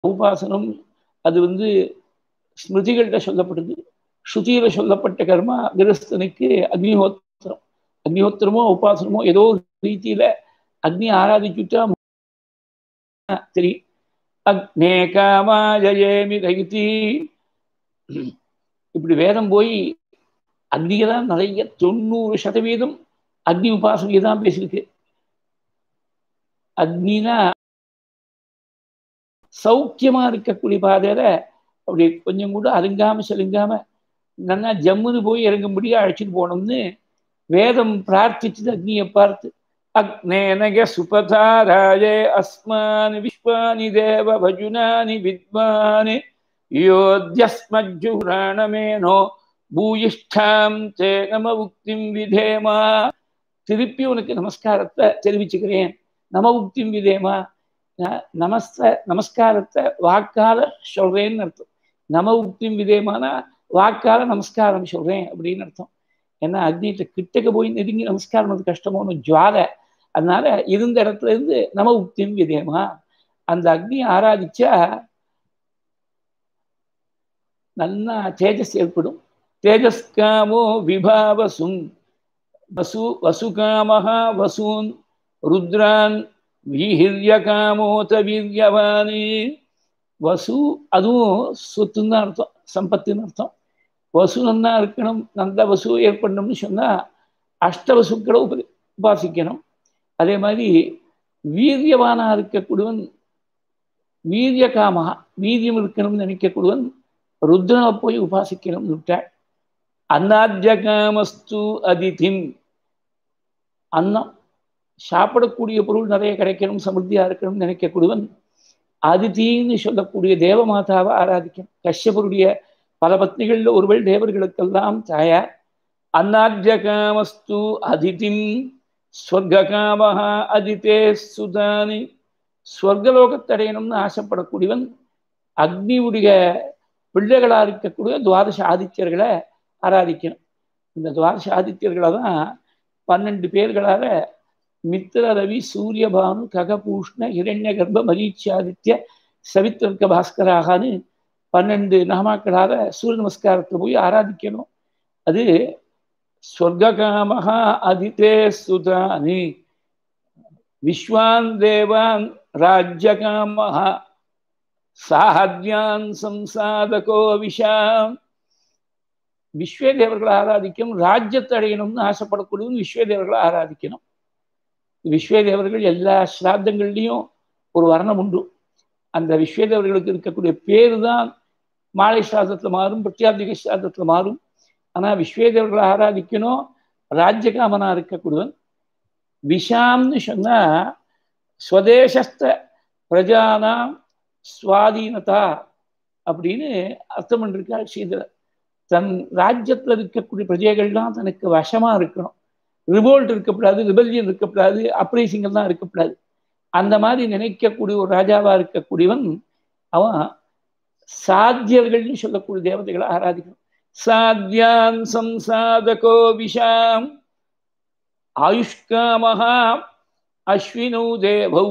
உபாசனம் அது வந்து ஸ்மிருதிகள்கிட்ட சொல்லப்படுது ஸ்ருதியில சொல்லப்பட்ட கர்மா கிரஸ்தனுக்கு அக்னிஹோத்திரம் அக்னிஹோத்திரமோ உபாசனமோ ஏதோ ஒரு ரீதியில அக்னி ஆராதிச்சுட்டா சரி அக்னே காமாஜயேமி கைதி இப்படி வேதம் போய் அக்னியை தான் நிறைய தொண்ணூறு சதவீதம் அக்னி உபாசனையை தான் பேசியிருக்கு அக்னினா சௌக்கியமா இருக்கக்கூடிய பாதையில அப்படி கொஞ்சம் கூட அருங்காம செலுங்காம நல்லா ஜம்முன்னு போய் இறங்கும்படியா அழைச்சிட்டு போனோம்னு வேதம் பிரார்த்திச்சது அக்னியை பார்த்து அக்னேனக சுபதாராயே அஸ்மானி விஸ்வானி தேவ பஜுனானி வித்வானி யோத்யஸ்மஜுராணமேனோ பூயிஷ்டாம் தே நம உக்திம் விதேமா திருப்பி உனக்கு நமஸ்காரத்தை தெரிவிச்சுக்கிறேன் நம உக்திம் விதேமா நமஸ்த நமஸ்காரத்தை வாக்கால சொல்றேன்னு அர்த்தம் நம உக்திம் விதேமானா வாக்கால நமஸ்காரம் சொல்றேன் அப்படின்னு அர்த்தம் ஏன்னா அக்னிகிட்ட கிட்டக்க போய் நெருங்கி நமஸ்காரம் அது கஷ்டமோன்னு ஜுவாலை அதனால இருந்த இடத்துல இருந்து நம உக்திம் விதேமா அந்த அக்னியை ஆராதிச்சா நல்லா தேஜஸ் ஏற்படும் தேஜஸ்காமோ விபாவசும் வசு வசுகாமஹா வசூன் ருத்ரான் வீஹிரியகாமோத வீரியவானி வசு அதுவும் சொத்துன்னு தான் அர்த்தம் சம்பத்துன்னு அர்த்தம் வசு நன்னா இருக்கணும் நல்ல வசு ஏற்படணும்னு சொன்னால் அஷ்டவசுக்களை உப உபாசிக்கணும் அதே மாதிரி வீரியவானா இருக்கக்கூடியவன் வீரிய காமகா வீரியம் இருக்கணும்னு நினைக்கக்கூடியவன் ருத்ரனை போய் உபாசிக்கணும்னு விட்டாள் அன்னாத்திய காமஸ்து அதிதிம் அன்னம் சாப்பிடக்கூடிய பொருள் நிறைய கிடைக்கணும் சமிருத்தியா இருக்கணும்னு நினைக்கக்கூடியவன் அதிதின்னு சொல்லக்கூடிய தேவமாதாவை ஆராதிக்கணும் கஷ்யபருடைய பல பத்னிகளில் ஒருவள் தேவர்களுக்கெல்லாம் தாயார் அன்னாத்திய காமஸ்து அதிதிம் ஸ்வர்காமஹா அதிதே சுதானி ஸ்வர்கலோகத்தடையணும்னு ஆசைப்படக்கூடியவன் அக்னியுடைய பிள்ளைகளா இருக்கக்கூடிய துவாதச ஆதித்யர்களை ஆராதிக்கணும் இந்த துவாதச ஆதித்யர்களை தான் பன்னெண்டு பேர்களாக மித்திர ரவி சூரியபானு ககபூஷ்ண இரண்ய கர்ப்ப மரீச்சாதித்ய சவித்திரக்க பாஸ்கராகான்னு பன்னெண்டு நாமாக்களாக சூரிய நமஸ்காரத்தில் போய் ஆராதிக்கணும் அது ஸ்வர்காமஹா அதிதே சுதானி விஸ்வான் தேவான் ராஜ்யகாமஹா சாஹத்யான் சம்சாதகோ விஷாம் விஸ்வதேவர்களை ஆராதிக்கணும் ராஜ்யத்தை அடையணும்னு ஆசைப்படக்கூடியவன் விஸ்வதேவர்களை ஆராதிக்கணும் விஸ்வதேவர்கள் எல்லா ஸ்ராத்தங்கள்லையும் ஒரு வர்ணம் உண்டு அந்த விஸ்வதேவர்களுக்கு இருக்கக்கூடிய பேரு தான் மாலை ஸ்ராதத்தில் மாறும் பிரத்யாபிக ஸ்ராதத்தில் மாறும் ஆனால் விஸ்வதேவர்களை ஆராதிக்கணும் ராஜ்யகாமனா இருக்கக்கூடியவன் விஷாம்னு சொன்னா ஸ்வதேசஸ்த பிரஜானாம் சுவாதீனதா அப்படின்னு அர்த்தம் பண்ணிருக்காள் ஸ்ரீதரர் தன் ராஜ்யத்தில் இருக்கக்கூடிய பிரஜைகள்லாம் தனக்கு வசமாக இருக்கணும் ரிவோல்ட் இருக்கக்கூடாது ரிபல்லியன் இருக்கக்கூடாது அப்ரைசிங்கள் தான் இருக்கக்கூடாது அந்த மாதிரி நினைக்கக்கூடிய ஒரு ராஜாவாக இருக்கக்கூடியவன் அவன் சாத்தியர்கள்னு சொல்லக்கூடிய தேவதைகளை ஆராதிக்கணும் சாத்தியான் சம்சாதகோ விஷாம் ஆயுஷ்காமஹா அஸ்வினோ தேவௌ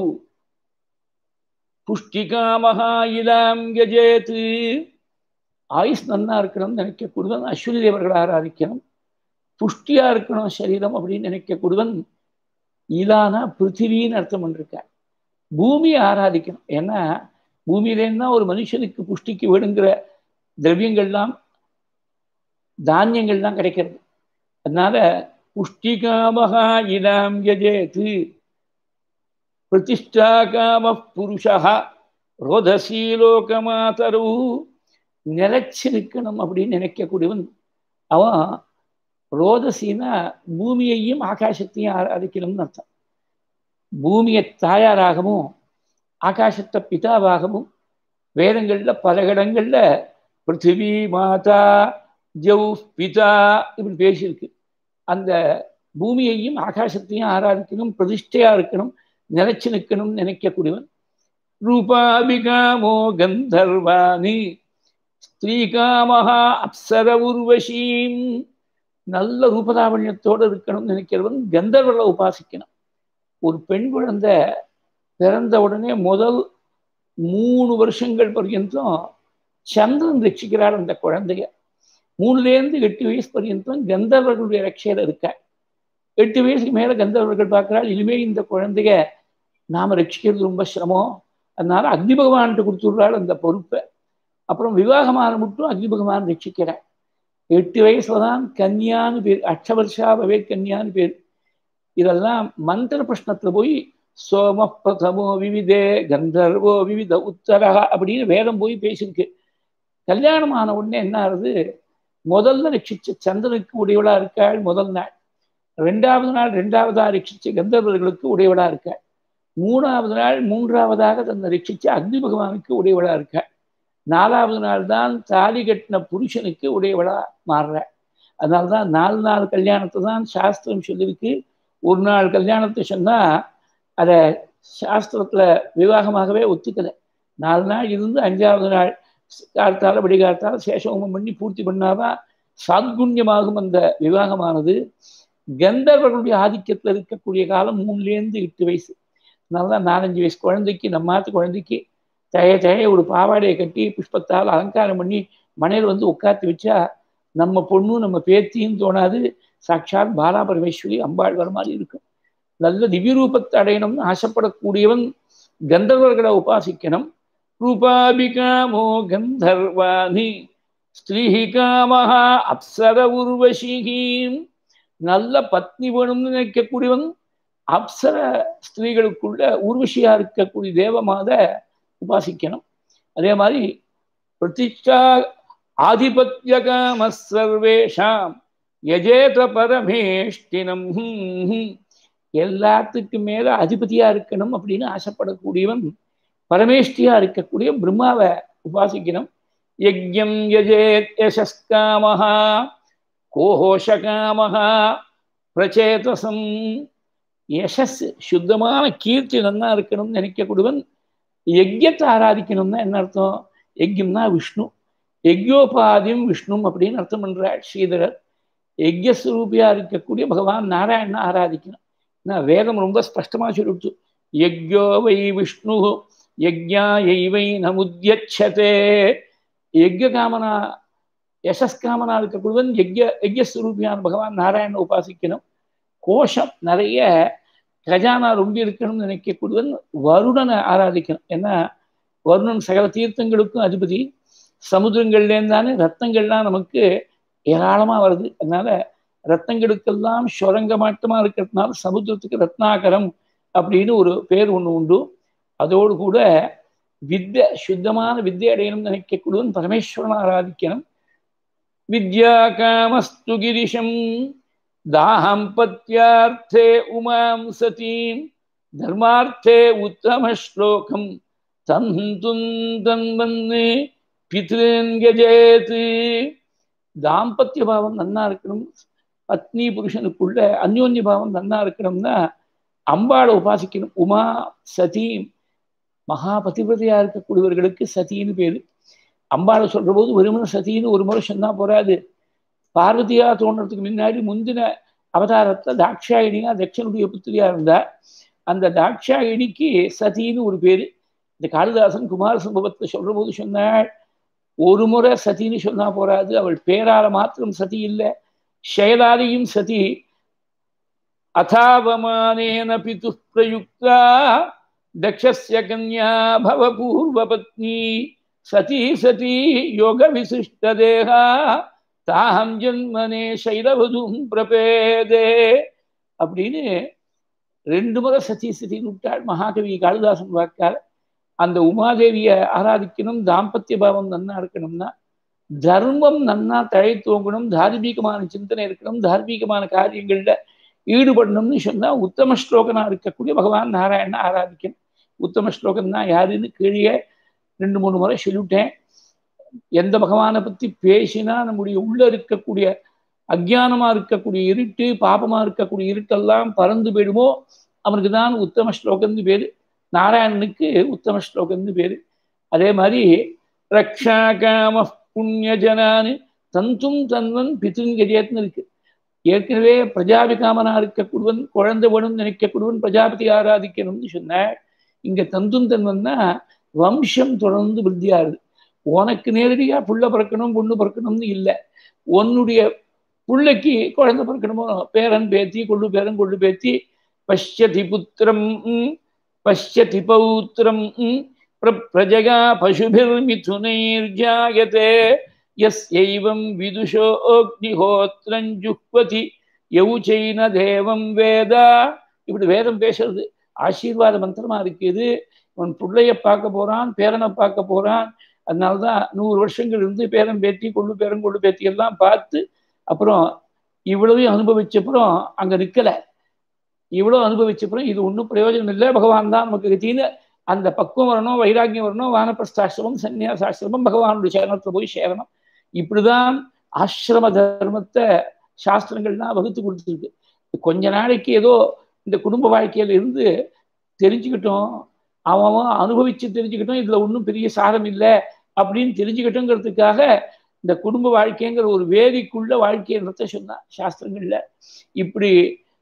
புஷ்டிகாமஹா இலாம் கஜேத்து ஆயுஷ் நன்னா இருக்கணும்னு நினைக்கக்கூடியவன் அஸ்வினி தேவர்களை ஆராதிக்கணும் புஷ்டியா இருக்கணும் சரீரம் அப்படின்னு நினைக்கக்கூடியவன் இலானா பிருத்திவின்னு அர்த்தம் பண்ணிருக்கார் பூமியை ஆராதிக்கணும் ஏன்னா பூமியிலேருந்து தான் ஒரு மனுஷனுக்கு புஷ்டிக்கு வேணுங்கிற திரவியங்கள்லாம் தானியங்கள்லாம் கிடைக்கிறது அதனால புஷ்டிகாமகா இலாம் யஜேத்து பிரதிஷ்டா காம புருஷா ரோதசீலோகமாதரு நிலைச்சு நிற்கணும் அப்படின்னு நினைக்கக்கூடியவன் அவன் ரோதசினா பூமியையும் ஆகாசத்தையும் ஆராதிக்கணும்னு அர்த்தம் பூமியை தாயாராகவும் ஆகாசத்தை பிதாவாகவும் வேதங்கள்ல பல இடங்கள்ல பிருத்திவி மாதா ஜவ் பிதா இப்படி பேசியிருக்கு அந்த பூமியையும் ஆகாசத்தையும் ஆராதிக்கணும் பிரதிஷ்டையா இருக்கணும் நிலைச்சு நிற்கணும்னு நினைக்கக்கூடியவன் ரூபாபிகாமோ கந்தர்வாணி ஸ்திரீகாமஹா அப்சர உர்வசீம் நல்ல ரூபதாவண்யத்தோடு இருக்கணும்னு நினைக்கிறவன் கந்தர்வர்களை உபாசிக்கணும் ஒரு பெண் குழந்தை பிறந்த உடனே முதல் மூணு வருஷங்கள் பர்யந்தம் சந்திரன் ரட்சிக்கிறார் அந்த குழந்தைய மூணுலேருந்து எட்டு வயசு பர்யந்தம் கந்தர்வர்களுடைய ரட்சையில் இருக்க எட்டு வயசுக்கு மேலே கந்தர்வர்கள் பார்க்குறாள் இனிமே இந்த குழந்தைய நாம் ரட்சிக்கிறது ரொம்ப சிரமம் அதனால அக்னி பகவான்கிட்ட கொடுத்துடுறாள் அந்த பொறுப்பை அப்புறம் விவாகமான மட்டும் அக்னி பகவான் ரட்சிக்கிறார் எட்டு வயசுல தான் கன்யான்னு பேர் அட்சவர்ஷா பவே கன்யான்னு பேர் இதெல்லாம் மந்திர பிரஷ்னத்துல போய் சோம பிரதமோ விவிதே கந்தர்வோ விவித உத்தரா அப்படின்னு வேதம் போய் பேசியிருக்கு கல்யாணம் ஆன உடனே என்ன ஆகுது முதல்ல ரட்சிச்ச சந்திரனுக்கு உடையவளா இருக்காள் முதல் நாள் ரெண்டாவது நாள் ரெண்டாவதா ரட்சிச்ச கந்தர்வர்களுக்கு உடையவளா இருக்காள் மூணாவது நாள் மூன்றாவதாக தன்னை ரட்சிச்ச அக்னி பகவானுக்கு உடையவளா இருக்காள் நாலாவது நாள் தான் தாலி கட்டின புருஷனுக்கு உடையவளா மாறுற அதனால தான் நாலு நாள் கல்யாணத்தை தான் சாஸ்திரம் சொல்லியிருக்கு ஒரு நாள் கல்யாணத்தை சொன்னால் அதை சாஸ்திரத்தில் விவாகமாகவே ஒத்துக்கலை நாலு நாள் இருந்து அஞ்சாவது நாள் காலத்தால் விடிகாலத்தால் சேஷோமம் பண்ணி பூர்த்தி பண்ணாதான் சாத்குண்யமாகும் அந்த விவாகமானது கந்தர்வர்களுடைய ஆதிக்கத்தில் இருக்கக்கூடிய காலம் மூணுலேருந்து எட்டு வயசு அதனால தான் நாலஞ்சு வயசு குழந்தைக்கு நம்மாத்து குழந்தைக்கு தய தய ஒரு பாவாடையை கட்டி புஷ்பத்தால் அலங்காரம் பண்ணி மனையில் வந்து உட்காந்து வச்சா நம்ம பொண்ணும் நம்ம பேத்தியும் தோணாது சாட்சாத் பாலா பரமேஸ்வரி அம்பாள் வர மாதிரி இருக்கும் நல்ல திவ்யரூபத்தை அடையணும்னு ஆசைப்படக்கூடியவன் கந்தர்வர்களை உபாசிக்கணும் ரூபாபிகாமோ கந்தர்வானி ஸ்திரீஹி காமஹா அப்சர உர்வசிகீம் நல்ல பத்னி வேணும்னு நினைக்கக்கூடியவன் அப்சர ஸ்திரீகளுக்குள்ள ஊர்வசியா இருக்கக்கூடிய தேவமாத உபாசிக்கணும் அதே மாதிரி பிரதிஷ்டா ஆதிபத்திய காம சர்வேஷாம் யஜேத பரமேஷ்டினம் எல்லாத்துக்கும் மேல அதிபதியா இருக்கணும் அப்படின்னு ஆசைப்படக்கூடியவன் பரமேஷ்டியா இருக்கக்கூடிய பிரம்மாவை உபாசிக்கணும் யஜ்யம் யஜேத் யசஸ்காமஹா கோஹோஷகாமஹா பிரச்சேதசம் யசஸ் சுத்தமான கீர்த்தி நன்னா இருக்கணும்னு நினைக்கக்கூடியவன் யஜ்யத்தை ஆராதிக்கணும்னா என்ன அர்த்தம் யஜ்யம்னா விஷ்ணு யஜ்யோபாதியும் விஷ்ணும் அப்படின்னு அர்த்தம் பண்றாள் ஸ்ரீதரர் யஜ்யஸ்வரூபியா இருக்கக்கூடிய பகவான் நாராயணனை ஆராதிக்கணும் நான் வேதம் ரொம்ப ஸ்பஷ்டமா சொல்லிடுச்சு யஜ்யோ வை விஷ்ணு யஜ்யா வை நமுத்யச்சதே யஜ்ய காமனா யசஸ்காமனா இருக்கக்கூடியவன் யஜ்ய யஜ்யஸ்வரூபியான பகவான் நாராயணனை உபாசிக்கணும் கோஷம் நிறைய கஜானா ரொம்ப இருக்கணும்னு நினைக்கக்கூடியவன் வருணனை ஆராதிக்கணும் ஏன்னா வருணன் சகல தீர்த்தங்களுக்கும் அதிபதி சமுத்திரங்கள்லேருந்தானே ரத்தங்கள்லாம் நமக்கு ஏராளமாக வருது அதனால ரத்தங்களுக்கெல்லாம் சுரங்கமாட்டமாக இருக்கிறதுனால சமுத்திரத்துக்கு ரத்னாகரம் அப்படின்னு ஒரு பேர் ஒன்று உண்டு அதோடு கூட வித்ய சுத்தமான வித்யை அடையணும்னு நினைக்கக்கூடியவன் பரமேஸ்வரனை ஆராதிக்கணும் வித்யா காமஸ்து கிரிஷம் தாம்பத்யார்த்தே உமாம் சதீம் தர்மார்த்தே உத்தம ஸ்லோகம் தந்தும் தன்வன்னு பித்ருன் கஜேத்து தாம்பத்திய பாவம் நன்னா இருக்கணும் பத்னி புருஷனுக்குள்ள அந்யோன்ய பாவம் நன்னா இருக்கணும்னா அம்பாளை உபாசிக்கணும் உமா சதீம் மகா பதிவிரதையா இருக்கக்கூடியவர்களுக்கு சதின்னு பேரு அம்பாளை சொல்ற போது வெறுமன சதின்னு ஒரு முறை சொன்னா போறாது பார்வதியா தோன்றதுக்கு முன்னாடி முந்தின அவதாரத்தை தாட்சாயினியா தட்சனுடைய புத்திரியா இருந்தா அந்த தாட்சாயினிக்கு சதின்னு ஒரு பேரு இந்த காளிதாசன் குமார சம்பவத்தை சொல்ற போது சொன்னாள் ஒரு முறை சதின்னு சொன்னா போறாது அவள் பேரால மாத்திரம் சதி இல்லை செயலாலையும் சதி அதாவமானேன பிது பிரயுக்தா தக்ஷஸ்ய கன்யா பவ பூர்வபத்னி சதி சதி யோக விசிஷ்ட தேகா தாகம் ஜன்மனே சைலவதும் பிரபேதே அப்படின்னு ரெண்டு முறை சதி சதின்னு விட்டாள் மகாகவி காளிதாசன் வாக்கால் அந்த உமாதேவியை ஆராதிக்கணும் தாம்பத்திய பாவம் நன்னா இருக்கணும்னா தர்மம் நன்னா தழை தோங்கணும் தார்மீகமான சிந்தனை இருக்கணும் தார்மீகமான காரியங்கள்ல ஈடுபடணும்னு சொன்னா உத்தம ஸ்லோகனா இருக்கக்கூடிய பகவான் நாராயண ஆராதிக்கணும் உத்தம ஸ்லோகம் தான் யாருன்னு கீழே ரெண்டு மூணு முறை சொல்லிவிட்டேன் எந்த பகவானை பத்தி பேசினா நம்முடைய உள்ள இருக்கக்கூடிய அஜானமா இருக்கக்கூடிய இருட்டு பாபமா இருக்கக்கூடிய இருட்டெல்லாம் பறந்து போயிடுமோ அவனுக்கு தான் உத்தம ஸ்லோகம்னு பேரு நாராயணனுக்கு உத்தம ஸ்லோகம்னு பேரு அதே மாதிரி ரக்ஷா காம புண்ணியஜனான்னு தந்தும் தன்வன் பித்துங்கரியத்னு இருக்கு ஏற்கனவே பிரஜாபிகாமனா இருக்கக்கூடியவன் குழந்தை வேணும்னு நினைக்கக்கூடியவன் பிரஜாபதி ஆராதிக்கணும்னு சொன்ன இங்க தந்தும் தன்வன்னா வம்சம் தொடர்ந்து விருத்தியாகுது உனக்கு நேரடியா புள்ள பிறக்கணும் பொண்ணு பிறக்கணும்னு இல்லை உன்னுடைய பிள்ளைக்கு குழந்தை பிறக்கணுமோ பேரன் பேத்தி கொள்ளு பேரன் கொள்ளு பேத்தி பஷ்யதி புத்திரம் பஷ்யதி பௌத்திரம் பிரஜகா பசுபிர்மிதுனைர்ஜாயதே எஸ்யைவம் விதுஷோ அக்னிஹோத்ரஞ்சுக்வதி யவுச்சைன தேவம் வேதா இப்படி வேதம் பேசுறது ஆசீர்வாத மந்திரமா இருக்குது உன் பிள்ளைய பார்க்க போறான் பேரனை பார்க்க போறான் அதனாலதான் நூறு வருஷங்கள் இருந்து பேரன் பேத்தி கொள்ளு பேரன் கொள்ளு பேத்தி எல்லாம் பார்த்து அப்புறம் இவ்வளவையும் அனுபவிச்சப்புறம் அங்க நிக்கல இவ்வளவு அனுபவிச்சப்புறம் இது ஒன்றும் பிரயோஜனம் இல்லை பகவான் தான் நமக்கு கத்தின்னு அந்த பக்குவம் வரணும் வைராக்கியம் வரணும் வானப்பிரஸ்தாசிரமம் சன்னியாசாசிரமம் பகவானுடைய சரணத்துல போய் சேரணும் இப்படிதான் ஆசிரம தர்மத்தை சாஸ்திரங்கள்லாம் வகுத்து கொடுத்துருக்கு கொஞ்ச நாளைக்கு ஏதோ இந்த குடும்ப வாழ்க்கையில இருந்து தெரிஞ்சுக்கிட்டோம் அவன் அனுபவிச்சு தெரிஞ்சுக்கிட்டோம் இதுல ஒன்றும் பெரிய சாரம் இல்லை அப்படின்னு தெரிஞ்சுக்கிட்டோங்கிறதுக்காக இந்த குடும்ப வாழ்க்கைங்கிற ஒரு வேதிக்குள்ள வாழ்க்கைன்றத சொன்னான் சாஸ்திரங்கள்ல இப்படி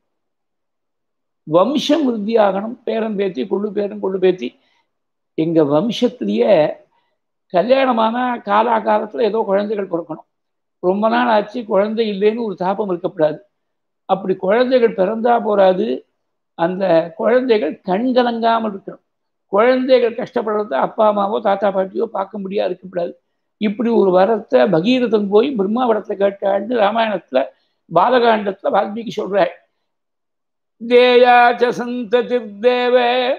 வம்சம் விருத்தியாகணும் பேரன் பேத்தி கொள்ளு பேரன் கொள்ளு பேத்தி எங்க வம்சத்திலேயே கல்யாணமான காலாகாலத்துல ஏதோ குழந்தைகள் பிறக்கணும் ரொம்ப நாள் ஆச்சு குழந்தை இல்லைன்னு ஒரு தாபம் இருக்கப்படாது அப்படி குழந்தைகள் பிறந்தா போறாது அந்த குழந்தைகள் கண் கலங்காமல் இருக்கணும் குழந்தைகள் கஷ்டப்படுறத அப்பா அம்மாவோ தாத்தா பாட்டியோ பார்க்க முடியாது இருக்கக்கூடாது இப்படி ஒரு வரத்தை பகீரதன் போய் பிரம்மாவடத்தை கேட்டாண்டு ராமாயணத்துல பாலகாண்டத்துல வால்மீகி சொல்றாள் தேயாச்ச சந்ததிர்தேவ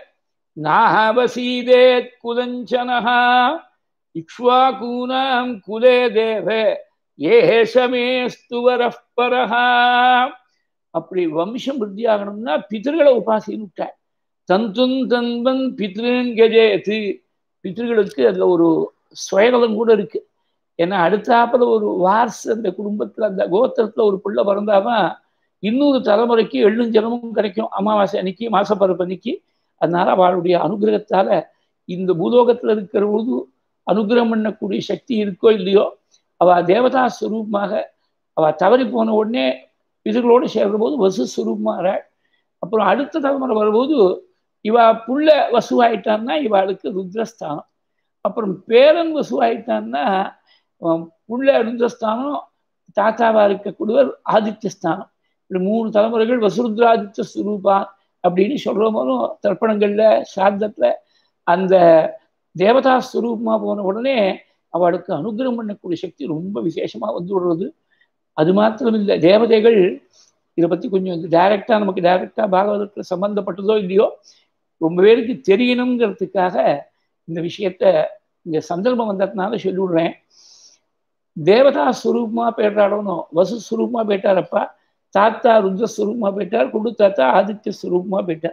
நாவசீதேத் குலஞ்சனஹா இக்ஷ்வாகூனாம் குலே தேவ ஏஷமேஸ்து வரப்பரஹா அப்படி வம்சம் விருத்தி ஆகணும்னா பிதர்களை உபாசின்னு விட்டாள் தந்துன் தன்பன் பித்ருன் கஜேத்து பித்ருகளுக்கு அதுல ஒரு சுயநலம் கூட இருக்கு ஏன்னா அடுத்தாப்புல ஒரு வார்ஸ் அந்த குடும்பத்துல அந்த கோத்திரத்துல ஒரு பிள்ளை பிறந்தாதான் இன்னொரு தலைமுறைக்கு எள்ளும் ஜனமும் கிடைக்கும் அமாவாசை அன்னைக்கு மாசப்பருப்பு அன்னைக்கு அதனால அவளுடைய அனுகிரகத்தால இந்த பூலோகத்துல இருக்கிற பொழுது அனுகிரகம் பண்ணக்கூடிய சக்தி இருக்கோ இல்லையோ அவ தேவதா ஸ்வரூபமாக அவ தவறி போன உடனே இதுகளோடு சேர்ற போது வசு ஸ்வரூபமாறாள் அப்புறம் அடுத்த தலைமுறை வரும்போது இவ புள்ள வசுவாயிட்டான்னா இவாளுக்கு ருத்ரஸ்தானம் அப்புறம் பேரன் வசுவாயிட்டான்னா புள்ள ருத்ரஸ்தானம் தாத்தாவா இருக்கக்கூடியவர் ஆதித்யஸ்தானம் இப்படி மூணு தலைமுறைகள் வசுருத்ராதித்ய ஸ்வரூபா அப்படின்னு சொல்ற போதும் தர்ப்பணங்கள்ல சார்த்தத்துல அந்த தேவதா ஸ்வரூபமா போன உடனே அவளுக்கு அனுகிரகம் பண்ணக்கூடிய சக்தி ரொம்ப விசேஷமா வந்து விடுறது அது மாத்திரம் இல்லை தேவதைகள் இதை பத்தி கொஞ்சம் டைரக்டா நமக்கு டைரக்டா பாகவதத்துல சம்பந்தப்பட்டதோ இல்லையோ ரொம்ப பேருக்கு தெரியணுங்கிறதுக்காக இந்த விஷயத்த இங்க சந்தர்ப்பம் வந்ததுனால சொல்லிவிடுறேன் தேவதா ஸ்வரூபமா போயிட்டாடணும் வசு ஸ்வரூபமா போயிட்டாரப்பா தாத்தா ருத்ரஸ்வரூபமா போயிட்டார் குடு தாத்தா ஆதித்ய ஸ்வரூபமா போயிட்டார்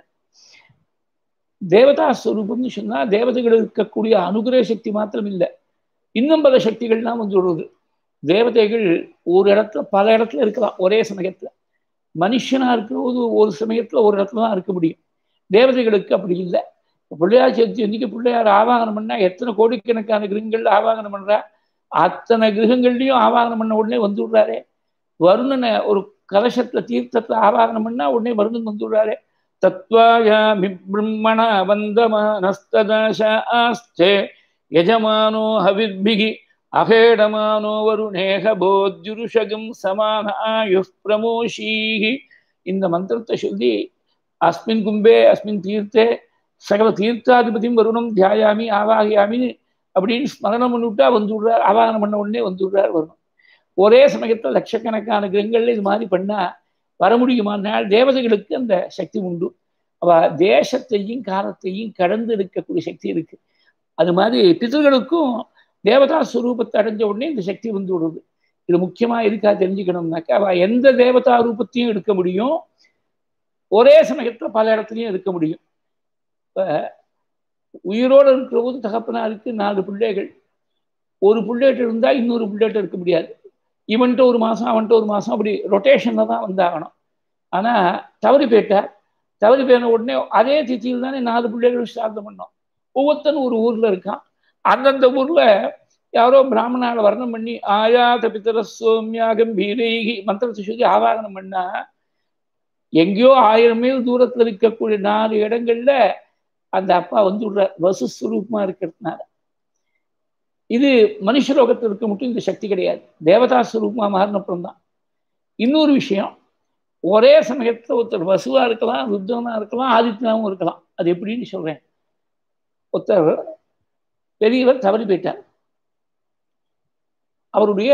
தேவதா ஸ்வரூபம்னு சொன்னா தேவதைகள் இருக்கக்கூடிய அனுகிரக சக்தி மாத்திரம் இல்லை இன்னும் பல சக்திகள்லாம் வந்து வருவது தேவதைகள் ஒரு இடத்துல பல இடத்துல இருக்கலாம் ஒரே சமயத்துல மனுஷனா இருக்கிறது ஒரு சமயத்துல ஒரு இடத்துல தான் இருக்க முடியும் தேவதைகளுக்கு அப்படி இல்லை பிள்ளையார் சதுர்த்தி அன்னைக்கு பிள்ளையார் ஆவாகனம் பண்ணா எத்தனை கோடிக்கணக்கான கிரகங்கள்ல ஆவாகனம் பண்றா அத்தனை கிரகங்கள்லையும் ஆவாகனம் பண்ண உடனே வந்து விடுறாரே வருணனை ஒரு கலசத்துல தீர்த்தத்துல ஆவாகனம் பண்ணா உடனே வருணன் வந்து விடுறாரே தத்வாயாமி பிரம்மண வந்தமானஸ்ததாசாஸ்தே யஜமானோ ஹவிர்பிகி அகேடமானோ வருணேக போத்யுருஷகம் சமான ஆயு பிரமோஷீகி இந்த மந்திரத்தை சொல்லி அஸ்மின் கும்பே அஸ்மின் தீர்த்தே சகல தீர்த்தாதிபதியும் வருணம் தியாயாமி ஆவாகியாமின்னு அப்படின்னு ஸ்மரணம் பண்ணிவிட்டா வந்து விடுறார் ஆவாகனம் பண்ண உடனே வந்து விடுறார் வருணம் ஒரே சமயத்தில் லட்சக்கணக்கான கிரகங்கள்ல இது மாதிரி பண்ணா வர முடியுமானால் தேவதைகளுக்கு அந்த சக்தி உண்டு அவ தேசத்தையும் காலத்தையும் கடந்து இருக்கக்கூடிய சக்தி இருக்கு அது மாதிரி பிதர்களுக்கும் தேவதா ஸ்வரூபத்தை அடைஞ்ச உடனே இந்த சக்தி வந்து விடுறது இது முக்கியமா இருக்கா தெரிஞ்சுக்கணும்னாக்கா அவ எந்த தேவதா ரூபத்தையும் எடுக்க முடியும் ஒரே சமயத்துல பல இடத்துலையும் இருக்க முடியும் இப்ப உயிரோடு இருக்கிற போது தகப்பனாருக்கு நாலு பிள்ளைகள் ஒரு பிள்ளைகிட்ட இருந்தா இன்னொரு பிள்ளைகிட்ட இருக்க முடியாது இவன்ட்டு ஒரு மாசம் அவன்ட்டு ஒரு மாசம் அப்படி ரொட்டேஷன்ல தான் வந்தாகணும் ஆனா தவறி போயிட்டார் தவறி போயின உடனே அதே திதியில் தானே நாலு பிள்ளைகள் சார்த்தம் பண்ணோம் ஒவ்வொருத்தனும் ஒரு ஊர்ல இருக்கான் அந்தந்த ஊர்ல யாரோ பிராமணால வர்ணம் பண்ணி ஆயாத பித்தர சோமியா கம்பீரேகி மந்திரத்தை சொல்லி ஆவாகனம் பண்ணா எங்கேயோ ஆயிரம் மைல் தூரத்துல இருக்கக்கூடிய நாலு இடங்கள்ல அந்த அப்பா வந்து விடுற வசு சுரூபமா இருக்கிறதுனால இது மனுஷ லோகத்திற்கு மட்டும் இந்த சக்தி கிடையாது தேவதா சுரூபமா மாறினப்புறம் தான் இன்னொரு விஷயம் ஒரே சமயத்தில் ஒருத்தர் வசுவா இருக்கலாம் ருத்ரனா இருக்கலாம் ஆதித்யனாவும் இருக்கலாம் அது எப்படின்னு சொல்றேன் ஒருத்தர் பெரியவர் தவறி போயிட்டார் அவருடைய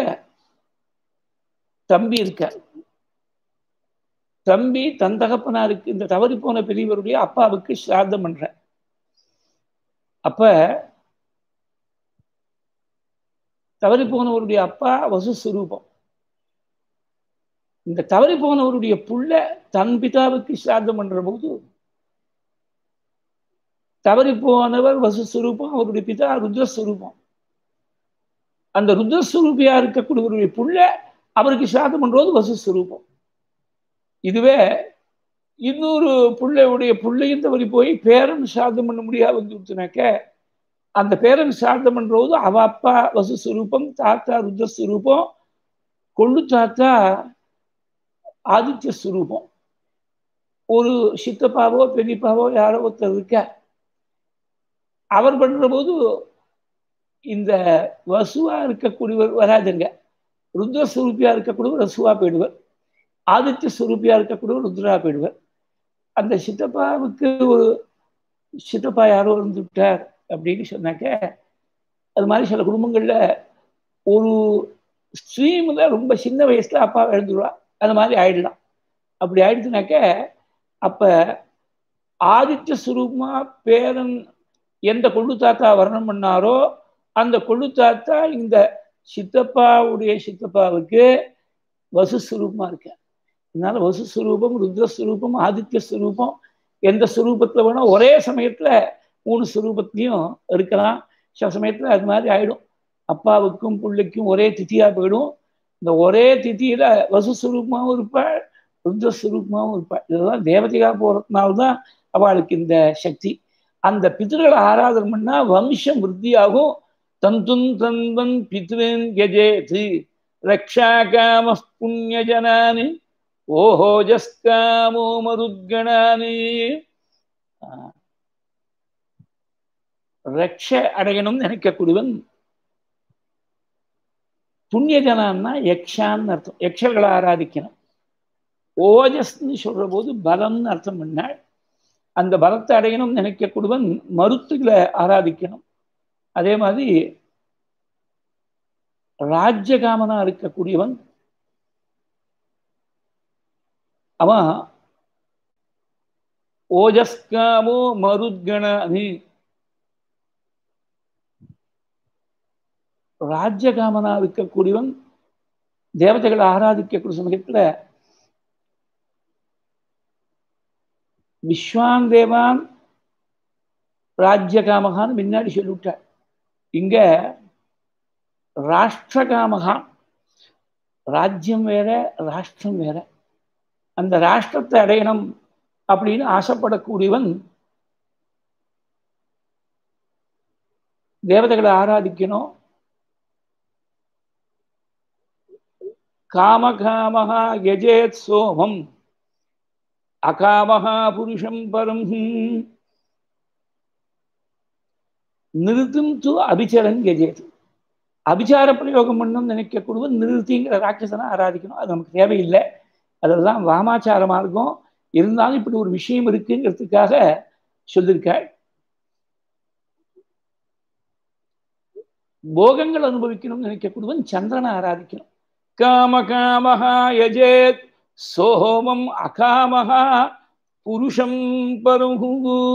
தம்பி இருக்கார் தம்பி தன் தகப்பனாருக்கு இந்த தவறி போன பெரியவருடைய அப்பாவுக்கு சிராதம் பண்ற அப்ப தவறி போனவருடைய அப்பா வசுஸ்வரூபம் இந்த தவறி போனவருடைய புள்ள தன் பிதாவுக்கு சிராதம் பண்ற போது தவறி போனவர் வசுஸ்வரூபம் அவருடைய பிதா ருத்ரஸ்வரூபம் அந்த ருத்ரஸ்வரூபியா இருக்கக்கூடியவருடைய புள்ள அவருக்கு சிராதம் பண்றது வசுஸ்வரூபம் இதுவே இன்னொரு பிள்ளையுடைய பிள்ளையும் தவறி போய் பேரன் சாதம் பண்ண முடியாது வந்து விட்டுனாக்க அந்த பேரன் சாதம் பண்றது அவ அப்பா வசுஸ்வரூபம் தாத்தா ருத்ரஸ்வரூபம் கொள்ளு தாத்தா ஆதித்ய ஸ்வரூபம் ஒரு சித்தப்பாவோ பெரியப்பாவோ யாரோ ஒருத்தர் இருக்க அவர் பண்ற போது இந்த வசுவா இருக்கக்கூடியவர் வராதுங்க ருத்ரஸ்வரூபியா இருக்கக்கூடியவர் வசுவா போயிடுவர் ஆதித்ய ஸ்வரூபியா இருக்கக்கூடிய ருத்ரா போயிடுவார் அந்த சித்தப்பாவுக்கு ஒரு சித்தப்பா யாரோ இருந்துவிட்டார் அப்படின்னு சொன்னாக்க அது மாதிரி சில குடும்பங்கள்ல ஒரு ஸ்ட்ரீம்ல ரொம்ப சின்ன வயசுல அப்பா எழுந்துருவா அந்த மாதிரி ஆயிடலாம் அப்படி ஆயிடுச்சுனாக்க அப்ப ஆதித்ய சுரூபமா பேரன் எந்த கொள்ளு தாத்தா வர்ணம் பண்ணாரோ அந்த கொள்ளு தாத்தா இந்த சித்தப்பாவுடைய சித்தப்பாவுக்கு வசுஸ்வரூபமா இருக்கார் அதனால வசுஸ்வரூபம் ருத்ரஸ்வரூபம் ஆதித்ய ஸ்வரூபம் எந்த ஸ்வரூபத்தில் வேணால் ஒரே சமயத்தில் மூணு ஸ்வரூபத்திலையும் இருக்கலாம் சில சமயத்தில் அது மாதிரி ஆயிடும் அப்பாவுக்கும் பிள்ளைக்கும் ஒரே திதியாக போயிடும் இந்த ஒரே திதியில வசுஸ்வரூபமாகவும் இருப்பாள் ருத்ரஸ்வரூபமாகவும் இருப்பாள் இதெல்லாம் தேவதையாக போகிறதுனால்தான் அவளுக்கு இந்த சக்தி அந்த பித்திருகளை ஆராதனை பண்ணா வம்சம் விருத்தியாகும் தந்துன் தந்தன் பித்ருன் கஜேது ரக்ஷா காம புண்ணியஜனானி ஓஹோஜஸ்காமோ மருத்கணானி ரக்ஷ அடையணும்னு நினைக்கக்கூடியவன் புண்ணியஜனான்னா யக்ஷான்னு அர்த்தம் யக்ஷர்களை ஆராதிக்கணும் ஓஜஸ்ன்னு சொல்ற போது பலம்னு அர்த்தம் பண்ணாள் அந்த பலத்தை அடையணும்னு நினைக்கக்கூடியவன் மருத்துகளை ஆராதிக்கணும் அதே மாதிரி ராஜ்யகாமனா இருக்கக்கூடியவன் அவன் ஓஜஸ்காமோ மருத்கணி ராஜ்யகாமனா இருக்கக்கூடியவன் தேவதைகளை ஆராதிக்கக்கூடிய சமயத்துல விஸ்வான் தேவான் ராஜ்யகாமகான்னு முன்னாடி சொல்லிவிட்டார் இங்க ராஷ்டிரகாமகா ராஜ்யம் வேற ராஷ்டிரம் வேற அந்த ராஷ்டிரத்தை அடையணும் அப்படின்னு ஆசைப்படக்கூடியவன் தேவதைகளை ஆராதிக்கணும் காமகாமகா யஜேத் சோமம் அகாமகா புருஷம் பரம் நிறுத்தும் து அபிச்சரன் கஜேத் அபிச்சார பிரயோகம் பண்ணணும்னு நினைக்கக்கூடியவன் நிறுத்திங்கிற ராட்சசனை ஆராதிக்கணும் அது நமக்கு தேவையில்லை அதெல்லாம் வாமாச்சார மார்க்கம் இருந்தாலும் இப்படி ஒரு விஷயம் இருக்குங்கிறதுக்காக சொல்லியிருக்காள் போகங்கள் அனுபவிக்கணும்னு நினைக்கக்கூடியவன் சந்திரனை ஆராதிக்கணும் காம காமஹா யஜேத் சோமம் அகாமஹா புருஷம் பருகு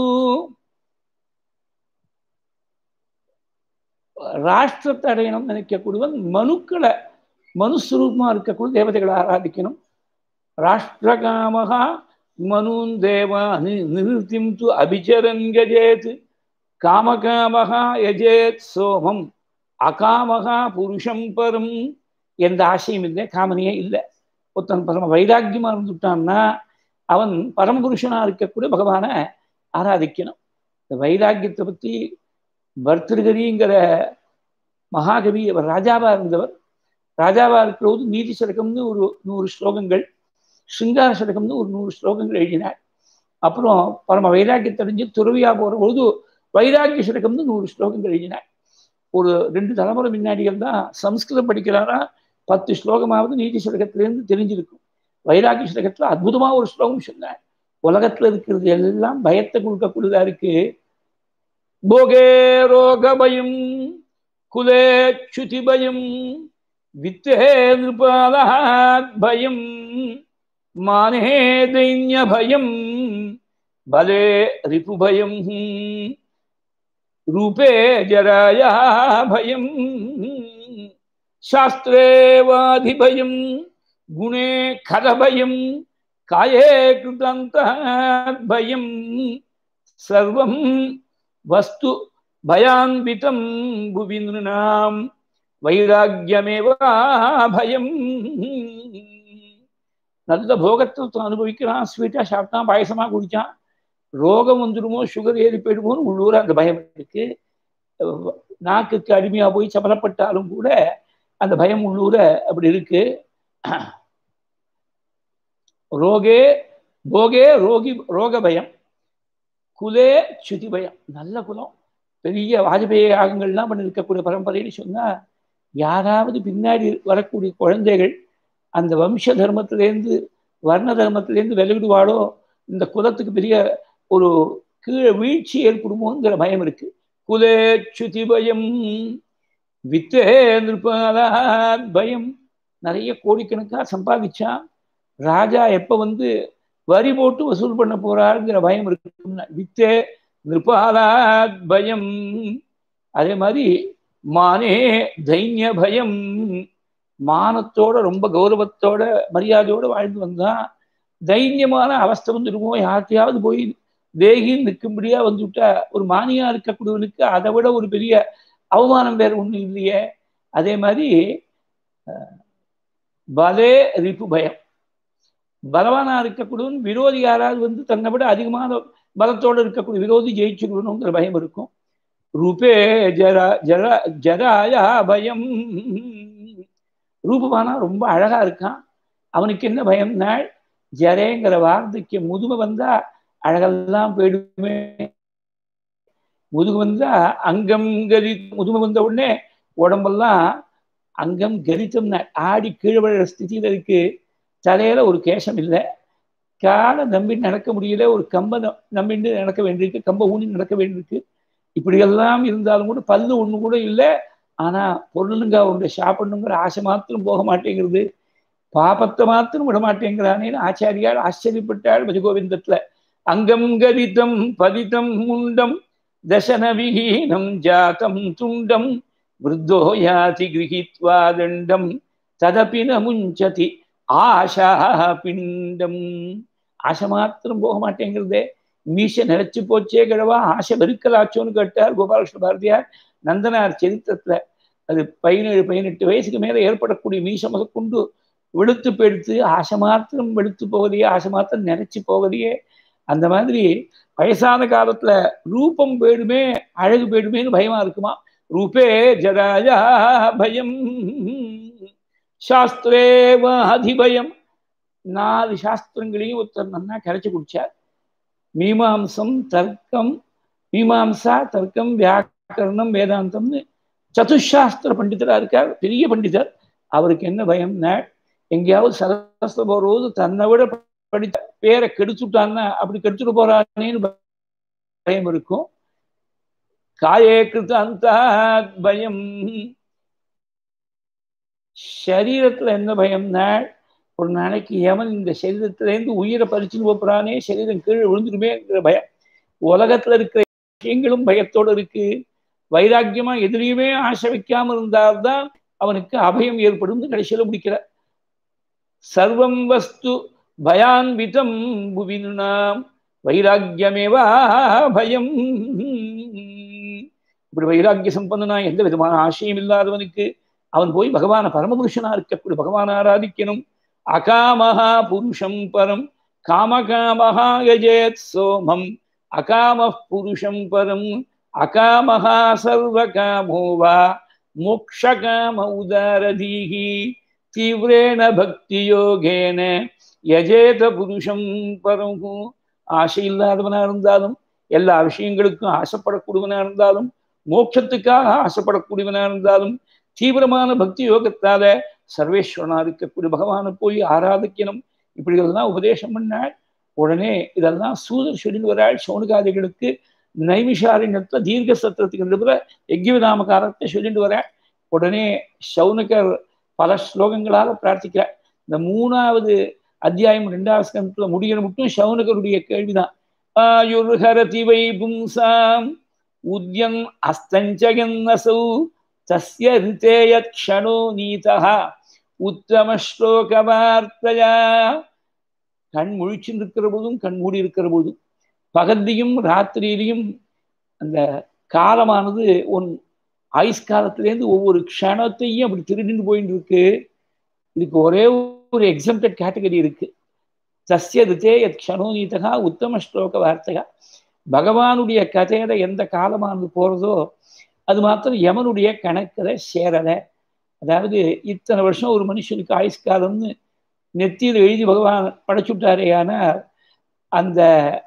ராஷ்டிரத்தை அடையணும் நினைக்கக்கூடியவன் மனுக்களை மனுஸ்வரூபமா இருக்கக்கூடிய தேவதைகளை ஆராதிக்கணும் ராஷ்டிரகாமகா மனூன் தேவானு நிறுத்திம் து அபிச்சரன் கஜேத் காமகாமகா யஜேத் சோமம் அகாமகா புருஷம் பரம் எந்த ஆசையும் இல்லை காமனியே இல்லை ஒருத்தன் பரம வைராக்கியமா இருந்துட்டான்னா அவன் பரமபுருஷனா இருக்கக்கூடிய பகவானை ஆராதிக்கணும் இந்த வைராக்கியத்தை பற்றி பர்திருகரிங்கிற மகாகவி அவர் ராஜாவா இருந்தவர் ராஜாவா இருக்கிறபோது நீதி சதகம்னு ஒரு நூறு ஸ்லோகங்கள் சிங்கார சதகம்னு ஒரு நூறு ஸ்லோகங்கள் எழுதினார் அப்புறம் பரம வைராக்கியத்தடைஞ்சு துறவியா போற பொழுது வைராக்கிய சுரகம்னு நூறு ஸ்லோகங்கள் எழுதினார் ஒரு ரெண்டு தலைமுறை முன்னாடிகள் தான் சம்ஸ்கிருதம் படிக்கிறாரா பத்து ஸ்லோகமாவது நீதி சுரகத்திலேருந்து தெரிஞ்சிருக்கும் வைராக்கிய சுரகத்துல அற்புதமா ஒரு ஸ்லோகம் சொன்னார் உலகத்துல இருக்கிறது எல்லாம் பயத்தை கொடுக்கக்கூடியதா இருக்கு போகே ரோக பயம் குலே சுதி பயம் வித்தே நிருபாலாத் பயம் மானே தைன்ய பயம் பலே ரிபு பயம் ரூபே ஜராயா பயம் சாஸ்திரே வாதி பயம் குணே கத பயம் காயே கிருதாந்தாத் பயம் சர்வம் வஸ்து பயான்விதம் புவி நிருணாம் வைராக்கியமேவா பயம் நல்ல போகத்தை அனுபவிக்கிறான் ஸ்வீட்டா சாப்பிட்டான் பாயசமா குடிச்சான் ரோகம் வந்துடுமோ சுகர் ஏறி போயிடுமோன்னு உள்ளூர அந்த பயம் இருக்கு நாக்குக்கு அடிமையா போய் சபலப்பட்டாலும் கூட அந்த பயம் உள்ளூர அப்படி இருக்கு ரோகே போகே ரோகி ரோக பயம் குலே சுதி பயம் நல்ல குலம் பெரிய வாஜபேய யாகங்கள்லாம் பண்ணி இருக்கக்கூடிய பரம்பரைன்னு சொன்னா யாராவது பின்னாடி வரக்கூடிய குழந்தைகள் அந்த வம்ச தர்மத்திலேருந்து வர்ண தர்மத்திலேருந்து விலகிடுவாளோ இந்த குலத்துக்கு பெரிய ஒரு கீழே வீழ்ச்சி ஏற்படுமோங்கிற பயம் இருக்கு குலே சுதி பயம் வித்தே நிருபாலாத் பயம் நிறைய கோடிக்கணக்காக சம்பாதிச்சான் ராஜா எப்ப வந்து வரி போட்டு வசூல் பண்ண போறாருங்கிற பயம் இருக்கு வித்தே நிருபாலாத் பயம் அதே மாதிரி மானே தைன்ய பயம் மானத்தோட ரொம்ப கௌரவத்தோட மரியாதையோட வாழ்ந்து வந்தான் தைரியமான அவஸ்தை வந்துருமோ யார்த்தையாவது போய் தேகின்னு நிற்கும்படியா வந்துவிட்டா ஒரு மானியா இருக்கக்கூடியவனுக்கு அதை விட ஒரு பெரிய அவமானம் வேற ஒன்றும் இல்லையே அதே மாதிரி பலே ரிப்பு பயம் பலவானா இருக்கக்கூடியவன் விரோதி யாராவது வந்து தன்னை விட அதிகமான பலத்தோடு இருக்கக்கூடிய விரோதி ஜெயிச்சுக்கணுங்கிற பயம் இருக்கும் ரூபே ஜரா ஜரா ஜராயா பயம் ரூபமானா ரொம்ப அழகா இருக்கான் அவனுக்கு என்ன பயம்னா ஜரேங்கிற வார்த்தைக்கு முதுமை வந்தா அழகெல்லாம் போயிடுமே முதுகு வந்தா அங்கம் கரி முதுமை வந்த உடனே உடம்பெல்லாம் அங்கம் கரித்தம்னா ஆடி கீழே விழுற ஸ்திதியில இருக்கு தலையில ஒரு கேசம் இல்லை காலை நம்பி நடக்க முடியல ஒரு கம்பை நம்பிட்டு நடக்க வேண்டியிருக்கு கம்பை ஊனி நடக்க வேண்டியிருக்கு இப்படியெல்லாம் இருந்தாலும் கூட பல்லு ஒண்ணு கூட இல்லை ஆனா பொருளுங்க அவருடைய சாப்பிடணுங்கிற ஆசை மாத்திரம் போக மாட்டேங்கிறது பாபத்தை மாத்திரம் விட மாட்டேங்கிறானேன்னு ஆச்சாரியால் ஆச்சரியப்பட்டாள் பஜகோவிந்தத்துல அங்கம் கதிதம் பதிதம் முண்டம் தசன விஹீனம் ஜாத்தம் துண்டம் விருத்தோ யாதி கிரகித்வா தண்டம் ததப்பி ந முஞ்சதி ஆஷா பிண்டம் ஆசை மாத்திரம் போக மாட்டேங்கிறதே மீச நினைச்சு போச்சே கிழவா ஆசை வெறுக்கலாச்சோன்னு கேட்டார் கோபாலகிருஷ்ண பாரதியார் நந்தனார் சரித்திரத்துல அது பதினேழு பதினெட்டு வயசுக்கு மேல ஏற்படக்கூடிய மீச முதற்கொண்டு வெளுத்து பெடுத்து ஆசை மாத்திரம் வெளுத்து போவதையே ஆசை மாத்திரம் நினைச்சு போவதையே அந்த மாதிரி வயசான காலத்துல ரூபம் போயிடுமே அழகு போயிடுமேன்னு பயமா இருக்குமா ரூபே ஜராஜா பயம் சாஸ்திரேவ அதிபயம் நாலு சாஸ்திரங்களையும் ஒருத்தர் நன்னா கரைச்சு குடிச்சார் மீமாம்சம் தர்க்கம் மீமாம்சா தர்க்கம் வியாக்கரணம் வேதாந்தம்னு சதுசாஸ்திர பண்டிதரா இருக்கார் பெரிய பண்டிதர் அவருக்கு என்ன பயம்னா எங்கேயாவது சரஸ்வ போறது தன்னை விட படித்த பேரை கெடுத்துட்டான்னா அப்படி கெடுத்துட்டு போறானேன்னு பயம் இருக்கும் காயே கிருத்த அந்த பயம் சரீரத்துல என்ன பயம்னா ஒரு நாளைக்கு எவன் இந்த சரீரத்திலேருந்து உயிரை பறிச்சுன்னு போறானே சரீரம் கீழே விழுந்துருமேங்கிற பயம் உலகத்துல இருக்கிற விஷயங்களும் பயத்தோடு இருக்கு வைராக்கியமா எதிரையுமே ஆசை வைக்காம இருந்தால்தான் அவனுக்கு அபயம் ஏற்படும் கடைசியில முடிக்கிற சர்வம் வஸ்து பயான்விதம் புவினாம் வைராக்கியமேவா பயம் இப்படி வைராக்கிய சம்பந்தனா எந்த விதமான ஆசையும் இல்லாதவனுக்கு அவன் போய் பகவான பரமபுருஷனா இருக்கக்கூடிய பகவான் ஆராதிக்கணும் அகாமஹா புருஷம் பரம் காமகாமஹா யஜேத் சோமம் அகாம புருஷம் பரம் அகாமஹா சர்வகாமோ வா மோக்ஷகாம உதாரதீகி தீவிரேண பக்தி யோகேன யஜேத புருஷம் பரம் ஆசை இல்லாதவனா இருந்தாலும் எல்லா விஷயங்களுக்கும் ஆசைப்படக்கூடியவனா இருந்தாலும் மோட்சத்துக்காக ஆசைப்படக்கூடியவனா இருந்தாலும் தீவிரமான பக்தி யோகத்தால சர்வேஸ்வரனா இருக்கக்கூடிய பகவானை போய் ஆராதிக்கணும் இப்படி எல்லாம் உபதேசம் பண்ணாள் உடனே இதெல்லாம் சூதர் சொல்லிட்டு வராள் சோனுகாதிகளுக்கு நைமிஷாரண்யத்துல தீர்க்க சத்திரத்துக்கு நடுப்புற யஜ்யவிதாமகாரத்தை சொல்லிட்டு வர உடனே சௌனகர் பல ஸ்லோகங்களால பிரார்த்திக்கிறார் இந்த மூணாவது அத்தியாயம் ரெண்டாவது ஸ்கந்தத்துல முடிகிற மட்டும் சௌனகருடைய கேள்விதான் ஆயுர்ஹரதி வை பும்சாம் உத்யன் அஸ்தஞ்சகன்னசௌ தஸ்ய ரிதேயத் க்ஷணோ நீதः உத்தம ஸ்லோக வார்த்தையா கண் முழிச்சுட்டு இருக்கிற போதும் கண் மூடி இருக்கிற போதும் பகல்லையும் ராத்திரியிலையும் அந்த காலமானது உன் ஆயுஷ் காலத்திலேருந்து ஒவ்வொரு க்ஷணத்தையும் அப்படி திருடிட்டு போயிட்டு இருக்கு இதுக்கு ஒரே ஒரு எக்ஸம்டட் கேட்டகரி இருக்கு சசிய ரித்தே எத் க்ஷணோநீதகா உத்தம ஸ்லோக வார்த்தையா பகவானுடைய கதையில எந்த காலமானது போறதோ அது மாத்திரம் யமனுடைய கணக்கில் சேரலை அதாவது இத்தனை வருஷம் ஒரு மனுஷனுக்கு ஆயுஷ் காலம்னு நெத்தியில் எழுதி பகவான் படைச்சுட்டாரே ஆனால் அந்த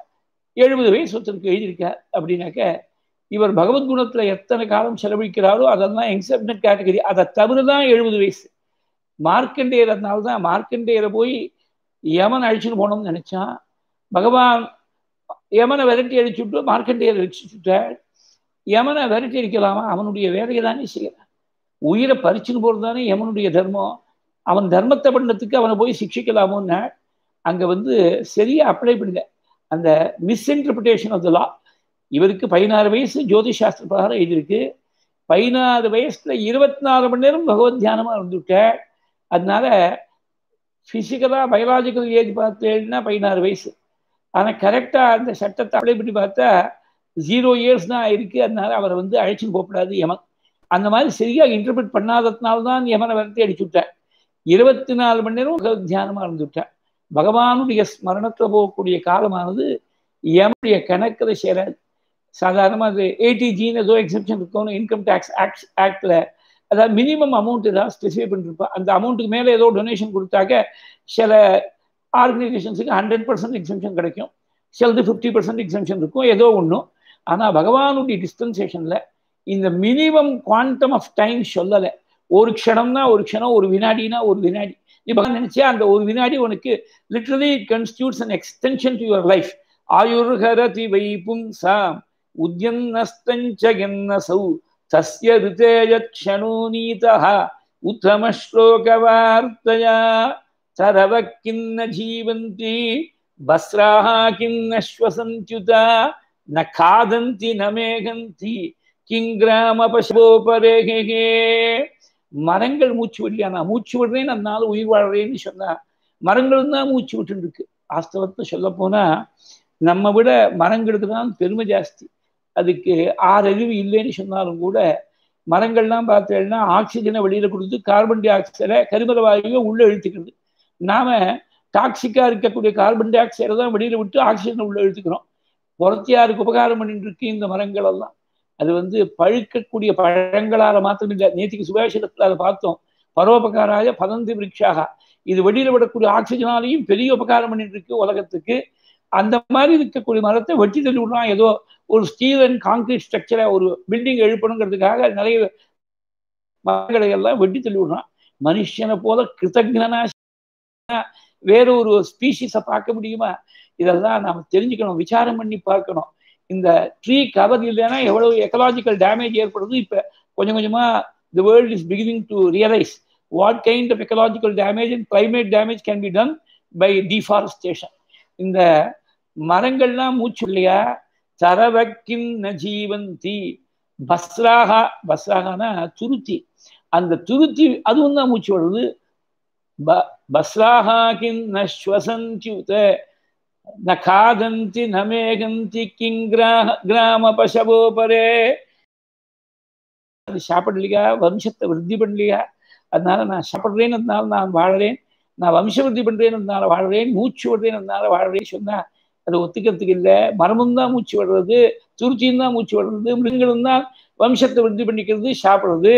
எழுபது வயசு ஒருத்தருக்கு எழுதியிருக்கார் அப்படின்னாக்க இவர் பகவத்குணத்தில் எத்தனை காலம் செலவழிக்கிறாரோ அதெல்லாம் எக்ஸப்டட் கேட்டகரி அதை தவிர தான் எழுபது வயசு மார்க்கண்டேயர்னால தான் மார்க்கண்டேயரை போய் யமன் அழிச்சுட்டு போனோம்னு நினைச்சான் பகவான் யமனை விரட்டி அடிச்சுட்டு மார்க்கண்டேயர் அடிச்சுட்டாள் யமனை விரட்டி அடிக்கலாமா அவனுடைய வேலையை தானே செய்யறான் உயிரை பறிச்சுன்னு போகிறது தானே யமனுடைய தர்மம் அவன் தர்மத்தை பண்ணத்துக்கு அவனை போய் சிக்ஷிக்கலாமோன்னா அங்கே வந்து சரியாக அப்ளை பண்ணுங்க அந்த மிஸ்இன்டர்பிரிட்டேஷன் ஆஃப் த லா இவருக்கு பதினாறு வயசு ஜோதிஷ் சாஸ்திர பிரகாரம் எழுதியிருக்கு பதினாறு வயசுல இருபத்தி நாலு மணி நேரம் பகவத் தியானமாக இருந்துவிட்டேன் அதனால ஃபிசிக்கலாக பயாலாஜிக்கல் ஏஜ் பார்த்தேன்னா பதினாறு வயசு ஆனால் கரெக்டாக அந்த சட்டத்தை அப்ளை பண்ணி பார்த்தா ஜீரோ இயர்ஸ் தான் இருக்கு அதனால அவரை வந்து அழைச்சின்னு போகக்கூடாது யமன் அந்த மாதிரி சரியாக இன்டர்பிரட் பண்ணாததுனால தான் யமனை வரத்தி அடிச்சு விட்டேன் இருபத்தி நாலு மணி நேரம் பகவத் தியானமாக இருந்துவிட்டேன் பகவானுடைய ஸ்மரணத்தில் போகக்கூடிய காலமானது யமனுடைய கணக்கில் சேராது சாதாரணமாக அது ஏடிஜின்னு ஏதோ எக்ஸப்ஷன் இருக்கணும் இன்கம் டேக்ஸ் ஆக்ட் ஆக்டில் அதாவது மினிமம் அமௌண்ட் ஏதாவது ஸ்பெசிஃபை பண்ணிருப்பா அந்த அமௌண்ட்டுக்கு மேலே ஏதோ டொனேஷன் கொடுத்தாக்க சில ஆர்கனைசேஷன்ஸுக்கு ஹண்ட்ரட் பர்சன்ட் எக்ஸம்ஷன் கிடைக்கும் சிலது ஃபிஃப்டி பர்சன்ட் எக்ஸம்ஷன் இருக்கும் ஏதோ ஒன்றும் ஆனால் பகவானுடைய டிஸ்பென்சேஷனில் இந்த மினிமம் குவான்டம் ஆஃப் டைம் சொல்லலை ஒரு க்ஷணம்னா ஒரு க்ஷணம் ஒரு வினாடினா ஒரு வினாடி நீ பகவான் நினைச்சா அந்த ஒரு வினாடி உனக்கு literally it constitutes an extension to your life ஆயுர்ஹரதி வைப்பும் சாம் உத்யன்னஸ்தஞ்சகன்னசௌ தஸ்ய ரிதேயக்ஷணோநீதः உத்தமஸ்லோகவார்த்தயா சரவ கிண்ண ஜீவந்தி வஸ்ராः கிண்ண ஸ்வசந்த்யுதா ந காதந்தி ந மேகந்தி கிங்கிராம பசுபோபரேகே மரங்கள் மூச்சு விடலையா நான் மூச்சு விடுறேன் அதனால உயிர் வாழ்றேன்னு சொன்னா மரங்கள் தான் மூச்சு விட்டு இருக்கு வாஸ்தவத்தை சொல்ல போனா நம்ம விட மரங்களுக்கு தான் பெருமை ஜாஸ்தி அதுக்கு ஆறறிவு இல்லைன்னு சொன்னாலும் கூட மரங்கள்லாம் பார்த்தேன்னா ஆக்சிஜனை வெளியில கொடுத்து கார்பன் டை ஆக்சைடை கரிமல வாயுவை உள்ள இழுத்துக்கிறது நாம டாக்ஸிக்கா இருக்கக்கூடிய கார்பன் டை ஆக்சைடை தான் வெளியில விட்டு ஆக்சிஜனை உள்ள இழுத்துக்கிறோம் புறத்தியாருக்கு உபகாரம் பண்ணிட்டு இருக்கு இந்த மரங்கள் எல்லாம் அது வந்து பழுக்கக்கூடிய பழங்களால மாத்திரம் இல்லை நேற்றுக்கு சுபாஷிடத்தில் அதை பார்த்தோம் பரோபகாராய பதந்தி விரக்ஷாக இது வெளியில விடக்கூடிய ஆக்சிஜனாலையும் பெரிய உபகாரம் பண்ணிட்டு இருக்கு உலகத்துக்கு அந்த மாதிரி இருக்கக்கூடிய மரத்தை வெட்டி தள்ளி விடுறான் ஏதோ ஒரு ஸ்டீல் அண்ட் காங்கிரீட் ஸ்ட்ரக்சரை ஒரு பில்டிங் எழுப்பணுங்கிறதுக்காக நிறைய மரங்களை எல்லாம் வெட்டி தள்ளி விடுறான் மனுஷனை போல கிருத்தஜனா வேற ஒரு ஸ்பீஷிஸை பார்க்க முடியுமா இதெல்லாம் நாம தெரிஞ்சுக்கணும் விசாரம் பண்ணி பார்க்கணும் இந்த ட்ரீ கவர் இல்லைன்னா எவ்வளவு எக்கலாஜிக்கல் டேமேஜ் ஏற்படுது இப்போ கொஞ்சம் கொஞ்சமா the world is beginning to realise what kind of ecological damage and climate damage can be done by deforestation இந்த மரங்கள்லாம் மூச்சு இல்லையா தரவக்கின் ஜீவந்தி பஸ்ராகா பஸ்ராகனா துருத்தி அந்த துருத்தி அதுவும் தான் மூச்சு வருது பஸ்ராகா கின் நஸ்வசந்தியுத ந காதந்தி ந மேகந்தி கிங் கிராம பசவோபரே அது சாப்பிடலையா வம்சத்தை விருத்தி பண்ணலையா அதனால நான் சாப்பிட்றேன்னு அதனால நான் வாழறேன் நான் வம்ச விருத்தி பண்றேன்னு அதனால வாழ்றேன் மூச்சு விடுறேன்னு அதனால வாழ்றேன்னு சொன்னா அதை ஒத்துக்கிறதுக்கு இல்லை மரமும் தான் மூச்சு விடுறது துருச்சியும் தான் மூச்சு விடுறது மிருகங்களும் தான் வம்சத்தை விருத்தி பண்ணிக்கிறது சாப்பிடுறது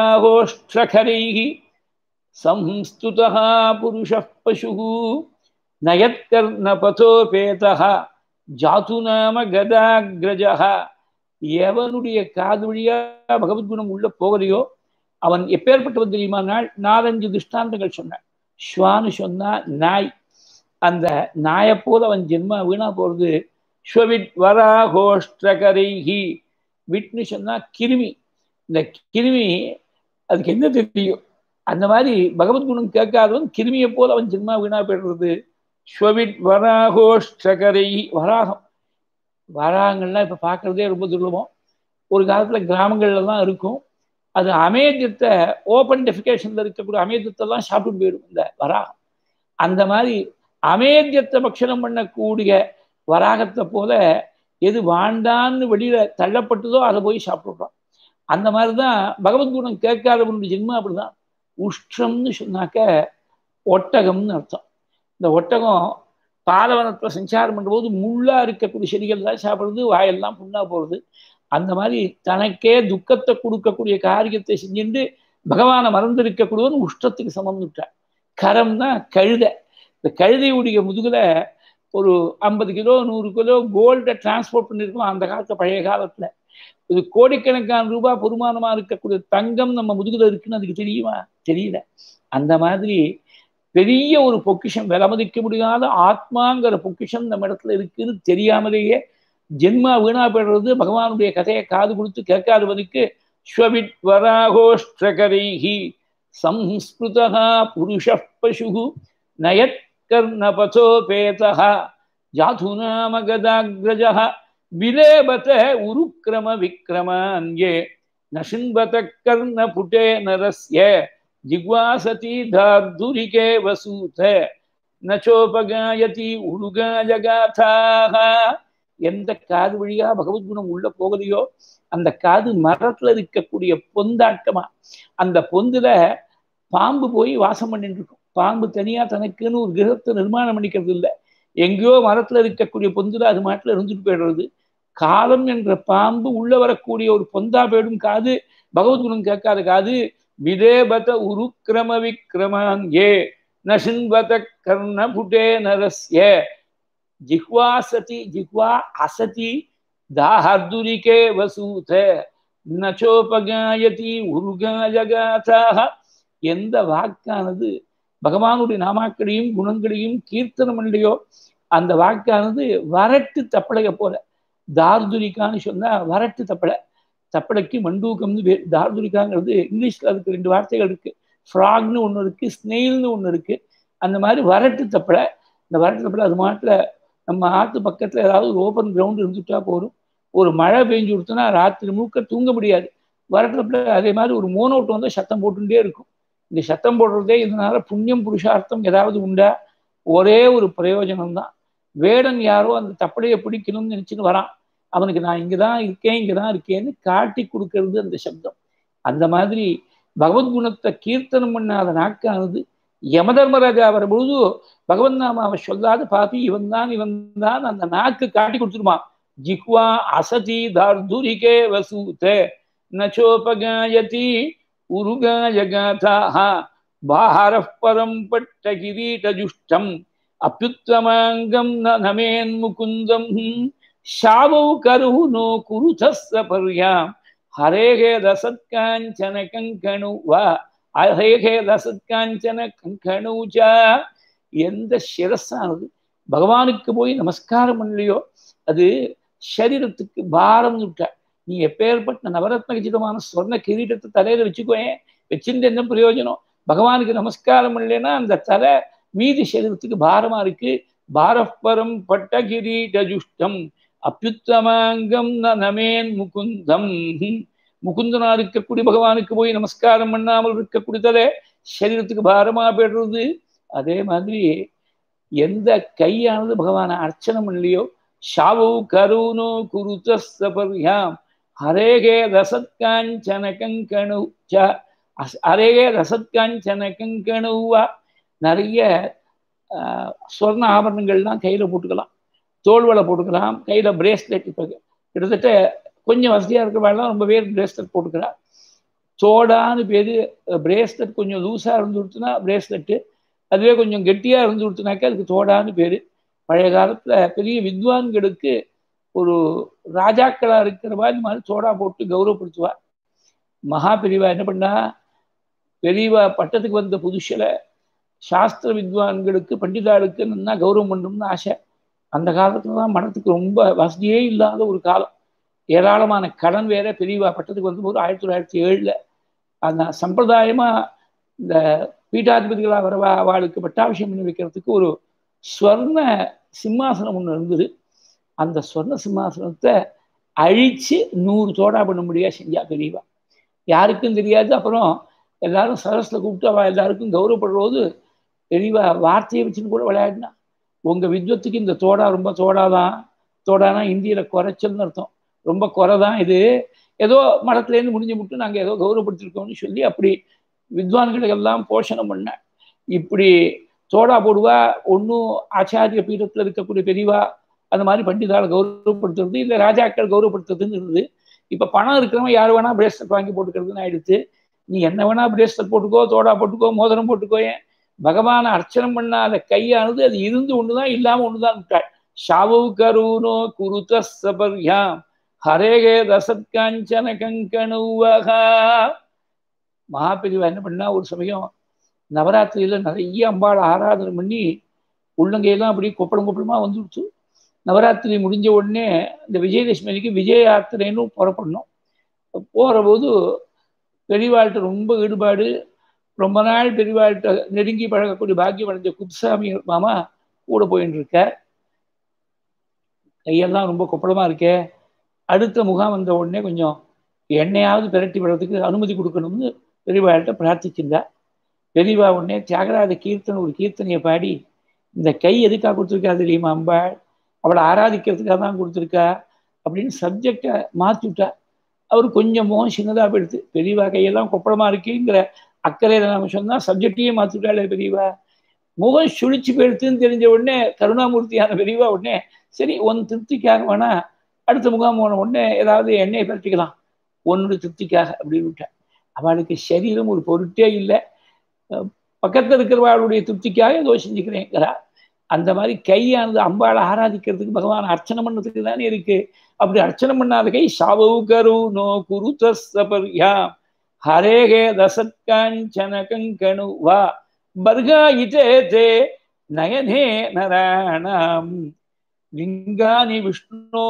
ஸ்வவிட்ராகோஷ்டகரைகி சம்ஸ்துதா புருஷ பசு நயத்கர்ணபதோபேதா ஜாது நாம கதாகிரஜா எவனுடைய காது வழியா பகவத்குணம் உள்ள போகலையோ அவன் எப்பேற்பட்டவன் தெரியுமா நாள் நாலஞ்சு திருஷ்டாந்தங்கள் சொன்னான் ஸ்வான்னு சொன்னா நாய் அந்த நாயை போல அவன் ஜென்மா வீணா போறது ஸ்வவிட் வராகோஷ்டகரைஹி விட்னு சொன்னா கிருமி இந்த கிருமி அதுக்கு என்ன தெரியும் அந்த மாதிரி பகவத்குணம் கேட்காதவன் கிருமியை போல அவன் ஜென்மா வீணா போயிடுறது ஸ்வவிட் வராகோஷ்டகரை வராகம் வராகங்கள்லாம் இப்போ பார்க்குறதே ரொம்ப துர்லபம் ஒரு காலத்தில் கிராமங்கள்ல தான் இருக்கும் அது அமேத்தியத்தை ஓப்பன் டெஃபிகேஷனில் இருக்கக்கூடிய அமேத்தியத்தெல்லாம் சாப்பிட்டு போயிடும் இந்த வராகம் அந்த மாதிரி அமேத்தியத்தை பக்ஷணம் பண்ணக்கூடிய வராகத்தை போல எது வாண்டான்னு வெளியில தள்ளப்பட்டதோ அதை போய் சாப்பிட்றோம் அந்த மாதிரி தான் பகவத்குணம் கேட்காதவனுடைய ஜென்மம் அப்படிதான் உஷ்டம்னு சொன்னாக்க ஒட்டகம்னு அர்த்தம் இந்த ஒட்டகம் பாலவனத்தில் சஞ்சாரம் பண்ணும்போது முள்ளா இருக்கக்கூடிய செடிகள் தான் சாப்பிடுறது வாயெல்லாம் புண்ணா போகிறது அந்த மாதிரி தனக்கே துக்கத்தை கொடுக்கக்கூடிய காரியத்தை செஞ்சுட்டு பகவானை மறந்து இருக்கக்கூடியவன் உஷ்டத்துக்கு சமந்துட்டார் கரம் தான் கழுதை இந்த கழுதையுடைய முதுகுல ஒரு ஐம்பது கிலோ நூறு கிலோ கோல்டை டிரான்ஸ்போர்ட் பண்ணியிருக்கோம் அந்த காலத்துல பழைய காலத்துல இது கோடிக்கணக்கான ரூபாய் பொறுமானமா இருக்கக்கூடிய தங்கம் நம்ம முதுகுல இருக்குன்னு அதுக்கு தெரியுமா தெரியல அந்த மாதிரி பெரிய ஒரு பொக்கிஷம் விலை மதிக்க முடியாத ஆத்மாங்கிற பொக்கிஷம் நம்ம இடத்துல இருக்குன்னு தெரியாமலேயே ஜென்மா வீணா போயிடுறது பகவானுடைய கதையை காது கொடுத்து கேட்காதவனுக்கு ஸ்வவிட் வராகோஷ்டகரைஹி சம்ஸ்கிருதா புருஷ பசு நயத் கர்ணபதோபேதः जातुनामगदाग्रजः विलेबत उरुक्रमविक्रमान्ये न शिन्वत कर्णपुटे नरस्य जिग्वासति धार्धुरिके वसूत न चोपगायति உருகாஜகாதாக எந்த காது வழியா பகவத்குணம் உள்ள போகலையோ அந்த காது மரத்துல இருக்கக்கூடிய பொந்தாட்டமா அந்த பொந்துல பாம்பு போய் வாசம் பண்ணிட்டு இருக்கும் பாம்பு தனியா தனக்குன்னு ஒரு கிரகத்தை நிர்மாணம் பண்ணிக்கிறது இல்லை எங்கேயோ மரத்துல இருக்கக்கூடிய பொந்துல அது மாட்டில் இருந்துட்டு போயிடுறது காலம் என்ற பாம்பு உள்ள வரக்கூடிய ஒரு பொந்தா போயிடும் காது பகவத்குணம் கேட்காத காது விதேபத உருக்கிரம விக்ரமான் ஏ நசின்வத கர்ணபுட்டே நரஸ்ய ஜிஹ்வா சதி ஜிஹ்வா அசதி தாஹர்துரிகே வசூத நச்சோபகாயதி உருகாஜகாதாக எந்த வாக்கானது பகவானுடைய நாமாக்களையும் குணங்களையும் கீர்த்தனம் இல்லையோ அந்த வாக்கானது வரட்டு தப்பளைய போல தார்துரிக்கான்னு சொன்னா வரட்டு தப்பளை தப்பளைக்கு மண்டூக்கம்னு பேர் தார்துரிக்காங்கிறது இங்கிலீஷ்ல அதுக்கு ரெண்டு வார்த்தைகள் இருக்கு ஃப்ராக்னு ஒன்று இருக்கு ஸ்னெயில்னு ஒன்று இருக்கு அந்த மாதிரி வரட்டு தப்பளை இந்த வரட்டு தப்பளை அது மாட்டில் நம்ம ஆற்று பக்கத்தில் ஏதாவது ஒரு ஓப்பன் கிரவுண்ட் இருந்துட்டா போதும் ஒரு மழை பெஞ்சு கொடுத்தோன்னா ராத்திரி முழுக்க தூங்க முடியாது வரட்டு தப்பளை அதே மாதிரி ஒரு மோனோட்டம் வந்து சத்தம் போட்டுட்டே இருக்கும் இந்த சத்தம் போடுறதே இதனால புண்ணியம் புருஷார்த்தம் ஏதாவது உண்டா ஒரே ஒரு பிரயோஜனம் தான் வேடன் யாரோ அந்த தப்படையை பிடிக்கணும்னு நினைச்சுன்னு வரான் அவனுக்கு நான் இங்கே தான் இருக்கேன் இங்கே தான் இருக்கேன்னு காட்டி கொடுக்கறது அந்த சப்தம் அந்த மாதிரி பகவத்குணத்தை கீர்த்தனம் பண்ணாத நாக்கானது யமதர்மராஜா வரும்பொழுது பகவன் நாமாவை சொல்லாத பாப்பி இவன் தான் இவன் தான் அந்த நாக்கு காட்டி கொடுத்துருமா ஜிக்வா அசதி தார்துரிகே வசூதே நச்சோபகாயதி உருகாயகாதாக பாரः பரம் பட்ட கிரீட்டஜுஷ்டம் அப்யுத்தமாங்கம் நமேன்முகுந்தம் शावौ करु नो कुरुथस्य पर्यां हरेः रसत्काञ्चन कङ्कणु वा हरेः रसत्काञ्चन கங்கணு ச எந்த சிரஸானது பகவானுக்கு போய் நமஸ்காரம் பண்ணலையோ அது சரீரத்துக்கு பாரம் விட்ட நீ எப்பேற்பட்ட நவரத்ன கச்சிதமான சொர்ண கிரீட்டத்தை தலையில வச்சுக்கோயேன் வச்சிருந்து என்ன பிரயோஜனம் பகவானுக்கு நமஸ்காரம் பண்ணலைன்னா அந்த தலை மீதி சரீரத்துக்கு பாரமா இருக்கு பாரப்பரம் பட்ட கிரீடஜுஷ்டம் அப்பியுத்தமாங்கம் நமேன் முகுந்தம் முகுந்தனா இருக்கக்கூடிய பகவானுக்கு போய் நமஸ்காரம் பண்ணாமல் இருக்கக்கூடியதே சரீரத்துக்கு பாரமா போயிடுறது அதே மாதிரி எந்த கையானது பகவானை அர்ச்சனை பண்ணலையோ ஷாவு கருணோ குருத்தஸ்தபர்யாம் ஹரேகே ரசத்காஞ்சன கங்கணு ச ஹரேகே ரசத்காஞ்சன கங்கணுவா நிறைய சொர்ண ஆபரணங்கள்லாம் கையில் போட்டுக்கலாம் தோல்வலை போட்டுக்கலாம் கையில் பிரேஸ்லெட் இப்போ கிட்டத்தட்ட கொஞ்சம் வசதியாக இருக்கிறவெல்லாம் ரொம்ப பேர் பிரேஸ்லெட் போட்டுக்கிறா தோடான்னு பேர் பிரேஸ்லெட் கொஞ்சம் லூஸாக இருந்துருச்சுன்னா பிரேஸ்லெட்டு அதுவே கொஞ்சம் கெட்டியாக இருந்து விட்டுனாக்கா அதுக்கு தோடான்னு பேர் பழைய காலத்தில் பெரிய வித்வான்களுக்கு ஒரு ராஜாக்களாக இருக்கிற மாதிரி மாதிரி தோடா போட்டு கௌரவப்படுத்துவா மகா பெரியவா என்ன பண்ணா பெரியவா பட்டத்துக்கு வந்த புதுசில் சாஸ்திர வித்வான்களுக்கு பண்டிதாளுக்கு நல்லா கௌரவம் பண்ணணும்னு ஆசை அந்த காலத்துல தான் மனத்துக்கு ரொம்ப வசதியே இல்லாத ஒரு காலம் ஏராளமான கடன் வேற பெரியவா பட்டத்துக்கு வந்தபோது ஆயிரத்தி தொள்ளாயிரத்தி ஏழில் அந்த சம்பிரதாயமாக இந்த பீட்டாதிபதிகளாக வரவா அவளுக்கு பட்டாபிஷேகம் பண்ணி வைக்கிறதுக்கு ஒரு ஸ்வர்ண சிம்மாசனம் ஒன்று இருந்தது அந்த ஸ்வர்ண சிம்மாசனத்தை அழித்து நூறு தோடா பண்ண முடியாது செஞ்சா பெரியவா யாருக்கும் தெரியாது அப்புறம் எல்லாரும் சரஸில் கூப்பிட்டு அவள் எல்லாருக்கும் கௌரவப்படுறது பெரியவா வார்த்தையை வச்சுன்னு கூட விளையாடினா உங்கள் வித்வத்துக்கு இந்த தோடா ரொம்ப தோடாதான் தோடானா இந்தியில் குறைச்சல்னு அர்த்தம் ரொம்ப குறை தான் இது ஏதோ மடத்துலேருந்து முடிஞ்சு விட்டு நாங்கள் ஏதோ கௌரவப்படுத்திருக்கோம்னு சொல்லி அப்படி வித்வான்களுக்கெல்லாம் போஷணம் பண்ண இப்படி தோடா போடுவா ஒன்றும் ஆச்சாரிய பீடத்தில் இருக்கக்கூடிய பெரியவா அந்த மாதிரி பண்டிதாவை கௌரவப்படுத்துறது இல்லை ராஜாக்கள் கௌரவப்படுத்துறதுன்னு இருந்தது இப்போ பணம் இருக்கிறவன் யார் வேணா பிரேஸ்லெட் வாங்கி போட்டுக்கிறதுன்னு ஆயிடுச்சு நீ என்ன வேணா பிரேஸ்லெட் போட்டுக்கோ தோடா போட்டுக்கோ மோதிரம் போட்டுக்கோ ஏன் பகவானை அர்ச்சனம் பண்ணாத கையானது அது இருந்து ஒண்ணுதான் இல்லாம ஒண்ணுதான் விட்டாள் ஷாவு கருணோ குருத சபர்யாம் ஹரேகே ரசத்காஞ்சன கங்கணுவகா மகாபிரிவா என்ன பண்ணா ஒரு சமயம் நவராத்திரியில நிறைய அம்பாள் ஆராதனை பண்ணி உள்ளங்கையெல்லாம் அப்படி கொப்பளம் கொப்பளமா வந்துடுச்சு நவராத்திரி முடிஞ்ச உடனே இந்த விஜயதசமி அன்னைக்கு விஜய யாத்திரைன்னு புறப்படணும் போகிற போது பெரியவாழ்கிட்ட ரொம்ப ஈடுபாடு ரொம்ப நாள் பெரியவாழ்கிட்ட நெருங்கி பழகக்கூடிய பாக்கியம் அடைஞ்ச குப்சாமி மாமா கூட போயின்னு இருக்க கையெல்லாம் ரொம்ப கொப்பளமா இருக்கே அடுத்த முகாம் வந்த உடனே கொஞ்சம் எண்ணெயாவது பிரட்டி விடுறதுக்கு அனுமதி கொடுக்கணும்னு பெரியவாழ்கிட்ட பிரார்த்திச்சிருந்தா பெரியவா உடனே தியாகராஜ கீர்த்தனை ஒரு கீர்த்தனையை பாடி இந்த கை எதுக்காக கொடுத்துருக்கா தெரியுமா அம்பாள் அவளை ஆராதிக்கிறதுக்காக தான் கொடுத்துருக்கா அப்படின்னு சப்ஜெக்டை மாற்றி விட்டா அவர் கொஞ்சம் முகம் சின்னதாக போயிடுது பெரியவா கையெல்லாம் கொப்பளமா இருக்குங்கிற அக்கறையில் நம்ம சொன்னால் சப்ஜெக்டையே மாற்றிவிட்டாளே பெரியவா முகம் சுழிச்சு போயிடுத்துன்னு தெரிஞ்ச உடனே கருணாமூர்த்தியான பெரியவா உடனே சரி ஒன் திருப்திக்காக வேணா அடுத்த முகாம் போன உடனே ஏதாவது எண்ணெயை பரட்டிக்கலாம் ஒன்னோட திருப்திக்காக அப்படின்னு விட்டேன் அவளுக்கு சரீரம் ஒரு பொருட்டே இல்லை பக்கத்தில் இருக்கிறவாளுடைய திருப்திக்காக ஏதோ செஞ்சுக்கிறேங்கிறா அந்த மாதிரி கையானது அம்பாளை ஆராதிக்கிறதுக்கு பகவான் அர்ச்சனை பண்ணதுக்கு தானே இருக்கு அப்படி அர்ச்சனை பண்ணாத கை சாவவு கரு நோ குரு தஸ்தபர்யா ஹரேகே தசத்காஞ்சன கங்கணு வா பர்காயிதே தே நயனே நராணாம் லிங்கானி விஷ்ணோ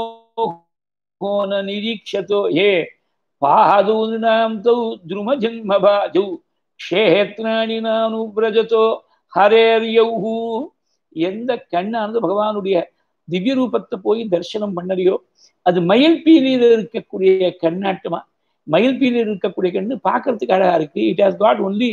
கோன நிரீட்சதோ ஏ பாதூனாம் தௌ துருமஜன்மபாஜௌ க்ஷேத்ராணி நானுபிரஜதோ ஹரேரியௌஹூ எந்த கண்ணானது பகவானுடைய திவ்ய ரூபத்தை போய் தரிசனம் பண்ணலையோ அது மயில் பீலியில் இருக்கக்கூடிய கண்ணாட்டமா மயில் பீலியில் இருக்கக்கூடிய கண்ணு பார்க்கறதுக்கு அழகா இருக்கு it has got only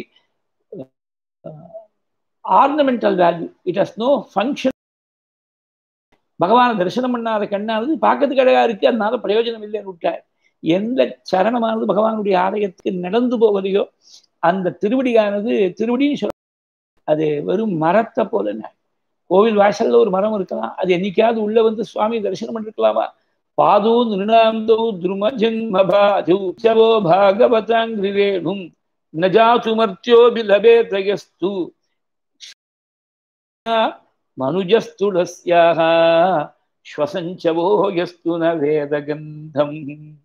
ornamental value it has no function பகவானை தரிசனம் பண்ணாத கண்ணானது பார்க்கறதுக்கு அழகா இருக்கு அதனால பிரயோஜனம் இல்லைன்னு விட்டார் எந்த சரணமானது பகவானுடைய ஆலயத்துக்கு நடந்து போவதையோ அந்த திருவடியானது திருவடின்னு சொல்ல அது வெறும் மரத்தை போல கோவில் வாசல்ல ஒரு மரம் இருக்கலாம் அது என்னைக்காவது உள்ள வந்து சுவாமி தரிசனம் பண்ணிருக்கலாமா பாதோ நிருணாந்தோ துரும ஜென்மபாஜோ பாகவதாங்கிரேணும் நஜாத்து மர்த்தியோபி லபேதயஸ்து மனுஜஸ்துலஸ்யாக ஸ்வசஞ்சவோ யஸ்து ந வேதகந்தம்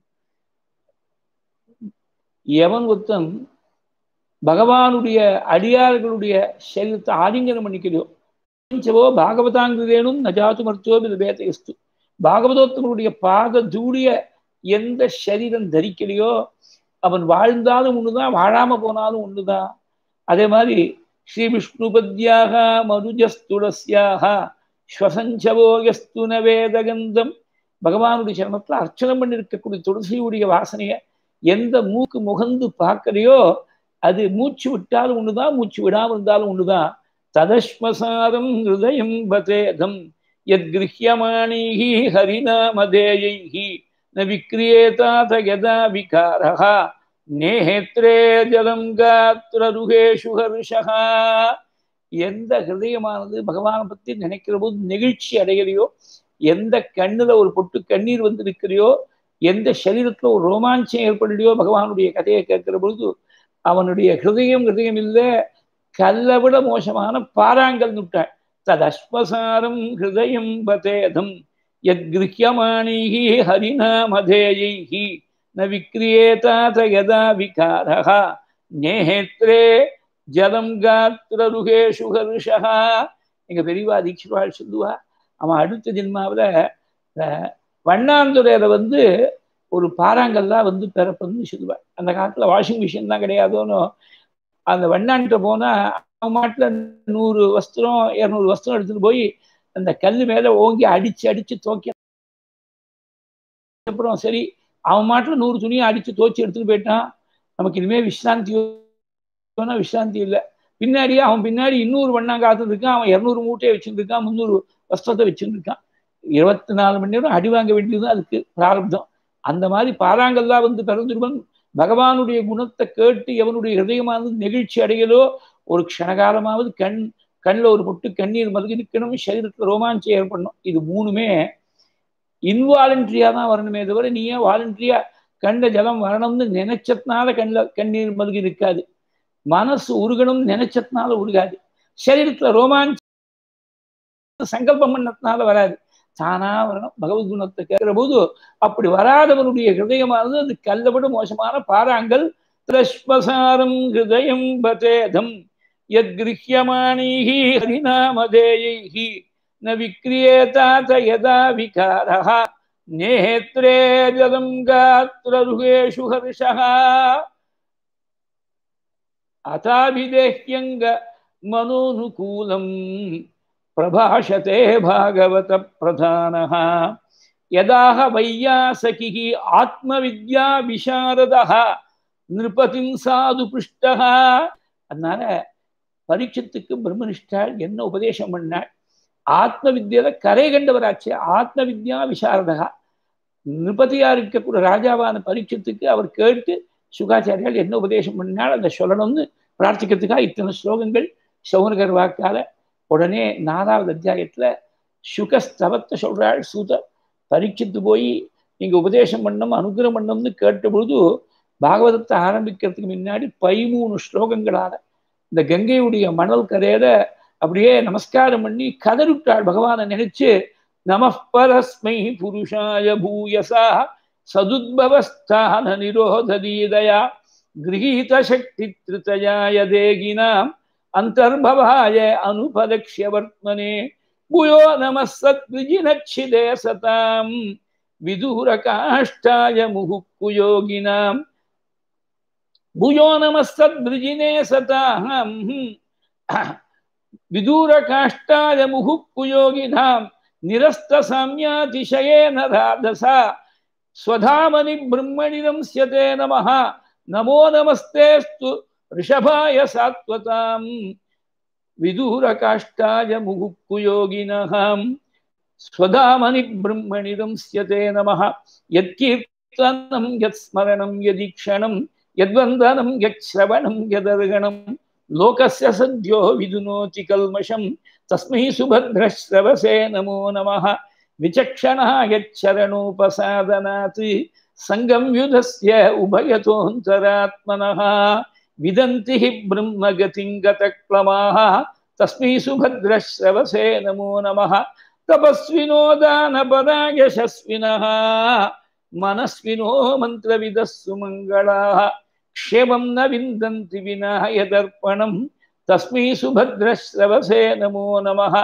எவன் ஒருத்தன் பகவானுடைய அடியார்களுடைய சரீரத்தை ஆலிங்கனம் பண்ணிக்கிறதோ பஞ்சவோ பாகவதாங்கிரேனும் நஜாத்து மருத்துவோ பேதயஸ்து பாகவதோத்தமனுடைய பாத தூளிய எந்த சரீரம் தரிக்கலையோ அவன் வாழ்ந்தாலும் ஒண்ணுதான் வாழாம போனாலும் ஒண்ணுதான் அதே மாதிரி ஸ்ரீ விஷ்ணுபத்யாக மனுஜஸ்துலஸ்யாக ஸ்வசஞ்சவோகஸ்து ந வேதகந்தம் பகவானுடைய சரணத்துல அர்ச்சனை பண்ணிருக்கக்கூடிய துளசியுடைய வாசனைய எந்த மூக்கு முகந்து பார்க்கலையோ அது மூச்சு விட்டாலும் ஒண்ணுதான் மூச்சு விடாமல் இருந்தாலும் ஒண்ணுதான் ததஸ்மசாரம் ஹிருதயம் பதேதம் யத் கிரஹியமாணீஹி ஹரிநாமதேயைஹி ந விக்ரியேதாத யதா விகாரஹா நேஹேத்ரே ஜலம் காத்ரருகேஷு ஹர்ஷஹா எந்த ஹிருதயமானது பகவானை பத்தி நினைக்கிற போது நெகிழ்ச்சி அடைகிறையோ எந்த கண்ணுல ஒரு பொட்டு கண்ணீர் வந்து இருக்கிறையோ எந்த சரீரத்துல ஒரு ரோமாஞ்சம் ஏற்படலையோ பகவானுடைய கதையை கேட்கிற பொழுது அவனுடைய ஹிருதயம் ஹிருதயம் இல்லை கல்லை விட மோசமான பாறாங்கல் நுட்டாள் ததஸ்மசாரம் ஹிருதயம் பதேதம் யத்கிருஹ்யமாணிः ஹரிநாமதேயைः न विक्रियेतात यदा विकारः நேஹேத்ரே ஜலம் காத்திரருகேஷு ஹர்ஷா எங்க பெரியவா தீட்சிவாள் சொல்லுவா அவன் அடுத்த ஜென்மாவில் வண்ணாந்துறையில வந்து ஒரு பாறாங்கல்லா வந்து பிறப்புன்னு சொல்லுவாள் அந்த காலத்துல வாஷிங் மிஷின் தான் கிடையாதோன்னு அந்த வண்ணான்கிட்ட போனா அவன் மாட்டில் நூறு வஸ்திரம் இரநூறு வஸ்திரம் எடுத்துட்டு போய் அந்த கல் மேல ஓங்கி அடிச்சு அடிச்சு துவைக்க அப்புறம் சரி அவன் மாட்டில் நூறு துணியை அடிச்சு துவைச்சு எடுத்துட்டு போயிட்டான் நமக்கு இனிமேல் விஸ்ராந்தி விஸ்ராந்தி இல்லை பின்னாடியே அவன் பின்னாடி இன்னொரு வண்ணாங்காத்து இருக்கான் அவன் இரநூறு மூட்டையை வச்சுருக்கான் முந்நூறு வஸ்திரத்தை வச்சுருக்கான் இருபத்தி நாலு மணி நேரம் அடி வாங்க வேண்டியது அதுக்கு பிராரப்தம் அந்த மாதிரி பாறாங்கல்லா வந்து பிறந்திருவன் பகவானுடைய குணத்தை கேட்டு எவனுடைய ஹிருதயமானது நெகிழ்ச்சி அடையலோ ஒரு க்ஷணகாலமாவது கண் கண்ணில் ஒரு பொட்டு கண்ணீர் மதுகி நிற்கணும் சரீரத்தில் ரோமாஞ்சம் ஏற்படணும் இது மூணுமே இன்வாலண்ட்ரியா தான் வரணுமே தவிர நீ ஏன் வாலண்ட்ரியா கண்ட ஜலம் வரணும்னு நினைச்சதுனால கண்ணில் கண்ணீர் மதுகி நிற்காது மனசு உருகணும்னு நினைச்சதுனால உருகாது சரீரத்துல ரோமாஞ்ச சங்கல்பம் பண்ணதுனால வராது தானா வரணும் பகவத் குணத்தை கேட்கிற போது அப்படி வராதவனுடைய ஹிருதயமானது அது கல்லை விட மோசமான பாறாங்கல் திரஸ்மசாரம் ஹிருதயம் பதேதம் யத்கிருஹ்யமாணீஹி ஹரிநாமதேயைஹி ந விக்ரியேதாத யதா விகாரः நேத்ரே ஜலம் காத்ரருகேஷு ஹர்ஷः அதாபிதேஹ்யங்க மனோனுகூலம் பிரபாஷதே பாகவத பிரதானः யதாக வையாசகிः ஆத்மவித்யா விசாரதः நிருபதிம் சாது பிருஷ்டः அதனால பரீட்சத்துக்கு பிரம்மனிஷ்டாள் என்ன உபதேசம் பண்ணாள் ஆத்ம வித்யில கரை கண்டவராச்சு ஆத்ம வித்யா விசாரதகா நிருபதியா இருக்கக்கூடிய ராஜாவான பரீட்சத்துக்கு அவர் கேட்டு சுகாச்சாரியால் என்ன உபதேசம் பண்ணால் அதை சொல்லணும்னு பிரார்த்திக்கிறதுக்காக இத்தனை ஸ்லோகங்கள் சௌனகர் வாக்கால உடனே நாலாவது அத்தியாயத்துல சுகஸ்தவத்தை சொல்றாள் சூத பரீட்சித்து போய் நீங்க உபதேசம் பண்ணணும் அனுகிரகம் பண்ணணும்னு கேட்ட பொழுது பாகவதத்தை ஆரம்பிக்கிறதுக்கு முன்னாடி பதிமூணு ஸ்லோகங்களால இந்த கங்கையுடைய மணல் கரையில அப்படியே நமஸ்காரம் பண்ணி கதறிட்டாள் பகவானை நினைச்சு நம பரஸ்மை புருஷாய பூயசா சதுத்பவஸ்தான நிரோததீதயா கிரகீத சக்தி திருத்தயாய தேகினாம் அந்தர்பவாய அனுபலக்ஷ்ய வர்த்மனே பூயோ நம சத்விஜினச்சிதே சதாம் விதூரகாஷ்டாய முகுக்குயோகினாம் பூயோ நம சத்விஜினே சதாம் விதூரகாஷ்டாய முகுக்குயோகினாம் நிரஸ்த சாமியாதிசயேன ராதசா ஸ்வதாமனி பிரம்மணிரம் ஸ்யதே நமः நமோ நமஸ்தேஸ்து ரிஷபாய சாத்வதாம் விதூரகாஷ்டாய முகுக்குயோகினः ஸ்வதாமனி பிரம்மணிரம் ஸ்யதே நமः யத்கீர்த்தனம் யத்ஸ்மரணம் யதீக்ஷணம் யத்வந்தனம் யச்ரவணம் யதர்கணம் லோகஸ்ய சத்யோ விதுனோதி கல்மஷம் தஸ்மை சுபத்ரஸ்ரவசே நமோ நமः விசக்ஷணாயச்சரணோபசாதனாத் சங்கம் யுதஸ்ய உபயதோந்தராத்மனः விதந்தி हि ब्रह्मगतिङ्गतक्लमाः तस्मै सुभद्रश्रवसे नमो नमः तपस्विनो दानपदाय यशस्विनः मनस्विनो मन्त्रविदः सुमङ्गलाः क्षेमं न विन्दन्ति विना यदर्पणं तस्मै सुभद्रश्रवसे नमो नमः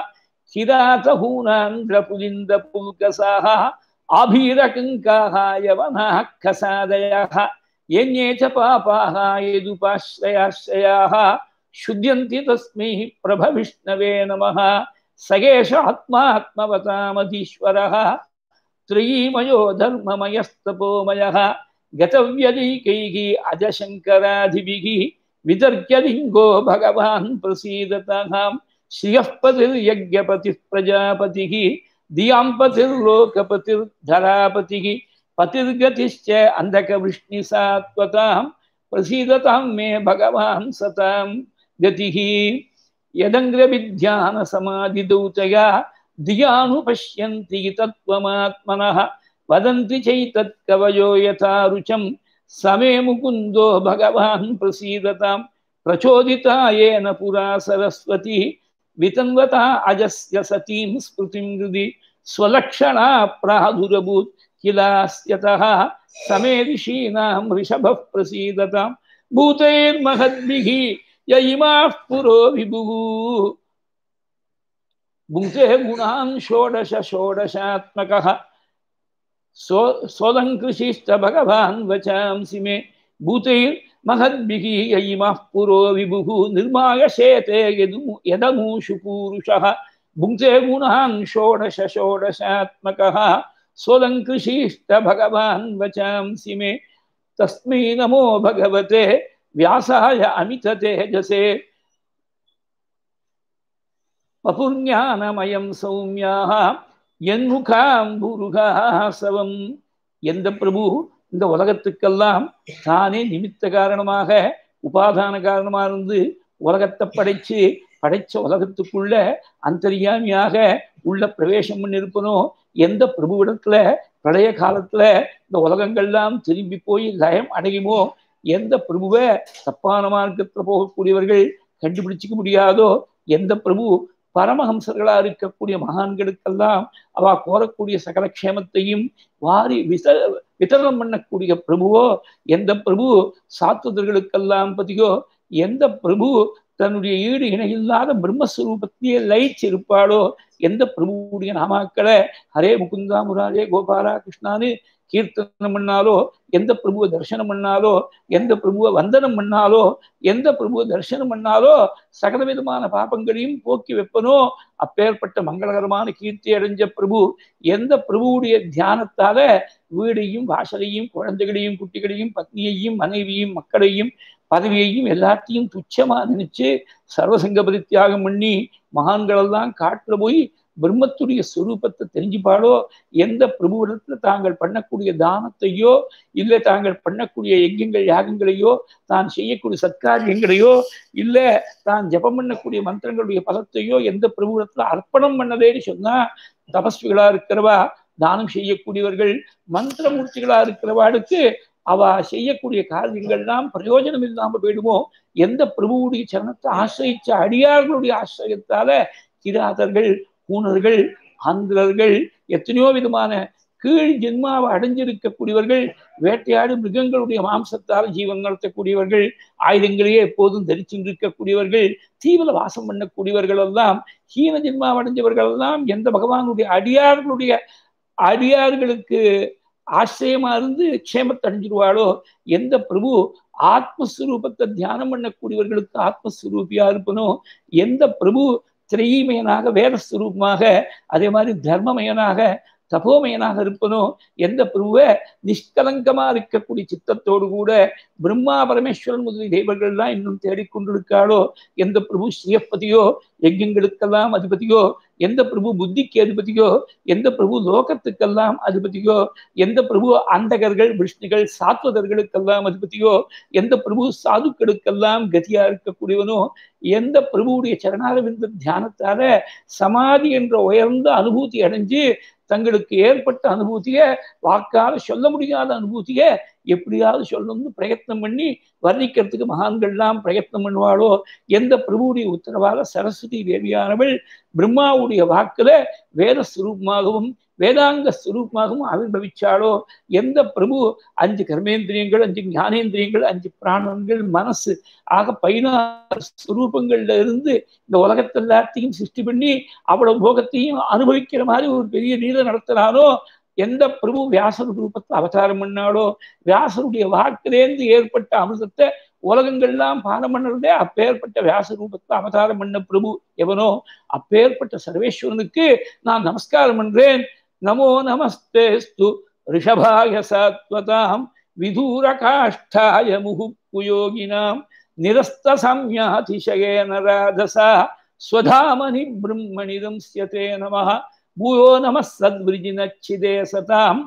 किरातहूनान्द्रपुलिन्दपुल्कसाः आभीरकङ्काः यवनाः कसादयः यन्ये च पापाः यदुपाश्रयाश्रयाः शुद्ध्यन्ति तस्मै प्रभविष्णवे नमः स एष आत्मात्मवतामधीश्वरः त्रयीमयो धर्ममयस्तपोमयः गतव्यलीकैः अजशङ्कराधिभिः वितर्क्यलिङ्गो भगवान् प्रसीदतः श्रियः पतिर्यज्ञपतिः प्रजापतिः धियां पतिर्लोकपतिर्धरापतिः पतिर्गतिश्च अन्धकवृष्णिसात्वतां प्रसीदतां मे भगवान् सतां गतिः यदङ्ग्रविध्यानसमाधिदौतया धियानुपश्यन्ति तत्त्वमात्मनः वदन्ति चैतत्कवयो यथा रुचं समे मुकुन्दो भगवान् प्रसीदतां प्रचोदिता येन पुरा सरस्वती वितन्वता अजस्य सतीं स्मृतिं हृदि स्वलक्षणा प्रादुरभूत् किलास्यतः समे ऋषीणां ऋषभः प्रसीदतां भूतैर्महद्भिः य इमाः पुरो विभुः भुङ्क्ते गुणान् षोडश षोडशात्मकः सो सोलङ्कृशिश्च भगवान् वचांसि मे भूतैर्महद्भिः य इमः पुरो विभुः निर्मायशेते यदु यदमूषु पूरुषः भुङ्क्ते गुणान् षोडश षोडशात्मकः सोलङ्कृशिश्च भगवान् वचांसि मे तस्मै नमो भगवते व्यासाय अमिततेजसे வபுர்ஞானமயம் சௌமியாக என்முகாம்புருகாசவம் எந்த பிரபு இந்த உலகத்துக்கெல்லாம் தானே நிமித்த காரணமாக உபாதான காரணமா இருந்து உலகத்தை படைச்சு படைச்ச உலகத்துக்குள்ள அந்தரியாமியாக உள்ள பிரவேசம் பண்ணிருப்பனோ எந்த பிரபுவிடத்துல பழைய காலத்துல இந்த உலகங்கள்லாம் திரும்பி போய் லயம் அடையுமோ எந்த பிரபுவை தப்பான மார்க்கத்துல போகக்கூடியவர்கள் கண்டுபிடிச்சிக்க முடியாதோ எந்த பிரபு பரமஹம்சர்களா இருக்கக்கூடிய மகான்களுக்கெல்லாம் அவ கோரக்கூடிய சகல க்ஷேமத்தையும் வாரி விச விதரணம் பண்ணக்கூடிய பிரபுவோ எந்த பிரபு சாத்துதர்களுக்கெல்லாம் பதியோ எந்த பிரபு தன்னுடைய ஈடு இணையில்லாத பிரம்மஸ்வரூபத்தையே லயிச்சு இருப்பாளோ எந்த பிரபுவுடைய நாமாக்களை ஹரே முகுந்தா முராரே கோபாலா கிருஷ்ணான்னு கீர்த்தனம் பண்ணாலோ எந்த பிரபுவை தரிசனம் பண்ணாலோ எந்த பிரபுவை வந்தனம் பண்ணாலோ எந்த பிரபுவை தரிசனம் பண்ணாலோ சகல விதமான பாபங்களையும் போக்கி வைப்பனோ அப்பேற்பட்ட மங்களகரமான கீர்த்தி அடைஞ்ச பிரபு எந்த பிரபுவுடைய தியானத்தால வீடையும் வாசலையும் குழந்தைகளையும் குட்டிகளையும் பத்னியையும் மனைவியும் மக்களையும் பதவியையும் எல்லாத்தையும் துச்சமா நினைச்சு சர்வசங்க பரித்தியாகம் பண்ணி மகான்களெல்லாம் காட்டுல போய் பிரம்மத்துடைய சுரூபத்தை தெரிஞ்சுப்பாளோ எந்த பிரபுவிடத்துல தாங்கள் பண்ணக்கூடிய தானத்தையோ இல்லை தாங்கள் பண்ணக்கூடிய யஜ்யங்கள் யாகங்களையோ தான் செய்யக்கூடிய சத்காரியங்களையோ இல்லை தான் ஜபம் பண்ணக்கூடிய மந்திரங்களுடைய பலத்தையோ எந்த பிரபுவிடத்துல அர்ப்பணம் பண்ணதேன்னு சொன்னா தபஸ்விகளா இருக்கிறவா தானம் செய்யக்கூடியவர்கள் மந்திரமூர்த்திகளா இருக்கிறவாளுக்கு அவ செய்யக்கூடிய காரியங்கள்லாம் பிரயோஜனம் இல்லாம போயிடுமோ எந்த பிரபுவுடைய சரணத்தை ஆசிரியிச்ச அடியார்களுடைய ஆசிரியத்தால கிராதர்கள் கூணர்கள் ஆந்திரர்கள் எத்தனையோ விதமான கீழ் ஜென்மாவை அடைஞ்சிருக்கக்கூடியவர்கள் வேட்டையாடு மிருகங்களுடைய மாம்சத்தால் ஜீவன் நடத்தக்கூடியவர்கள் ஆயுதங்களையே எப்போதும் தரிச்சு இருக்கக்கூடியவர்கள் தீவிர வாசம் பண்ணக்கூடியவர்கள் எல்லாம் ஹீன ஜென்மாவை அடைஞ்சவர்கள் எல்லாம் எந்த பகவானுடைய அடியார்களுடைய அடியார்களுக்கு ஆசிரியமா இருந்து க்ஷேமத்தை அடைஞ்சிருவாளோ எந்த பிரபு ஆத்மஸ்வரூபத்தை தியானம் பண்ணக்கூடியவர்களுக்கு ஆத்மஸ்வரூபியா இருப்பனோ எந்த பிரபு திரையீமயனாக வேதஸ்வரூபமாக அதே மாதிரி தர்மமயனாக தபோமயனாக இருப்பனோ எந்த பிரபுவ நிஷ்கலங்கமா இருக்கக்கூடிய சித்தத்தோடு கூட பிரம்மா பரமேஸ்வரன் முதலிய தெய்வங்கள்லாம் இன்னும் தேடிக்கொண்டிருக்காளோ எந்த பிரபு ஸ்ரீயப்பதியோ யஜ்யங்களுக்கெல்லாம் அதிபதியோ எந்த பிரபு புத்திக்கு அதிபதியோ எந்த பிரபு லோகத்துக்கெல்லாம் அதிபதியோ எந்த பிரபு அந்தகர்கள் விஷ்ணுகள் சாத்வதர்களுக்கெல்லாம் அதிபதியோ எந்த பிரபு சாதுக்களுக்கெல்லாம் கதியா இருக்கக்கூடியவனோ எந்த பிரபுவுடைய சரணாரவிந்த தியானத்தால சமாதி என்ற உயர்ந்த அனுபூதி அடைஞ்சு தங்களுக்கு ஏற்பட்ட அனுபூதிய வாக்கால சொல்ல முடியாத அனுபூதிய எப்படியாவது சொல்லணும்னு பிரயத்னம் பண்ணி வர்ணிக்கிறதுக்கு மகான்கள்லாம் பிரயத்னம் பண்ணுவாளோ எந்த பிரபுவுடைய உத்தரவால சரஸ்வதி தேவியானவள் பிரம்மாவுடைய வாக்குல வேத ஸ்வரூபமாகவும் வேதாங்க ஸ்வரூபமாகவும் ஆவிர்வவிச்சாலோ எந்த பிரபு அஞ்சு கர்மேந்திரியங்கள் அஞ்சு ஞானேந்திரியங்கள் அஞ்சு பிராணங்கள் மனசு ஆக பதினாறு ஸ்வரூபங்கள்ல இருந்து இந்த உலகத்தை எல்லாத்தையும் சிருஷ்டி பண்ணி அவ்வளவு போகத்தையும் அனுபவிக்கிற மாதிரி ஒரு பெரிய நீரை நடத்தினாரோ எந்த பிரபு வியாசர் ரூபத்தை அவதாரம் பண்ணாலோ வியாசருடைய வாக்கிலேருந்து ஏற்பட்ட அமிர்தத்தை உலகங்கள்லாம் பானம் பண்ணுறதே அப்பேற்பட்ட வியாச ரூபத்தை அவதாரம் பண்ண பிரபு எவனோ அப்பேற்பட்ட சர்வேஸ்வரனுக்கு நான் நமஸ்காரம் பண்றேன் நமோ நமஸ்தேஸ்து ரிஷபாய சாத்வதாம் விதூரகாஷ்டாய முகுப்புயோகினாம் நிரஸ்த சம்யாதிசயேன ராதசா ஸ்வதாமனி பிரம்மணிதம் ஸ்யதே நம பூயோ நம சத்விஜினச்சிதே சதாம்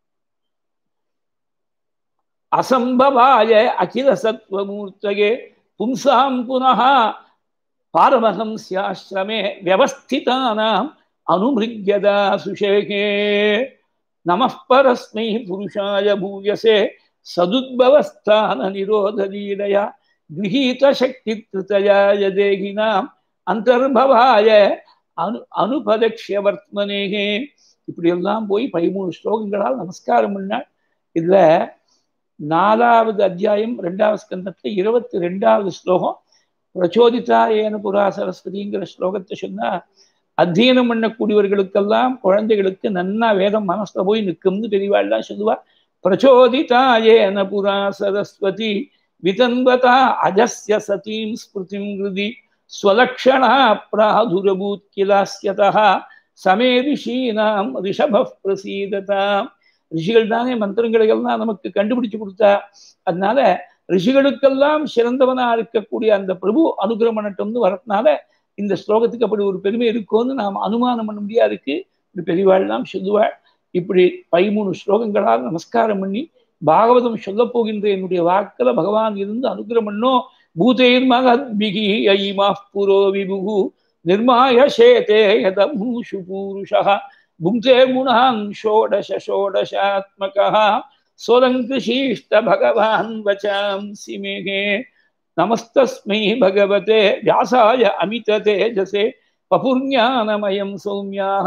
அசம்பவாய அகில சத்வமூர்த்தகே பும்சாம் புனः பாரமஹம்ஸ்யாஸ்ரமே வியவஸ்திதானாம் அனுமிருக்யதா சுஷேகே நமः பரஸ்மை புருஷாய பூயசே சதுத்பவஸ்தான நிரோதலீலயா கிரகீத சக்தி கிருத்தயாய தேகினாம் அந்தர்பவாய அனு அனுபதக்ஷ வர்த்மனேகே இப்படி எல்லாம் போய் பதிமூணு ஸ்லோகங்களால் நமஸ்காரம் பண்ணாள் இதுல நாலாவது அத்தியாயம் ரெண்டாவது ஸ்கந்தத்துல இருபத்தி ரெண்டாவது ஸ்லோகம் பிரச்சோதிதா ஏன புரா சரஸ்வதிங்கிற ஸ்லோகத்தை சொன்னா அத்தியனம் பண்ணக்கூடியவர்களுக்கெல்லாம் குழந்தைகளுக்கு நன்னா வேதம் மனசுல போய் நிற்கும்னு பெரியவாள்லாம் சொல்லுவா பிரச்சோதிதா ஏன புரா சரஸ்வதி விதன்வதா அஜஸ்ய சதீம் ஸ்மிருதிம் கிருதி ஸ்வலக்ஷணா பிராதுரபூத் கிலாஸ்யதா சமே ரிஷீனாம் ரிஷப பிரசீததாம் ரிஷிகள் தானே மந்திரங்களை எல்லாம் நமக்கு கண்டுபிடிச்சு கொடுத்தா அதனால ரிஷிகளுக்கெல்லாம் சிறந்தவனா இருக்கக்கூடிய அந்த பிரபு அனுகிரமணட்டம்னு வரதுனால இந்த ஸ்லோகத்துக்கு அப்படி ஒரு பெருமை இருக்கும்னு நாம் அனுமானம் பண்ண முடியாது இருக்கு இப்படி பெரியவாள்லாம் சொல்லுவாள் இப்படி பதிமூணு ஸ்லோகங்களால் நமஸ்காரம் பண்ணி பாகவதம் சொல்ல போகின்ற என்னுடைய வாக்கில பகவான் இருந்து அனுகிரம் பண்ணோம் பூதேர் மகத்பிகி ஐமா புரோ விபுகு நிர்மாய சேதே யதமூஷு பூருஷः புங்கே குணான் ஷோடச ஷோடசாத்மகः स्वलङ्कृशीष्ट भगवान् वचांसि मेघे नमस्तस्मै भगवते व्यासाय अमिततेजसे पपुर्ज्ञानमयं सौम्याः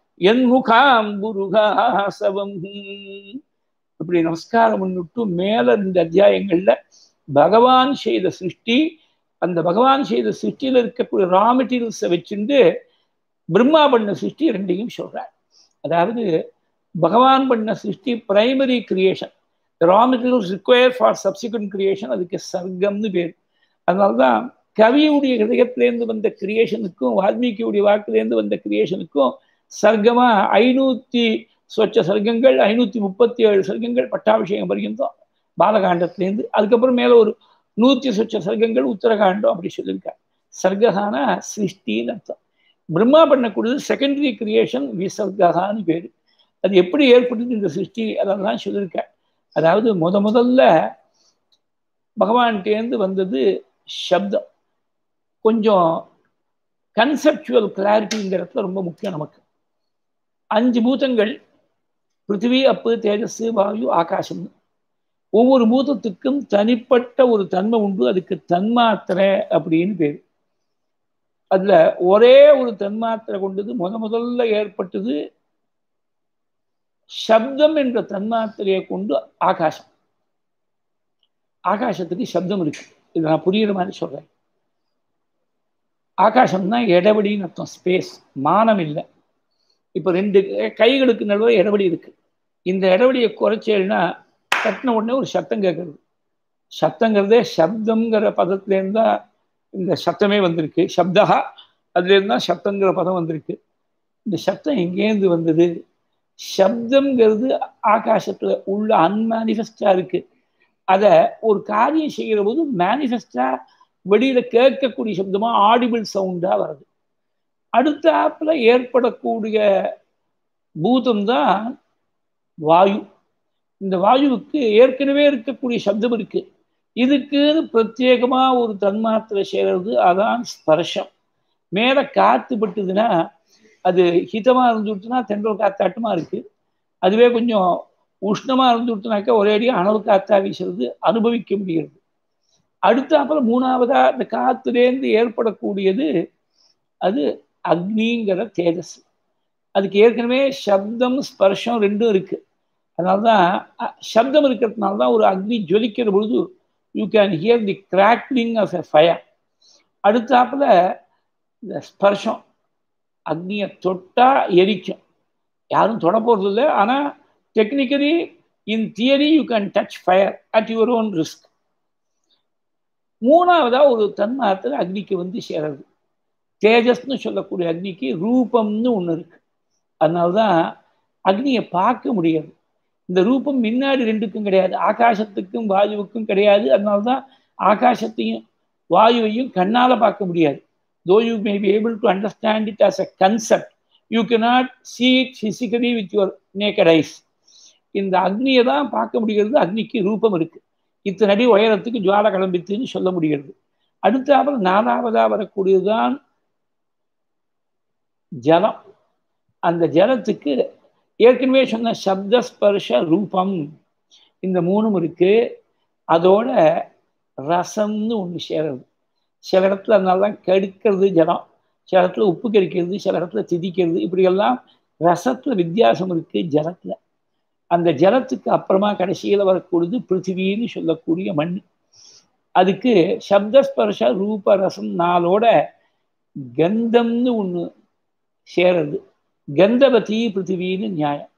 என்முகாம்புருகாசவம் இப்படி நமஸ்காரம் பண்ணிட்டு மேல இந்த அத்தியாயங்கள்ல பகவான் செய்த சிருஷ்டி அந்த பகவான் செய்த சிருஷ்டியில இருக்கக்கூடிய ரா மெட்டீரியல்ஸை வச்சுட்டு பிரம்மா பண்ண சிருஷ்டி ரெண்டையும் சொல்றார் அதாவது பகவான் பண்ண சிருஷ்டி primary creation raw materials require for subsequent creation அதுக்கு சர்க்கம்னு பேர் அதனால்தான் கவியுடைய ஹிருதயத்திலேருந்து வந்த கிரியேஷனுக்கும் வால்மீகியுடைய வாக்குலேருந்து வந்த கிரியேஷனுக்கும் சர்க்கமா ஐநூத்தி சொச்ச சர்க்கங்கள் ஐநூத்தி முப்பத்தி ஏழு சர்க்கங்கள் பட்டாபிஷேகம் பர்யந்தம் பாலகாண்டத்திலேருந்து அதுக்கப்புறம் மேல ஒரு நூத்தி சொச்ச சர்க்கங்கள் உத்தரகாண்டம் அப்படி சொல்லியிருக்காங்க சர்க்ககான சிருஷ்டின்னு அர்த்தம் பிரம்மா பண்ணக்கூடியது செகண்டரி கிரியேஷன் விசர்கான்னு பேரு அது எப்படி ஏற்பட்டது இந்த சிருஷ்டி அதெல்லாம் சொல்லியிருக்கார் அதாவது முத முதல்ல பகவான்கிட்டேருந்து வந்தது சப்தம் கொஞ்சம் கன்செப்டுவல் கிளாரிட்டிங்கிற இடத்துல ரொம்ப முக்கியம் நமக்கு அஞ்சு பூதங்கள் பிருத்திவி அப்பு தேஜஸ் வாயு ஆகாசம் ஒவ்வொரு பூதத்துக்கும் தனிப்பட்ட ஒரு தன்மை உண்டு அதுக்கு தன்மாத்திரை அப்படின்னு பேர் அதுல ஒரே ஒரு தன்மாத்திரை கொண்டது முத முதல்ல ஏற்பட்டது சப்தம் என்ற தன்மாத்திரையை கொண்டு ஆகாசம் ஆகாசத்துக்கு சப்தம் இருக்கு இது நான் புரியுற மாதிரி சொல்றேன் ஆகாசம்னா இடவெளின்னு அர்த்தம் ஸ்பேஸ் மானம் இல்லை இப்போ ரெண்டு கைகளுக்கு நடுவில் இடவெளி இருக்கு இந்த இடவெளியை குறைச்சேன்னா கட்டின உடனே ஒரு சத்தம் கேட்கறது சத்தங்கிறதே சப்தங்கிற பதத்துலேருந்து தான் இந்த சத்தமே வந்திருக்கு சப்தகா அதுலேருந்து தான் சப்தங்கிற பதம் வந்திருக்கு இந்த சத்தம் எங்கேருந்து வந்தது சப்தங்கிறது ஆகாசத்துல உள்ள அன்மேனிஃபெஸ்டா இருக்கு அதை ஒரு காரியம் செய்கிற போது மேனிஃபெஸ்டா வெளியில கேட்கக்கூடிய சப்தமா ஆடிபிள் சவுண்டா வருது அடுத்த ஆப்ல ஏற்படக்கூடிய பூதம் தான் வாயு இந்த வாயுவுக்கு ஏற்கனவே இருக்கக்கூடிய சப்தம் இருக்கு இதுக்குன்னு பிரத்யேகமா ஒரு தன்மாத்திரை செய்யறது அதான் ஸ்பர்ஷம் மேல காத்து பட்டுதுன்னா அது ஹிதமா இருந்துட்டுனா தென்றல் காத்தாட்டமா இருக்கு அதுவே கொஞ்சம் உஷ்ணமா இருந்துட்டுனாக்கா ஒரேடியா அனல் காத்தா வீசுறது அனுபவிக்க முடிகிறது அடுத்தாப்புல மூணாவதா இந்த காத்துலேருந்து ஏற்படக்கூடியது அது அக்னிங்கிற தேஜஸ் அதுக்கு ஏற்கனவே சப்தம் ஸ்பர்ஷம் ரெண்டும் இருக்கு அதனால்தான் சப்தம் இருக்கிறதுனால தான் ஒரு அக்னி ஜொலிக்கிற பொழுது you can hear the crackling of a fire அடுத்தாப்புல இந்த ஸ்பர்ஷம் அக்னியை தொட்டா எரிக்கும் யாரும் தொட போகிறது இல்லை ஆனால் technically in theory you can touch fire at your own risk மூணாவதா ஒரு தன்மாத்திர அக்னிக்கு வந்து சேருது தேஜஸ்னு சொல்லக்கூடிய அக்னிக்கு ரூபம்னு ஒன்று இருக்கு அதனால்தான் அக்னியை பார்க்க முடியாது இந்த ரூபம் முன்னாடி ரெண்டுக்கும் கிடையாது ஆகாசத்துக்கும் வாயுவுக்கும் கிடையாது அதனால்தான் ஆகாசத்தையும் வாயுவையும் கண்ணால பார்க்க முடியாது though you may be able to understand it as a concept, you cannot see it physically with your naked eyes. இந்த அக்னியை தான் பார்க்க முடிகிறது அக்னிக்கு ரூபம் இருக்கு இத்தனை அடி உயரத்துக்கு ஜுவால கிளம்பித்துன்னு சொல்ல முடிகிறது அடுத்தாவது நாலாவதா வரக்கூடியதுதான் ஜலம் அந்த ஜலத்துக்கு ஏற்கனவே சொன்ன சப்த ஸ்பர்ஷ ரூபம் இந்த மூணும் இருக்கு அதோட ரசம்னு ஒன்று சேருது சில இடத்துல அதனால தான் கெடுக்கிறது ஜலம் சில இடத்துல உப்பு கெடுக்கிறது சில இடத்துல திதிக்கிறது இப்படியெல்லாம் ரசத்தில் வித்தியாசம் இருக்குது ஜலத்தில் அந்த ஜலத்துக்கு அப்புறமா கடைசியில் வரக்கூடியது பிருத்திவின்னு சொல்லக்கூடிய மண் அதுக்கு சப்தஸ்பர்ஷ ரூப ரசம் நாளோட கந்தம்னு ஒன்று சேருது கந்தவதி பிருத்திவின்னு நியாயம்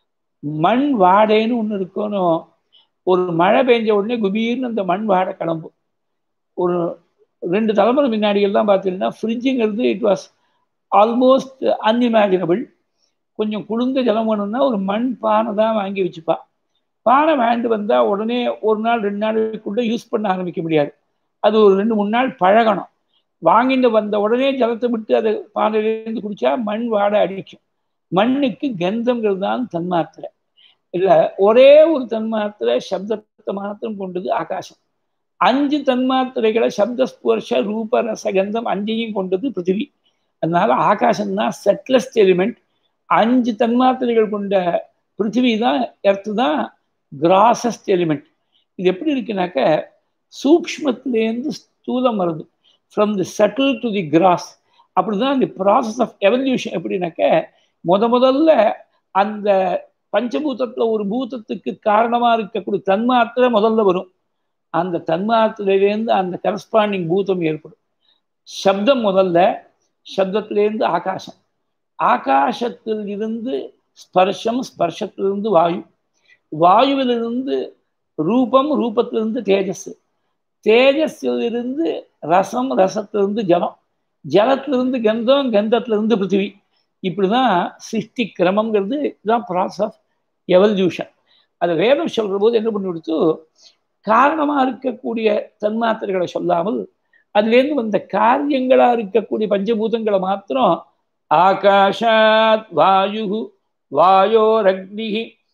மண் வாடைன்னு ஒன்று இருக்கணும் ஒரு மழை பெஞ்ச உடனே குபீர்னு அந்த மண் வாடை கிளம்பும் ஒரு ரெண்டு தலைமுறை முன்னாடி எல்லாம் பார்த்தீங்கன்னா ஃப்ரிட்ஜுங்கிறது இட் வாஸ் ஆல்மோஸ்ட் அன்இமேஜினபிள் கொஞ்சம் குளிர்ந்த ஜலம் வேணும்னா ஒரு மண் பானை தான் வாங்கி வச்சுப்பா பானை வாங்கிட்டு வந்தால் உடனே ஒரு நாள் ரெண்டு நாளுக்குள்ளே யூஸ் பண்ண ஆரம்பிக்க முடியாது அது ஒரு ரெண்டு மூணு நாள் பழகணும் வாங்கிட்டு வந்த உடனே ஜலத்தை விட்டு அதை பானையிலேருந்து குடிச்சா மண் வாடை அடிக்கும் மண்ணுக்கு கந்தங்கிறது தான் தன்மாத்திரை இல்லை ஒரே ஒரு தன்மாத்திரை சப்தத்தை மாத்திரம் கொண்டது ஆகாசம் அஞ்சு தன்மாத்திரைகளை சப்தஸ்பர்ஷ ரூப ரசகந்தம் அஞ்சையும் கொண்டது பிருத்திவி அதனால ஆகாசம் தான் செட்லஸ்ட் எலிமெண்ட் அஞ்சு தன்மாத்திரைகள் கொண்ட பிருத்திவி தான் எர்த்து தான் கிராசஸ்ட் எலிமெண்ட் இது எப்படி இருக்குனாக்க சூக்மத்திலேருந்து ஸ்தூலம் வருது from the subtle to the gross அப்படிதான் இந்த ப்ராசஸ் ஆஃப் எவல்யூஷன் எப்படின்னாக்க முத முதல்ல அந்த பஞ்சபூதத்தில் ஒரு பூதத்துக்கு காரணமாக இருக்கக்கூடிய தன்மாத்திரை முதல்ல வரும் அந்த தன்மாத்திரையிலேருந்து அந்த கரஸ்பாண்டிங் பூதம் ஏற்படும் சப்தம் முதல்ல சப்தத்திலேருந்து ஆகாசம் ஆகாசத்தில் இருந்து ஸ்பர்ஷம் ஸ்பர்ஷத்திலிருந்து வாயு வாயுவிலிருந்து ரூபம் ரூபத்திலிருந்து தேஜஸ் தேஜஸிலிருந்து ரசம் ரசத்திலிருந்து ஜலம் ஜலத்திலிருந்து கந்தம் கந்தத்திலிருந்து பிருத்திவி இப்படிதான் சிருஷ்டி கிரமங்கிறது இதுதான் ப்ராசஸ் ஆஃப் எவல்யூஷன் அதை வேதம் சொல்கிற போது என்ன பண்ணி கொடுத்து காரணமாக இருக்கக்கூடிய தன்மாத்திரைகளை சொல்லாமல் அதுலேருந்து வந்த காரியங்களாக இருக்கக்கூடிய பஞ்சபூதங்களை மாத்திரம் ஆகாஷாத் வாயு வாயோரக்னி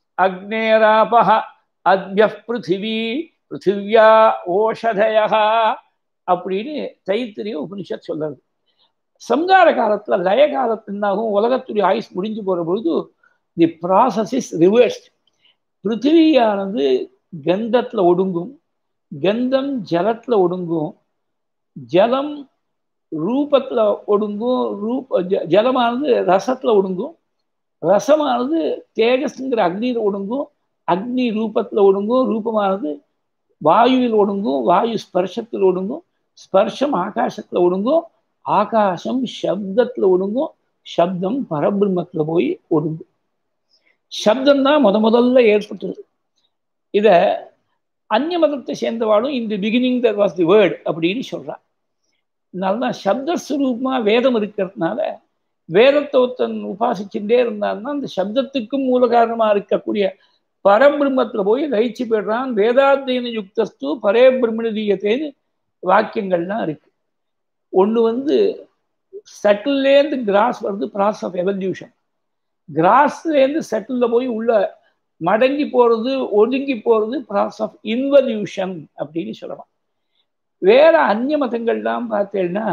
அக்னேராப அத்ய பிருத்திவி பிருத்திவியா ஓஷதய அப்படின்னு தைத்திரிய உபனிஷத் சொல்றது சம்கார காலத்துல லய காலத்தினாகவும் உலகத்துடைய ஆயுஸ் முடிஞ்சு போற பொழுது தி ப்ராசஸ் இஸ் ரிவர்ஸ்ட் பிருத்திவியானது கந்தத்துல ஒடுங்கும் கந்தம் ஜலத்துல ஒடுங்கும் ஜலம் ரூபத்துல ஒடுங்கும் ரூப ஜலமானது ரசத்துல ஒடுங்கும் ரசமானது தேஜஸ்ங்கிற அக்னியில் ஒடுங்கும் அக்னி ரூபத்தில் ஒடுங்கும் ரூபமானது வாயுவில் ஒடுங்கும் வாயு ஸ்பர்ஷத்தில் ஒடுங்கும் ஸ்பர்ஷம் ஆகாசத்தில் ஒடுங்கும் ஆகாசம் சப்தத்தில் ஒடுங்கும் சப்தம் பரபிரம்மத்தில் போய் ஒடுங்கும் சப்தம் தான் முத முதல்ல ஏற்பட்டது இதை அந்நிய மதத்தை சேர்ந்தவாளும் இந்த beginning that was the word அப்படின்னு சொல்றான் அதனால்தான் சப்தஸ்வரூபமா வேதம் இருக்கிறதுனால வேதத்தை ஒருத்தன் உபாசிச்சுட்டே இருந்தான்னா அந்த சப்தத்துக்கும் மூல காரணமா இருக்கக்கூடிய பரபிரம்மத்துல போய் லயிச்சு போயிடுறான் வேதாத்தியன யுக்தஸ்து பரே பிரம்மணதீயத்தேன்னு வாக்கியங்கள்லாம் இருக்கு ஒன்று வந்து சட்டில்லேருந்து கிராஸ் வருது ப்ராசஸ் ஆஃப் எவல்யூஷன் கிராஸ்லேருந்து செட்டிலில் போய் உள்ள மடங்கி போகிறது ஒதுங்கி போகிறது ப்ராசஸ் ஆஃப் இன்வல்யூஷன் அப்படின்னு சொல்லலாம் வேற அந்நிய மதங்கள்லாம் பார்த்தேன்னா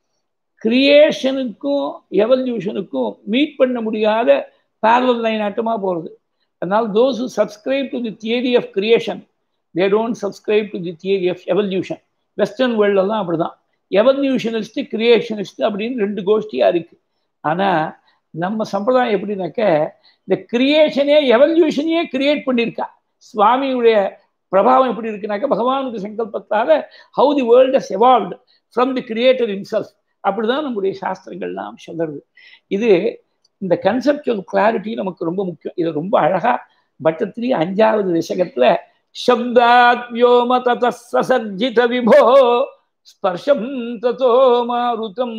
கிரியேஷனுக்கும் எவல்யூஷனுக்கும் மீட் பண்ண முடியாத பேரல் லைன் ஆட்டமாக போகிறது அதனால் those who subscribe to the theory of creation they don't subscribe to the theory of evolution western வேர்ல்டெல்லாம் அப்படி தான் எவல்யூஷனிஸ்ட்டு கிரியேஷனிஸ்ட் அப்படின்னு ரெண்டு கோஷ்டியாக இருக்குது ஆனால் நம்ம சம்பிரதாயம் எப்படின்னாக்க இந்த கிரியேஷனே எவல்யூஷனையே கிரியேட் பண்ணியிருக்கா சுவாமியுடைய பிரபாவம் எப்படி இருக்குனாக்க பகவானுக்கு சங்கல்பத்தால how the world has evolved from the creator himself அப்படிதான் நம்முடைய சாஸ்திரங்கள்லாம் சொல்றது இது இந்த கன்செப்டுவல் கிளாரிட்டி நமக்கு ரொம்ப முக்கியம் இது ரொம்ப அழகா பட்டத்திரி அஞ்சாவது தசகத்துல சப்தாத் வியோம தசர்ஜித விபோ ஸ்பர்ஷம் ததோ மாருதம்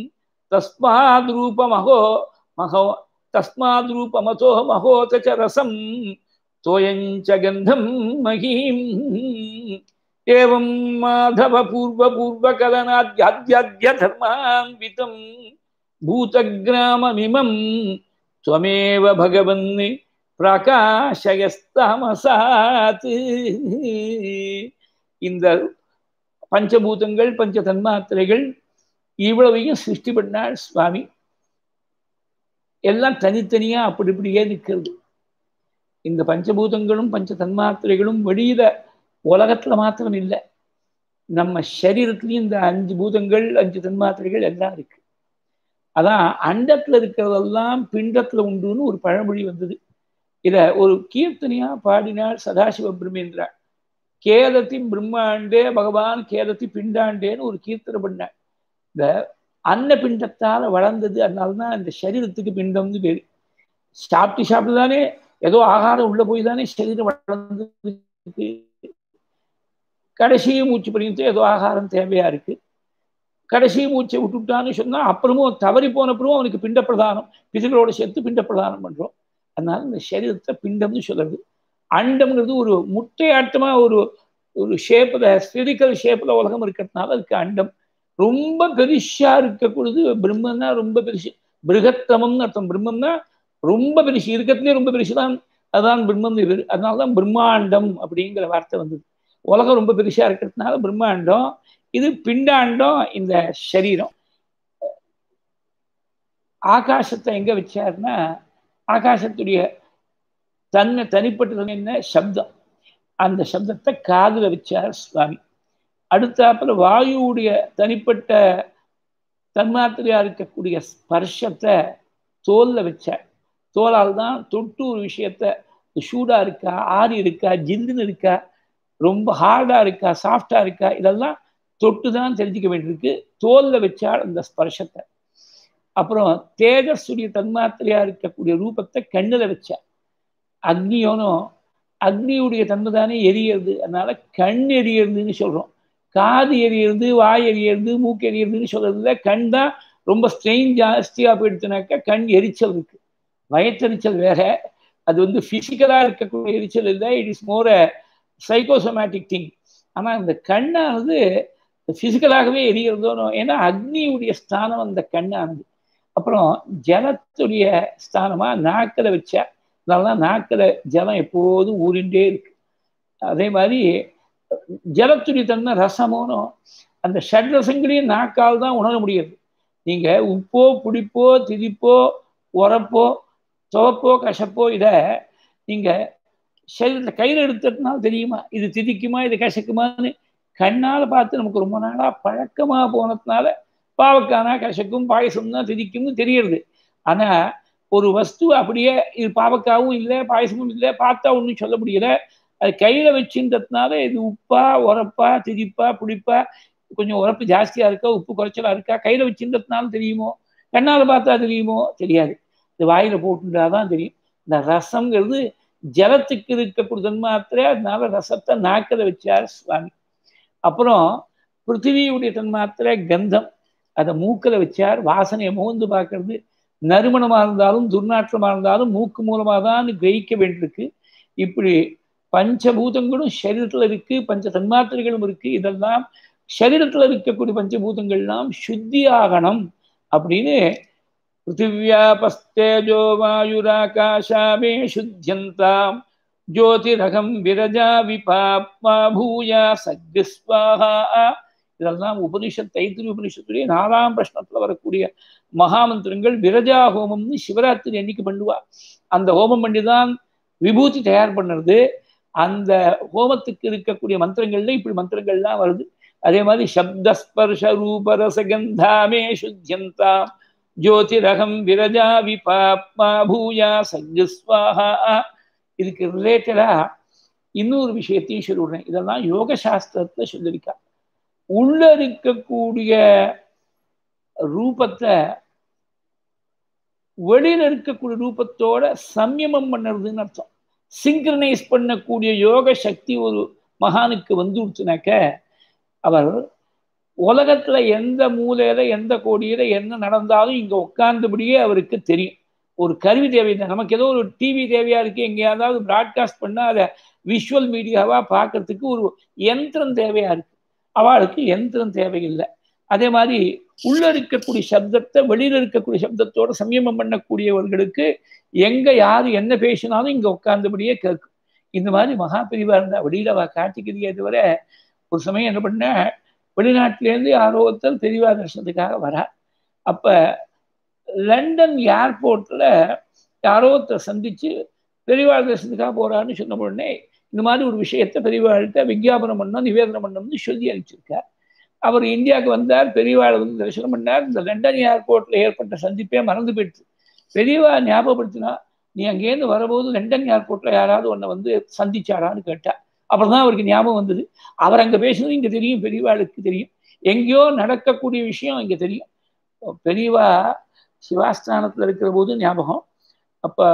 தஸ்மாத் ரூபமஹோ மகோ தஸ்மாத் ரூபமதோ மகோத ச ரசம் தோயஞ்ச கந்தம் மகீம் ஏவம் மாதவ பூர்வ பூர்வ கலனாத்யாத்யாத்ய தர்மான்விதம் பூதகிராமமிமம் துவமேவ பகவன் பிரகாஷயஸ்தமசாத் இந்த பஞ்சபூதங்கள் பஞ்ச தன்மாத்திரைகள் இவ்வளவையும் சிருஷ்டி பண்ணாள் சுவாமி எல்லாம் தனித்தனியா அப்படி இப்படியே நிற்கிறது இந்த பஞ்சபூதங்களும் பஞ்ச தன்மாத்திரைகளும் வெளியில உலகத்துல மாத்திரம் இல்லை நம்ம சரீரத்துலயும் இந்த அஞ்சு பூதங்கள் அஞ்சு தன்மாத்திரைகள் எல்லாம் இருக்கு அதான் அண்டத்துல இருக்கிறதெல்லாம் பிண்டத்துல உண்டுன்னு ஒரு பழமொழி வந்தது இத ஒரு கீர்த்தனையா பாடினார் சதாசிவ பிரம்மேந்திரா கேதத்தி பிரம்மாண்டே பகவான் கேதத்தி பிண்டாண்டேன்னு ஒரு கீர்த்தனை பண்ண இந்த அன்ன பிண்டத்தால வளர்ந்தது அதனாலதான் இந்த சரீரத்துக்கு பிண்டம்னு பேரு சாப்பிட்டு சாப்பிட்டு தானே ஏதோ ஆகாரம் உள்ள போய் தானே சரீரம் வளர்ந்து கடைசி மூச்சு பண்ணிட்டு ஏதோ ஆகாரம் தேவையா இருக்கு கடைசி மூச்சை விட்டுட்டான்னு சொன்னா அப்புறமும் தவறி போனப்புறமும் அவனுக்கு பிண்ட பிரதானம் பிதுகளோட சேர்த்து பிண்ட பிரதானம் பண்றோம் அதனால இந்த சரீரத்தை பிண்டம்னு சொல்றது அண்டம்ங்கிறது ஒரு முட்டையாட்டமா ஒரு ஒரு ஷேப்ல ஸ்பிரிக்கல் ஷேப்ல உலகம் இருக்கிறதுனால அதுக்கு அண்டம் ரொம்ப பெருசா இருக்கக்கூடியது பிரம்மன்னா ரொம்ப பெருசு பிருகத்தமம்னு அர்த்தம் பிரம்மம்னா ரொம்ப பெருசு இருக்கிறதுலே ரொம்ப பெருசு தான் அதுதான் பிரம்மம் இது அதனாலதான் பிரம்மாண்டம் அப்படிங்கிற வார்த்தை வந்தது உலகம் ரொம்ப பெருசா இருக்கிறதுனால பிரம்மாண்டம் இது பிண்டாண்டம் இந்த சரீரம் ஆகாசத்தை எங்க வச்சாருன்னா ஆகாசத்துடைய தன்மை தனிப்பட்டது என்ன சப்தம் அந்த சப்தத்தை காதுல வச்சார் சுவாமி அடுத்தாப்புல வாயுவுடைய தனிப்பட்ட தன்மாத்திரையா இருக்கக்கூடிய ஸ்பர்ஷத்தை தோல்ல வச்சார் தோலால் தான் தொட்டு ஒரு விஷயத்த சூடா இருக்கா ஆறி இருக்கா ஜில்லுன்னு இருக்கா ரொம்ப ஹார்டா இருக்கா சாஃப்டா இருக்கா இதெல்லாம் தொட்டு தான் தெரிஞ்சுக்க வேண்டியிருக்கு தோல்ல வச்சால் அந்த ஸ்பர்ஷத்தை அப்புறம் தேஜஸுடைய தன்மாத்திரையா இருக்கக்கூடிய ரூபத்தை கண்ணுல வச்சா அக்னியோனும் அக்னியுடைய தன்மை தானே எரியறது அதனால கண் எரியறதுன்னு சொல்றோம் காது எரியறது வாய் எரியறது மூக்கு எரியறதுன்னு சொல்றதுல கண் தான் ரொம்ப ஸ்ட்ரெயின் ஜாஸ்தியா போயிடுச்சுனாக்கா கண் எரிச்சல் இருக்கு வயத்தெரிச்சல் வேற அது வந்து பிசிக்கலா இருக்கக்கூடிய எரிச்சல் இல்லை it is more psychosomatic thing ஆனா இந்த கண்ணானது பிசிக்கலாகவே எரியறதோனோ ஏன்னா அக்னியுடைய ஸ்தானம் அந்த கண்ணானது அப்புறம் ஜலத்துடைய ஸ்தானமா நாக்கில் வச்சா அதனாலதான் நாக்கில் ஜலம் எப்போதும் ஊறிண்டே இருக்கு அதே மாதிரி ஜலத்துடைய தன்மை ரசமோனும் அந்த ஷட்ரசங்களையும் நாக்கால் தான் உணர முடியாது நீங்க உப்போ புளிப்போ திதிப்போ உரப்போ துவப்போ கசப்போ இதை நீங்க சரீரத்தில் கையில் எடுத்ததுனால தெரியுமா இது திதிக்குமா இது கசக்குமான்னு கண்ணால் பார்த்து நமக்கு ரொம்ப நாளாக பழக்கமாக போனதுனால பாவக்கானா கசக்கும் பாயசம் தான் திதிக்கும்னு தெரியறது ஆனால் ஒரு வஸ்து அப்படியே இது பாவக்காவும் இல்லை பாயசமும் இல்லை பார்த்தா ஒன்றும் சொல்ல முடியல அது கையில் வச்சுன்றதுனால இது உப்பா உரப்பா திதிப்பா புளிப்பா கொஞ்சம் உரப்பு ஜாஸ்தியாக இருக்கா உப்பு குறைச்சலா இருக்கா கையில் வச்சுன்றதுனால தெரியுமோ கண்ணால் பார்த்தா தெரியுமோ தெரியாது இது வாயில் போட்டுட்டாதான் தெரியும் இந்த ரசம்ங்கிறது ஜலத்துக்கு இருக்கக்கூடிய தன்மாத்திரை அதனால ரசத்தை நாக்கில் வச்சார் சுவாமி அப்புறம் பிருத்திவியுடைய தன்மாத்திரை கந்தம் அதை மூக்கில் வச்சார் வாசனையை மோந்து பார்க்கறது நறுமணமாக இருந்தாலும் துர்நாற்றமாக இருந்தாலும் மூக்கு மூலமாக தான் கிரகிக்க வேண்டியிருக்கு இப்படி பஞ்சபூதங்களும் சரீரத்தில் இருக்கு பஞ்ச தன்மாத்திரைகளும் இருக்கு இதெல்லாம் சரீரத்தில் இருக்கக்கூடிய பஞ்சபூதங்கள்லாம் சுத்தி ஆகணும் அப்படின்னு பிருத்திவியாபஸ்தேஜோ வாயுராகாஷாமே சுத்தியந்தாம் ஜோதிரகம் விரஜா விபாப்மா பூயா சக்ஸ்வாஹா இதெல்லாம் உபனிஷத் தைத்திரி உபனிஷத்துடைய நாலாம் பிரஷ்னத்துல வரக்கூடிய மகாமந்திரங்கள் விரஜா ஹோமம்னு சிவராத்திரி அன்னைக்கு பண்ணுவா அந்த ஹோமம் பண்ணி தான் விபூதி தயார் பண்ணுறது அந்த ஹோமத்துக்கு இருக்கக்கூடிய மந்திரங்கள்ல இப்படி மந்திரங்கள்லாம் வருது அதே மாதிரி சப்தஸ்பர்ஷ ரூபரசகந்தாமே சுத்தியந்தாம் ஜோதிரகம் விரஜா விபாப்மா பூயா சஜ்ஜஸ்வாஹா இதுக்கு ரிலேட்டடா இன்னொரு விஷயத்தையும் சொல்லிவிடுறேன் இதெல்லாம் யோக சாஸ்திரத்துல சொல்லியிருக்கா உள்ள இருக்கக்கூடிய ரூபத்தை வெளியில இருக்கக்கூடிய ரூபத்தோட சம்யமம் பண்ணுறதுன்னு அர்த்தம் சிங்க்ரனைஸ் பண்ணக்கூடிய யோக சக்தி ஒரு மகானுக்கு வந்து விடுச்சுனாக்க அவர் உலகத்துல எந்த மூலையில எந்த கோடியில என்ன நடந்தாலும் இங்க உட்கார்ந்தபடியே அவருக்கு தெரியும் ஒரு கருவி தேவையில்லை நமக்கு ஏதோ ஒரு டிவி தேவையா இருக்கு எங்கேயாவது பிராட்காஸ்ட் பண்ணா அதை விஷுவல் மீடியாவா பார்க்கறதுக்கு ஒரு யந்திரம் தேவையா இருக்கு அவளுக்கு யந்திரம் தேவையில்லை அதே மாதிரி உள்ள இருக்கக்கூடிய சப்தத்தை வெளியில இருக்கக்கூடிய சப்தத்தோட சமயமம் பண்ணக்கூடியவர்களுக்கு எங்க யாரு என்ன பேசினாலும் இங்க உட்கார்ந்தபடியே கேட்கும் இந்த மாதிரி மகா பிரிவா இருந்தா வெளியில அவ காட்டிக்கிறதே தவிர ஒரு சமயம் என்ன பண்ண வெளிநாட்டிலேருந்து யாரோ ஒருத்தர் பெரியவா தரிசனத்துக்காக வரா அப்ப லண்டன் ஏர்போர்ட்ல யாரோ ஒருத்தர் சந்திச்சு பெரியவா தரிசனத்துக்காக போறான்னு சொன்ன உடனே இந்த மாதிரி ஒரு விஷயத்தை பெரியவாழ்கிட்ட விஞ்ஞாபனம் பண்ணோம் நிவேதனம் பண்ணோம்னு சொல்லி அனுப்பிச்சிருக்கார் அவர் இந்தியாவுக்கு வந்தார் பெரியவாளை வந்து தரிசனம் பண்ணார் இந்த லண்டன் ஏர்போர்ட்ல ஏற்பட்ட சந்திப்பே மறந்து போயிடுச்சு பெரியவா ஞாபகப்படுத்தினா நீ அங்கேருந்து வரும்போது லண்டன் ஏர்போர்ட்ல யாராவது உன்னை வந்து சந்திச்சாரான்னு கேட்டா அப்புறம் தான் அவருக்கு ஞாபகம் வந்தது அவர் அங்கே பேசுனது இங்கே தெரியும் பெரியவாளுக்கு தெரியும் எங்கேயோ நடக்கக்கூடிய விஷயம் இங்கே தெரியும் பெரியவா சிவாஸ்தானத்தில் இருக்கிற போது ஞாபகம் அப்போ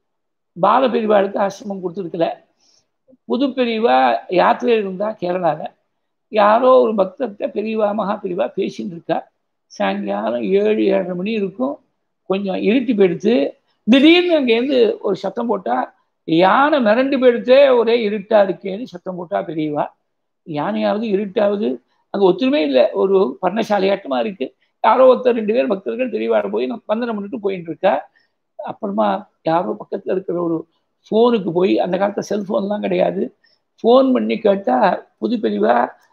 பால பெரியவாளுக்கு ஆசிரமம் கொடுத்துருக்கல புது பெரியவா யாத்திரையில் இருந்தா கேரளாவில் யாரோ ஒரு பக்தர்கிட்ட பெரியவா மகா பெரியவா பேசின்னு இருக்கா சாயங்காலம் ஏழு ஏழரை மணி இருக்கும் கொஞ்சம் இருட்டி போயிடுத்து திடீர்னு அங்கேருந்து ஒரு சத்தம் போட்டா யானை மிரண்டு போயிடுத்தே ஒரே இருட்டா இருக்கேன்னு சத்தம் போட்டா பெரியவா யானையாவது இருட்டாவது அங்கே ஒத்துருமே இல்லை ஒரு பர்ணசாலையாட்டமா இருக்கு யாரோ ஒருத்தர் ரெண்டு பேர் பக்தர்கள் பெரியவாட போய் வந்தனம் பண்ணிட்டு போயிட்டு இருக்கா அப்புறமா யாரோ பக்கத்தில் இருக்கிற ஒரு ஃபோனுக்கு போய் அந்த காலத்தில் செல்ஃபோன்லாம் கிடையாது ஃபோன் பண்ணி கேட்டால் புது பெரியவா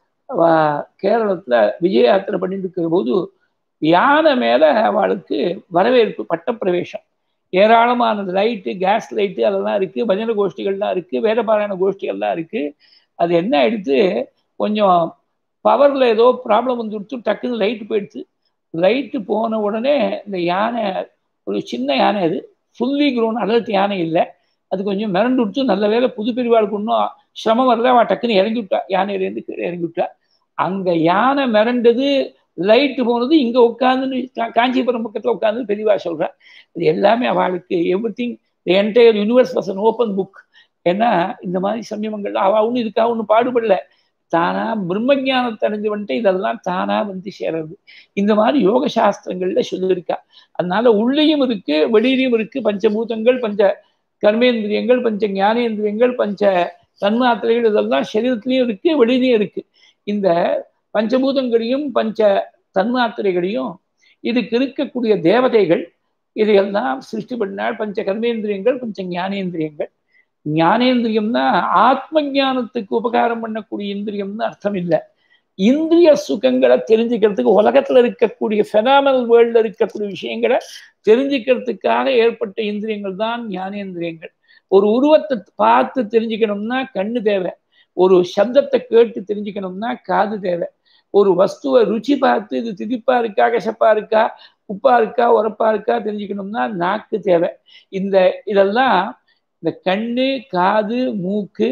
கேரளத்தில் விஜய யாத்திரை பண்ணிட்டு இருக்கிற போது யானை மேலே அவளுக்கு வரவேற்பு பட்டப்பிரவேசம் ஏராளமான லைட்டு கேஸ் லைட்டு அதெல்லாம் இருக்குது பஜனை கோஷ்டிகள்லாம் இருக்குது வேதபாராயண கோஷ்டிகள்லாம் இருக்குது அது என்ன ஆயிடுத்து கொஞ்சம் பவரில் ஏதோ ப்ராப்ளம் வந்துடுத்து டக்குன்னு லைட்டு போயிடுச்சு லைட்டு போன உடனே இந்த யானை ஒரு சின்ன யானை அது ஃபுல்லி க்ரோன் அடல்ட் யானை இல்லை அது கொஞ்சம் மிரண்டு விட்டு நல்ல வேலை புது பிரிவாளுக்கு இன்னும் சிரமம் வரல அவள் டக்குன்னு இறங்கி விட்டா யானையிலேருந்து கீழே இறங்கி விட்டா அங்கே யானை மிரண்டது லைட்டு போனது இங்கே உட்காந்து காஞ்சிபுரம் பக்கத்தில் உட்காந்து பெரியவா சொல்கிறேன் இது எல்லாமே அவளுக்கு everything entire universe was an open book ஏன்னா இந்த மாதிரி சமயங்கள் அவள் ஒன்றும் இதுக்காக ஒன்றும் பாடுபடல தானா பிரம்மஜானத்தை அடைஞ்சு வந்துட்டு இதெல்லாம் தானா வந்து சேருறது இந்த மாதிரி யோக சாஸ்திரங்கள்ல சொல்லியிருக்கா அதனால உள்ளேயும் இருக்கு வெளியிலையும் இருக்கு பஞ்சபூதங்கள் பஞ்ச கர்மேந்திரியங்கள் பஞ்ச ஞானேந்திரியங்கள் பஞ்ச தன்மாத்திரைகள் இதெல்லாம் சரீரத்திலையும் இருக்கு வெளியிலையும் இருக்கு இந்த பஞ்சபூதங்களையும் பஞ்ச தன்மாத்திரைகளையும் இதுக்கு இருக்கக்கூடிய தேவதைகள் இதையெல்லாம் சிருஷ்டி பண்ணால் பஞ்ச கர்மேந்திரியங்கள் பஞ்ச ஞானேந்திரியங்கள் ஞானேந்திரியம்னா ஆத்ம ஞானத்துக்கு உபகாரம் பண்ணக்கூடிய இந்திரியம்னு அர்த்தம் இல்லை இந்திரிய சுகங்களை தெரிஞ்சுக்கிறதுக்கு உலகத்துல இருக்கக்கூடிய ஃபெனாமல் வேர்ல்ட்ல இருக்கக்கூடிய விஷயங்களை தெரிஞ்சுக்கிறதுக்காக ஏற்பட்ட இந்திரியங்கள் தான் ஞானேந்திரியங்கள் ஒரு உருவத்தை பார்த்து தெரிஞ்சுக்கணும்னா கண்ணு தேவை ஒரு சப்தத்தை கேட்டு தெரிஞ்சுக்கணும்னா காது தேவை ஒரு வஸ்துவை ருச்சி பார்த்து இது திதிப்பா இருக்கா கசப்பா இருக்கா உப்பா இருக்கா உரப்பா இருக்கா தெரிஞ்சுக்கணும்னா நாக்கு தேவை இந்த இதெல்லாம் இந்த கண்ணு காது மூக்கு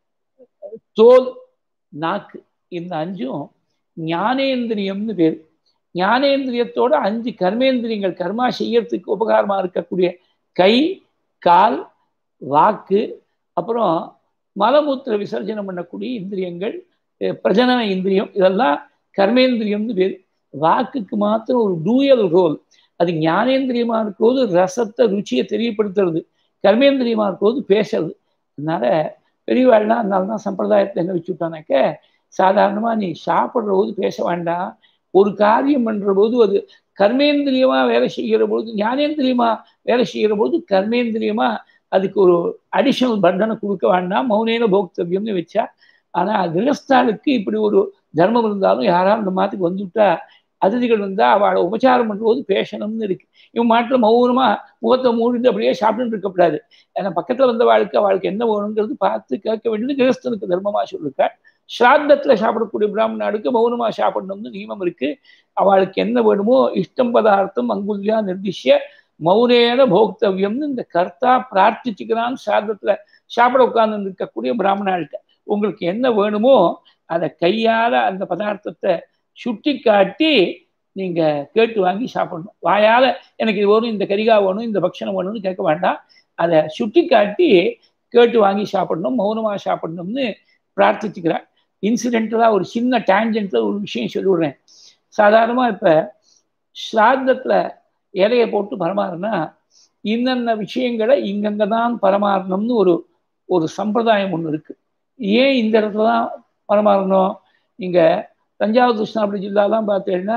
தோல் நாக்கு இந்த அஞ்சும் ஞானேந்திரியம்னு பேர் ஞானேந்திரியத்தோட அஞ்சு கர்மேந்திரியங்கள் கர்மா செய்யறதுக்கு உபகாரமா இருக்கக்கூடிய கை கால் வாக்கு அப்புறம் மலமூத்திர விசர்ஜனம் பண்ணக்கூடிய இந்திரியங்கள் பிரஜனன இந்திரியம் இதெல்லாம் கர்மேந்திரியம்னு பேர் வாக்குக்கு மாத்திரம் ஒரு டூயல் ரோல் அது ஞானேந்திரியமா இருக்கும்போது ரசத்தை ருச்சியை தெரியப்படுத்துறது கர்மேந்திரியமா இருக்கும்போது பேசுறது அதனால பெரியவாள்லாம் அதனால தான் சம்பிரதாயத்தை என்ன வச்சுட்டானாக்க சாதாரணமாக நீ சாப்பிட்ற போது பேச வேண்டாம் ஒரு காரியம் பண்ணுற போது அது கர்மேந்திரியமா வேலை செய்கிற போது ஞானேந்திரியமா வேலை செய்கிற போது கர்மேந்திரியமா அதுக்கு ஒரு அடிஷனல் பர்டனை கொடுக்க வேண்டாம் மௌனேன போக்தவியம்னு வச்சா ஆனால் கிரகஸ்தானுக்கு இப்படி ஒரு தர்மம் இருந்தாலும் யாராவது இந்த மாத்துக்கு வந்துவிட்டா அதிதிகள் வந்தால் அவளை உபச்சாரம் பண்ணும்போது பேசணும்னு இருக்கு இவன் மாட்டில் மௌனமா முகத்தை மூடிட்டு அப்படியே சாப்பிட்டுட்டு இருக்கக்கூடாது ஏன்னா பக்கத்தில் வந்த வாழ்க்கை அவளுக்கு என்ன வேணுங்கிறது பார்த்து கேட்க வேண்டியது கிரகஸ்தனுக்கு தர்மமாக சொல்லிருக்காள் ஸ்ராத்தத்தில் சாப்பிடக்கூடிய பிராமணாளுக்கு மௌனமா சாப்பிடணும்னு நியமம் இருக்கு அவளுக்கு என்ன வேணுமோ இஷ்டம் பதார்த்தம் அங்குல்யா நிர்திஷ்ய மௌனேன போக்தவியம்னு இந்த கர்த்தா பிரார்த்திச்சுக்கிறான் சாதத்துல சாப்பிட உட்கார்ந்து இருக்கக்கூடிய பிராமணாள்கிட்ட உங்களுக்கு என்ன வேணுமோ அதை கையால அந்த பதார்த்தத்தை சுட்டி காட்டி நீங்க கேட்டு வாங்கி சாப்பிடணும் வாயால எனக்கு இது வேணும் இந்த கரிகா வேணும் இந்த பக்ஷணம் வேணும்னு கேட்க வேண்டாம் அதை சுட்டி காட்டி கேட்டு வாங்கி சாப்பிடணும் மௌனமா சாப்பிடணும்னு பிரார்த்திச்சுக்கிறார் இன்சிடென்டலாக ஒரு சின்ன டேஞ்சன்ட்ல ஒரு விஷயம் சொல்லிவிடுறேன் சாதாரணமாக இப்போ ஸ்ராத்தத்தில் இலையை போட்டு பரமாறுனா இன்னென்ன விஷயங்களை இங்கங்கே தான் பரமாறணும்னு ஒரு ஒரு சம்பிரதாயம் ஒன்று இருக்கு ஏன் இந்த இடத்துல தான் பரமாறணும் இங்கே தஞ்சாவூர் கிருஷ்ணாபுரி ஜில்லாலாம் பார்த்தீங்கன்னா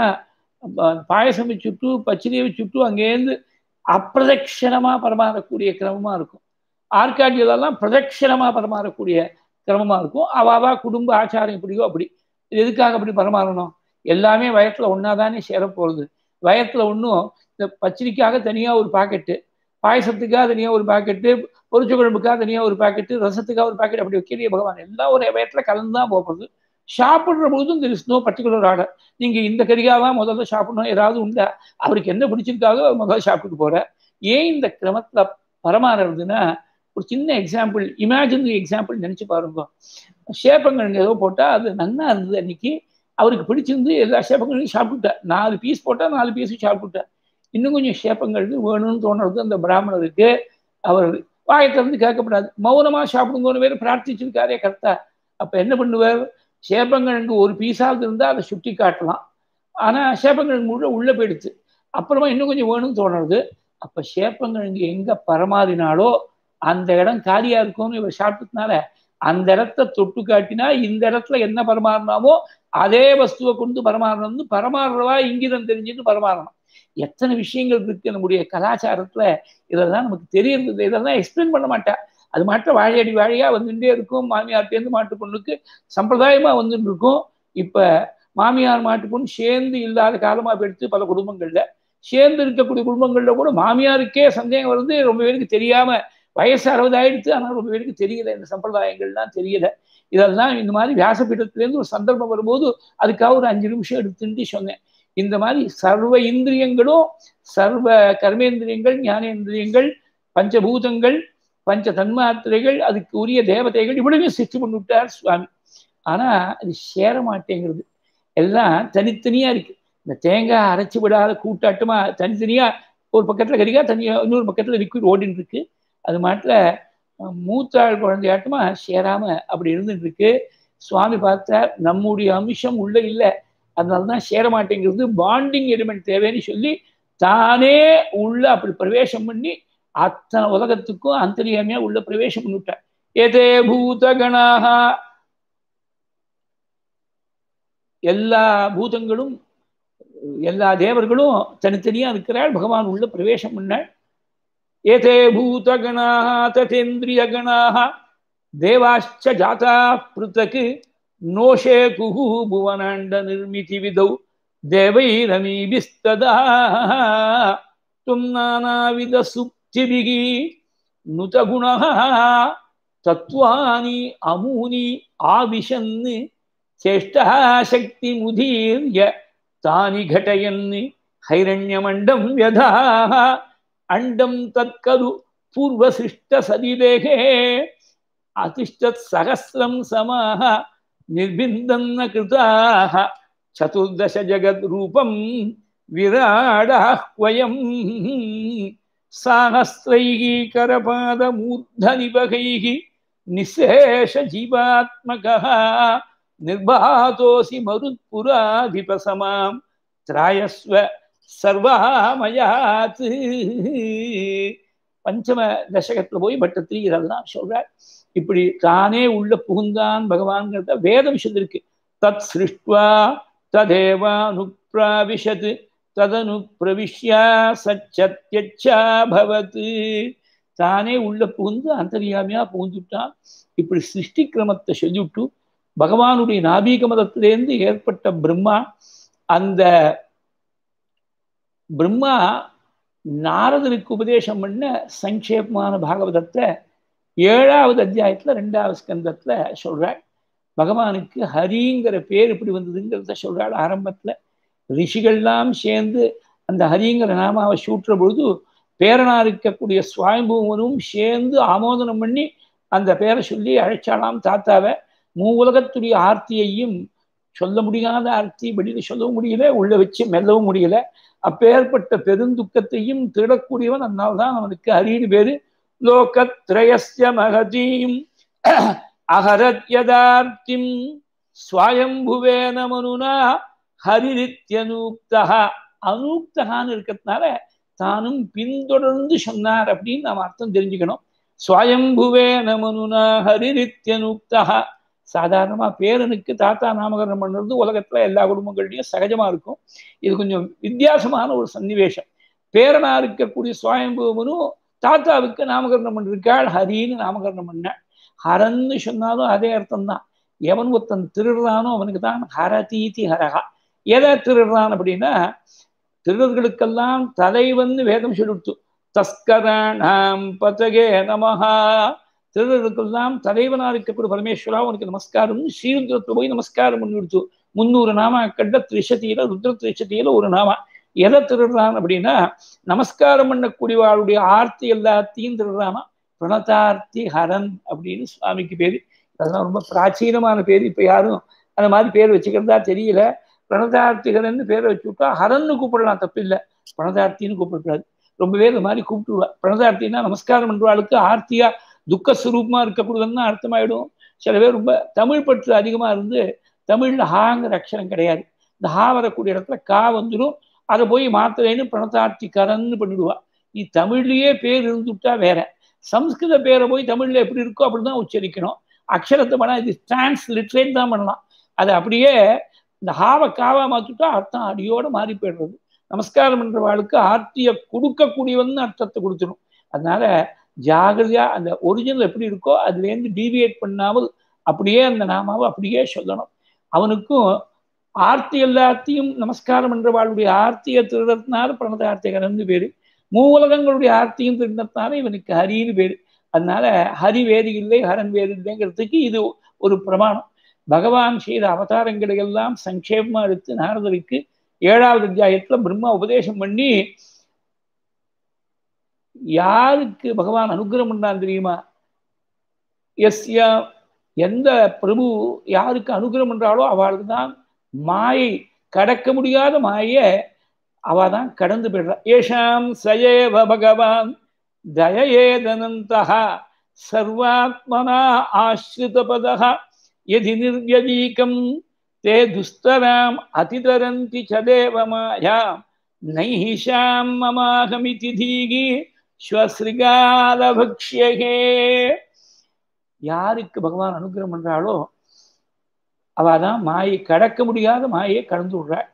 பாயசம் சுட்டு பச்சரியை சுட்டு அங்கேருந்து அப்பிரதட்சணமாக பரமாறக்கூடிய கிரமமாக இருக்கும் ஆர்காடியிலெல்லாம் பிரதட்சணமாக பரமாறக்கூடிய கிரமமாக இருக்கும் அவாவா குடும்ப ஆச்சாரம் எப்படியோ அப்படி எதுக்காக அப்படி பரமாறணும் எல்லாமே வயத்தில் ஒன்றா தானே சேர போகிறது வயத்தில் ஒன்றும் இந்த பச்சரிக்காக தனியாக ஒரு பாக்கெட்டு பாயசத்துக்காக தனியாக ஒரு பாக்கெட்டு பொரிச்ச குழம்புக்காக தனியாக ஒரு பாக்கெட்டு ரசத்துக்காக ஒரு பாக்கெட் அப்படி வைக்கிறீங்க பகவான் எல்லாம் ஒரு வயத்தில் கலந்து தான் போகிறது சாப்பிட்ற பொழுதும் there is no particular order நீங்கள் இந்த கறிக்காக தான் முதல்ல சாப்பிடணும் ஏதாவது உண்டா அவருக்கு என்ன பிடிச்சிருக்காக முதல்ல சாப்பிட்டுட்டு போகிற ஏன் இந்த கிரமத்தில் பரமாறுறதுன்னா ஒரு சின்ன எக்ஸாம்பிள் இமேஜினரி எக்ஸாம்பிள் நினச்சி பாருங்க சேப்பங்கிழங்கு ஏதோ போட்டால் அது நன்னா இருந்தது அன்னைக்கு அவருக்கு பிடிச்சிருந்து எல்லா சேப்பங்கிழங்கும் சாப்பிட்டுட்டார் நாலு பீஸ் போட்டால் நாலு பீஸும் சாப்பிட்டுட்டார் இன்னும் கொஞ்சம் சேப்பங்கிழங்கு வேணும்னு தோணுறது அந்த பிராமணருக்கு அவர் வாயத்திலிருந்து கேட்கப்படாது மௌனமாக சாப்பிடுங்கன்னு வேறு பிரார்த்திச்சிருக்காரே கரெக்டாக அப்போ என்ன பண்ணுவார் சேப்பங்கிழங்கு ஒரு பீஸாவது இருந்தால் அதை சுட்டி காட்டலாம் ஆனால் சேப்பங்கிழங்கு முழு உள்ளே போயிடுச்சு அப்புறமா இன்னும் கொஞ்சம் வேணும்னு தோணுறது அப்போ சேப்பங்கிழங்கு எங்கே பரமாறினாலோ அந்த இடம் காலியாக இருக்கும்னு இவர் சாப்பிட்டதுனால அந்த இடத்த தொட்டு காட்டினா இந்த இடத்துல என்ன பரமாறினாமோ அதே வஸ்துவை கொண்டு பரமாறணும் பரமாறுறவா இங்கிதம் தெரிஞ்சுட்டு பரமாறணும் எத்தனை விஷயங்கள் இருக்கு நம்முடைய கலாச்சாரத்துல இதெல்லாம் நமக்கு தெரியறது இதெல்லாம் எக்ஸ்பிளைன் பண்ண மாட்டா அது மாட்ட வாழையடி வாழையா வந்துட்டே இருக்கும் மாமியார்ட்டேருந்து மாட்டு பொண்ணுக்கு சம்பிரதாயமா வந்துட்டு இருக்கும் இப்ப மாமியார் மாட்டு பொண்ணு சேர்ந்து இல்லாத காலமா போயிடுச்சு பல குடும்பங்கள்ல சேர்ந்து இருக்கக்கூடிய குடும்பங்கள்ல கூட மாமியாருக்கே சந்தேகம் வருது ரொம்ப பேருக்கு தெரியாம வயசு அறுபது ஆயிடுச்சு ஆனால் ரொம்ப பேருக்கு தெரியல இந்த சம்பிரதாயங்கள்லாம் தெரியல இதெல்லாம் இந்த மாதிரி வியாசபீடத்திலேருந்து ஒரு சந்தர்ப்பம் வரும்போது அதுக்காக ஒரு அஞ்சு நிமிஷம் எடுத்துட்டு சொன்னேன் இந்த மாதிரி சர்வ இந்திரியங்களும் சர்வ கர்மேந்திரியங்கள் ஞானேந்திரியங்கள் பஞ்சபூதங்கள் பஞ்ச தன்மாத்திரைகள் அதுக்கு உரிய தேவதைகள் இவ்வளவு சிருஷ்டி பண்ணிவிட்டார் சுவாமி ஆனா அது சேர மாட்டேங்கிறது எல்லாம் தனித்தனியா இருக்கு இந்த தேங்காய் அரைச்சி விடாத கூட்டாட்டமா தனித்தனியா ஒரு பக்கத்துல கறிக்கா தனியா இன்னொரு பக்கத்துல லிக்விட் ஓடின்னு இருக்கு அது மாட்டில் மூத்தாள் குழந்தையாட்டமா சேராம அப்படி இருந்துட்டு இருக்கு சுவாமி பார்த்தார் நம்முடைய அம்சம் உள்ள இல்லை அதனால தான் சேர மாட்டேங்கிறது பாண்டிங் எலிமெண்ட் தேவைன்னு சொல்லி தானே உள்ள அப்படி பிரவேசம் பண்ணி அத்தனை உலகத்துக்கும் அந்தரியாமையா உள்ள பிரவேசம் பண்ணிவிட்டார் ஏதே பூதகணாக எல்லா பூதங்களும் எல்லா தேவர்களும் தனித்தனியா இருக்கிறாள் பகவான் உள்ள பிரவேசம் பண்ணாள் ஏதே பூதகணாக ததேந்திரியகணாக தேவாச்ச ஜாதா பிருத்தக் நோஷே குஹு புவனாண்ட நிர்மிதி விதௌ தேவைரமீபிஸ்ததா தும் நானாவித சுப்திபிகி நுதகுணः தத்வானி அமூனி ஆவிஷன் சேஷ்டா சக்தி முதீர்ய தானி घटयन् ஹைரண்யமண்டம் व्यधाः அண்டம் தற்கரு பூர்வசிஷ்டசதிதேகே அதிஷ்டத் சகசிரம் சமாக निर्बिन्दन्न कृताः चतुर्दश जगद्रूपं विराडाह्वयम् साहस्रैः करपादमूर्धनिपगैः निःशेषजीवात्मकः निर्भातोऽसि मरुत्पुराधिपसमां त्रायस्व சர்வாமயாத் பஞ்சம தசகத்துல போய் பட்டத்திரி இதெல்லாம் சொல்றார் இப்படி தானே உள்ள புகுந்தான் பகவான்கிறத வேதம் சொல்லிருக்கு தத் சிருஷ்டுவா ததேவானுப்ராவிஷத் ததனு பிரவிஷ்யா சச்சத்யச்சா பவத் தானே உள்ள புகுந்து அந்தரியாமையா புகுந்துட்டான் இப்படி சிருஷ்டி கிரமத்தை சொல்லிவிட்டு பகவானுடைய நாபீக மதத்திலேருந்து ஏற்பட்ட பிரம்மா அந்த பிரம்மா நாரதனுக்கு உபதேசம் பண்ண சங்கேபமான பாகவதத்தை ஏழாவது அத்தியாயத்துல ரெண்டாவது ஸ்கந்தத்துல சொல்றாள் பகவானுக்கு ஹரிங்கிற பேர் இப்படி வந்ததுங்கிறத சொல்றாள் ஆரம்பத்துல ரிஷிகள்லாம் சேர்ந்து அந்த ஹரிங்கிற நாமாவை சூட்டுற பொழுது பேரனா இருக்கக்கூடிய சுவாமிபூவனும் சேர்ந்து ஆமோதனம் பண்ணி அந்த பேரை சொல்லி அழைச்சாலாம் தாத்தாவை மூ உலகத்துடைய ஆர்த்தியையும் சொல்ல முடியாத ஆர்த்தி வெளியில சொல்லவும் முடியல உள்ள வச்சு மெல்லவும் முடியல அப்பேற்பட்ட பெருந்துக்கத்தையும் திருடக்கூடியவன் அதனால்தான் அவனுக்கு ஹரின்னு பேரு லோகத்ரயஸ்ய மகதீம் அகரத் யதார்த்திம் ஸ்வயம்புவேன மனுனா ஹரிரித்யனூக்தா அனூக்தகான்னு இருக்கிறதுனால தானும் பின்தொடர்ந்து சொன்னார் அப்படின்னு நாம் அர்த்தம் தெரிஞ்சுக்கணும் ஸ்வயம்புவேன மனுனா ஹரிரித்யனூக்தா சாதாரணமா பேரனுக்கு தாத்தா நாமகரணம் பண்ணுறது உலகத்துல எல்லா குடும்பங்கள்லையும் சகஜமா இருக்கும் இது கொஞ்சம் வித்தியாசமான ஒரு சன்னிவேஷம் பேரனா இருக்கக்கூடிய சுவாயம்புவனும் தாத்தாவுக்கு நாமகரணம் பண்ணிருக்காள் ஹரின்னு நாமகரணம் பண்ண ஹரன்னு சொன்னாலும் அதே அர்த்தம் தான் எவன் ஒருத்தன் திருடுறானோ அவனுக்கு தான் ஹரதீதி ஹரகா எதை திருடுறான் அப்படின்னா திருடர்களுக்கெல்லாம் தலைவன் வேதம் சொல்லிடுத்து தஸ்கராணாம் பதகே நமஹா திருடருக்கெல்லாம் தலைவனா இருக்கக்கூடிய பரமேஸ்வரா உனக்கு நமஸ்காரம் ஸ்ரீருத்ரத்துல போய் நமஸ்காரம் பண்ணி கொடுத்து முன்னூறு நாம கண்ட திரிசதியில ருத்ர திரிசதியில ஒரு நாமா எதை திருடுறான் அப்படின்னா நமஸ்காரம் பண்ணக்கூடியவாளுடைய ஆர்த்தி எல்லாத்தையும் திருடுறாமா பிரணதார்த்தி ஹரன் அப்படின்னு சுவாமிக்கு பேரு அதெல்லாம் ரொம்ப பிராச்சீனமான பேர் இப்ப யாரும் அந்த மாதிரி பேர் வச்சுக்கிறதா தெரியல பிரணதார்த்திகரன் பேரை வச்சு விட்டா ஹரன்னு கூப்பிடலாம் தப்பு இல்லை பிரணதார்த்தின்னு கூப்பிடக்கூடாது ரொம்ப பேர் இந்த மாதிரி கூப்பிட்டுருவா பிரணதார்த்தின்னா நமஸ்காரம் பண்றவாளுக்கு ஆர்த்தியா துக்க சுரூபமா இருக்கக்கூடியதுன்னு அர்த்தமாயிடும் சில பேர் ரொம்ப தமிழ் பற்று அதிகமா இருந்து தமிழ்ல ஹாங்கிற அக்ஷரம் கிடையாது இந்த ஹா வரக்கூடிய இடத்துல கா வந்துடும் அதை போய் மாத்திரைன்னு பிரணதார்த்தி கரன்னு பண்ணிடுவா நீ தமிழ்லயே பேர் இருந்துட்டா வேற சம்ஸ்கிருத பேரை போய் தமிழ்ல எப்படி இருக்கோ அப்படிதான் உச்சரிக்கணும் அக்ஷரத்தை பண்ணா இது டிரான்ஸ்லிட்ரேட் தான் பண்ணலாம் அது அப்படியே இந்த ஹாவை காவா மாத்திட்டா அர்த்தம் அடியோட மாறி போயிடுறது நமஸ்காரம் பண்றவாளுக்கு ஆர்த்தியை கொடுக்கக்கூடியவன் அர்த்தத்தை கொடுத்துடும் அதனால ஜாகிரதையா அந்த ஒரிஜினல் எப்படி இருக்கோ அதுலேருந்து டீவியேட் பண்ணாமல் அப்படியே அந்த நாமாவை அப்படியே சொல்லணும் அவனுக்கும் ஆர்த்தி எல்லாத்தையும் நமஸ்காரம் பண்றவாளுடைய ஆர்த்தியை திருடத்தினால பிரணதார்த்திகரன்னு பேரு மூலகங்களுடைய ஆர்த்தியும் திருடத்தினால இவனுக்கு ஹரின்னு பேரு அதனால ஹரி வேறு இல்லை ஹரன் வேறு இல்லைங்கிறதுக்கு இது ஒரு பிரமாணம் பகவான் செய்த அவதாரங்களை எல்லாம் சங்கேபமா எடுத்து நாரதருக்கு ஏழாவது அத்தியாயத்துல பிரம்மா உபதேசம் பண்ணி யாருக்கு பகவான் அனுகிரகம் பண்ணான் தெரியுமா எஸ்யா எந்த பிரபு யாருக்கு அனுகிரகம் பண்றாளோ அவளுக்கு தான் மாயை கடக்க முடியாத மாயை அவ தான் கடந்து போயிடுறா ஏஷாம் சயேவ பகவான் தயேதனந்தா சர்வாத்மனா ஆசிரிதபதா यदि निर्व्यदीकं ते दुस्तराम् अतितरन्ति च देवमायां नैषां ममाहमिति धीगि ஸ்வஸ்ரிகாலபக்ஷியகே யாருக்கு பகவான் அனுகிரகம் பண்றாளோ அவ தான் மாயை கடக்க முடியாத மாயை கடந்து விடுறாள்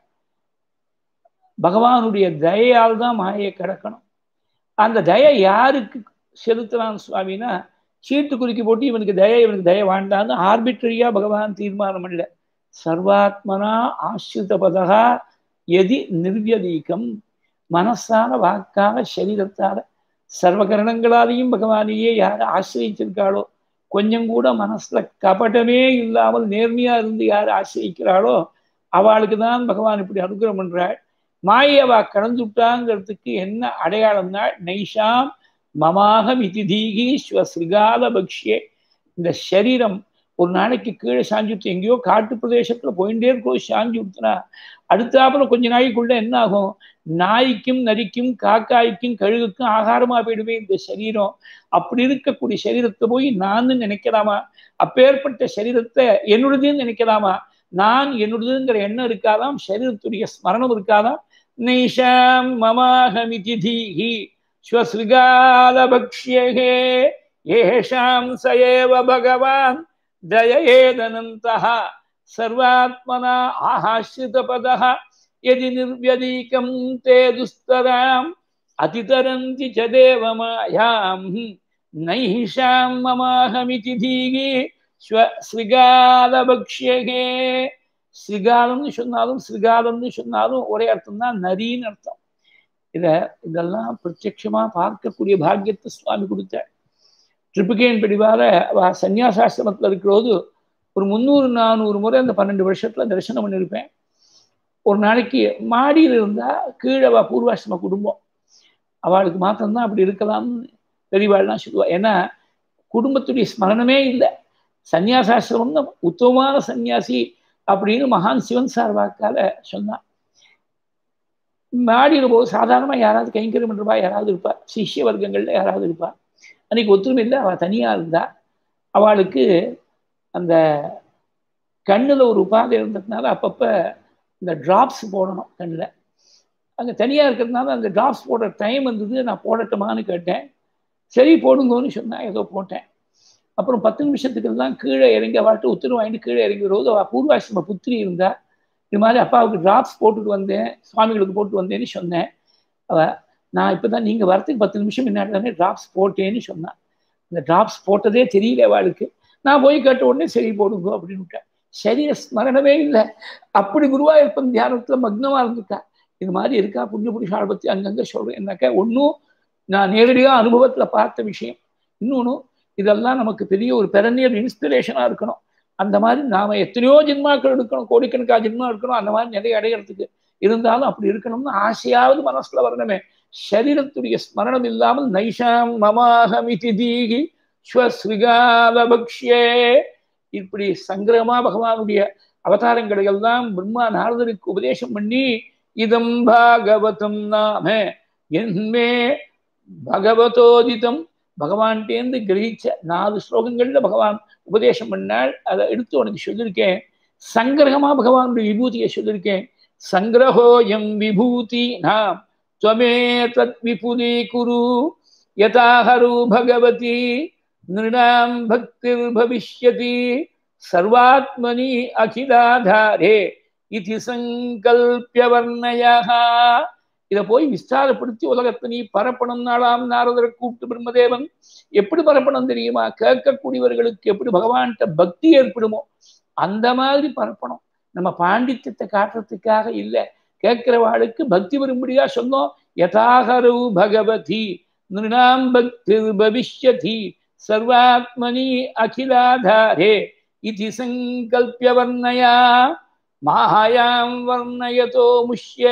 பகவானுடைய தயையால் தான் மாயை கடக்கணும் அந்த தயை யாருக்கு செலுத்துறான் சுவாமினா சீட்டு குலுக்கி போட்டு இவனுக்கு தய இவனுக்கு தய வேண்டான்னு ஆர்பிட்ரரியா பகவான் தீர்மானம் இல்லை சர்வாத்மனா ஆசிரித பதகா எதி நிர்வியதீகம் மனசால வாக்கால சரீரத்தால சர்வகரணங்களாலையும் பகவானையே யார் ஆசிரியிச்சிருக்காளோ கொஞ்சம் கூட மனசுல கபடமே இல்லாமல் நேர்மையா இருந்து யார் ஆசிரியிக்கிறாளோ அவளுக்கு தான் பகவான் இப்படி அனுகிரகம் பண்றாள் மாயவா கடந்து விட்டாங்கிறதுக்கு என்ன அடையாளம்னா நைஷாம் மமாகம் இதிதீகி ஸ்வஸ்ரிகால பக்ஷியே இந்த சரீரம் ஒரு நாளைக்கு கீழே சாஞ்சி விட்டு எங்கேயோ காட்டு பிரதேசத்துல போயிட்டே இருக்கோ சாஞ்சி விட்டுனா அடுத்தாப்புல கொஞ்ச நாளைக்குள்ள என்ன ஆகும் நாய்க்கும் நரிக்கும் காக்காய்க்கும் கழுகுக்கும் ஆகாரமா போயிடுவே இந்த சரீரம் அப்படி இருக்கக்கூடிய சரீரத்தை போய் நான் நினைக்கலாமா அப்பேற்பட்ட சரீரத்தை என்னுடையதுன்னு நினைக்கலாமா நான் என்னுடையதுங்கிற எண்ணம் இருக்காதாம் சரீரத்துடைய ஸ்மரணம் இருக்காதாம் நைஷாம் மமாகமிதி தீஹி ஸ்வஸ்ருகாலபக்ஷ்யே ஏஷாம் ச ஏவ பகவான் தயேதனந்தः सर्वात्मना आहाश्रितपदः यदि निर्व्यदीकं ते दुस्तराम् अतितरन्ति च देवमायां नैषां ममाहमिति धीगि ஸ்ரிகாலபக்ஷியகே ஸ்ரிகாலம்னு சொன்னாலும் ஸ்ரிகாலம்னு சொன்னாலும் ஒரே அர்த்தம் தான் நரின்னு அர்த்தம் இத இதெல்லாம் பிரத்யட்சமா பார்க்கக்கூடிய பாக்கியத்தை சுவாமி கொடுத்தார் ட்ரிப்புகேன் பிடிவார அவ சன்னியாசாசிரமத்தில் இருக்கிறபோது ஒரு முந்நூறு நானூறு முறை அந்த பன்னெண்டு வருஷத்துல தரிசனம் பண்ணியிருப்பேன் ஒரு நாளைக்கு மாடியில் இருந்தா கீழே அவ பூர்வாசிரம குடும்பம் அவளுக்கு மாத்திரம்தான் அப்படி இருக்கலாம்னு பெரியவாள்லாம் சொல்லுவா ஏன்னா குடும்பத்துடைய ஸ்மரணமே இல்லை சன்னியாசாசிரமம்னு உத்தமமான சன்னியாசி அப்படின்னு மகான் சிவன் சார் வாக்கால சொன்னான் மாடியில் போது சாதாரணமாக யாராவது கைங்கரியம் பண்ணுறவா யாராவது இருப்பா சிஷ்ய வர்க்கங்கள்ல யாராவது இருப்பா அன்னைக்கு ஒத்துமை இல்லை அவள் தனியாக இருந்தா அவளுக்கு அந்த கண்ணில் ஒரு உபாதை இருந்ததுனால அப்பப்போ இந்த ட்ராப்ஸ் போடணும் கண்ணில் அங்கே தனியாக இருக்கிறதுனால அந்த ட்ராப்ஸ் போடுற டைம் வந்தது நான் போடட்டுமான்னு கேட்டேன் சரி போடுங்கன்னு சொன்னேன் ஏதோ போட்டேன் அப்புறம் பத்து நிமிஷத்துக்கு தான் கீழே இறங்கி அவள்கிட்ட உத்தரவு வாங்கிட்டு கீழே இறங்கி வரும்போது அவள் பூர்வாசிரம புத்திரி இருந்தா இது மாதிரி அப்பாவுக்கு ட்ராப்ஸ் போட்டுட்டு வந்தேன் சுவாமிகளுக்கு போட்டு வந்தேன்னு சொன்னேன் அவள் நான் இப்போ தான் நீங்கள் வரத்துக்கு பத்து நிமிஷம் முன்னாடி தானே ட்ராப்ஸ் போட்டேன்னு சொன்னான் அந்த ட்ராப்ஸ் போட்டதே தெரியல அவளுக்கு நான் போய் கேட்ட உடனே சரி போடுங்க அப்படின்னு விட்டேன் சரீர ஸ்மரணமே இல்லை அப்படி குருவாயிருப்பன் தியானத்தில் மக்னமாக இருந்துட்டா இது மாதிரி இருக்கா புண்ணிய புருஷால் பற்றி அங்கங்கே சொல்கிறேன் என்னக்கா ஒன்றும் நான் நேரடியாக அனுபவத்தில் பார்த்த விஷயம் இன்னொன்று இதெல்லாம் நமக்கு பெரிய ஒரு பெரனியர் இன்ஸ்பிரேஷனாக இருக்கணும் அந்த மாதிரி நாம் எத்தனையோ ஜென்மாக்கள் எடுக்கணும் கோடிக்கணக்காக ஜென்மா இருக்கணும் அந்த மாதிரி நிறைய அடைகிறதுக்கு இருந்தாலும் அப்படி இருக்கணும்னு ஆசையாவது மனசுல வரணுமே சரீரத்துடைய ஸ்மரணம் இல்லாமல் நைஷாம் மமாகமிதி தீகி ஸ்வஸ்ரிகாலபக்ஷே இப்படி சங்கிரமா பகவானுடைய அவதாரங்களை எல்லாம் பிரம்மா நாரதருக்கு உபதேசம் பண்ணி இதம் பாகவதம் நாம என்மே பகவதோதிதம் பகவான்கிட்டேருந்து கிரகிச்ச நாலு ஸ்லோகங்கள்ல பகவான் உபதேசம் பண்ணால் அதை எடுத்து உனக்கு சொல்லியிருக்கேன் சங்கிரகமா பகவானுடைய விபூதியை சொல்லியிருக்கேன் சங்கிரகோயம் விபூதி நாம் துவமே தத் விபுலீ குரு யதாஹரு பகவதி நிருணாம் பக்திர் பவிஷ்யதி சர்வாத்மனி அகிலாதாரே இது சங்கல்பிய வர்ணயா இதை போய் விஸ்தாரப்படுத்தி உலகத்தை நீ பரப்பணும் நாளாம் நாரதரை கூப்பிட்டு பிரம்மதேவன் எப்படி பரப்பணும் தெரியுமா கேட்கக்கூடியவர்களுக்கு எப்படி பகவான்கிட்ட பக்தி ஏற்படுமோ அந்த மாதிரி பரப்பணும் நம்ம பாண்டித்யத்தை காட்டுறதுக்காக இல்லை கேட்கிறவாளுக்கு பக்தி வரும்படியா சொன்னோம் யதாகரு பகவதி நிருணாம் பக்தி பவிஷ்யதி சர்வாத்மனி அகிலாதாரே இது சங்கல்பிய வர்ணயா மாயாம் வர்ணயதோ முஷ்ய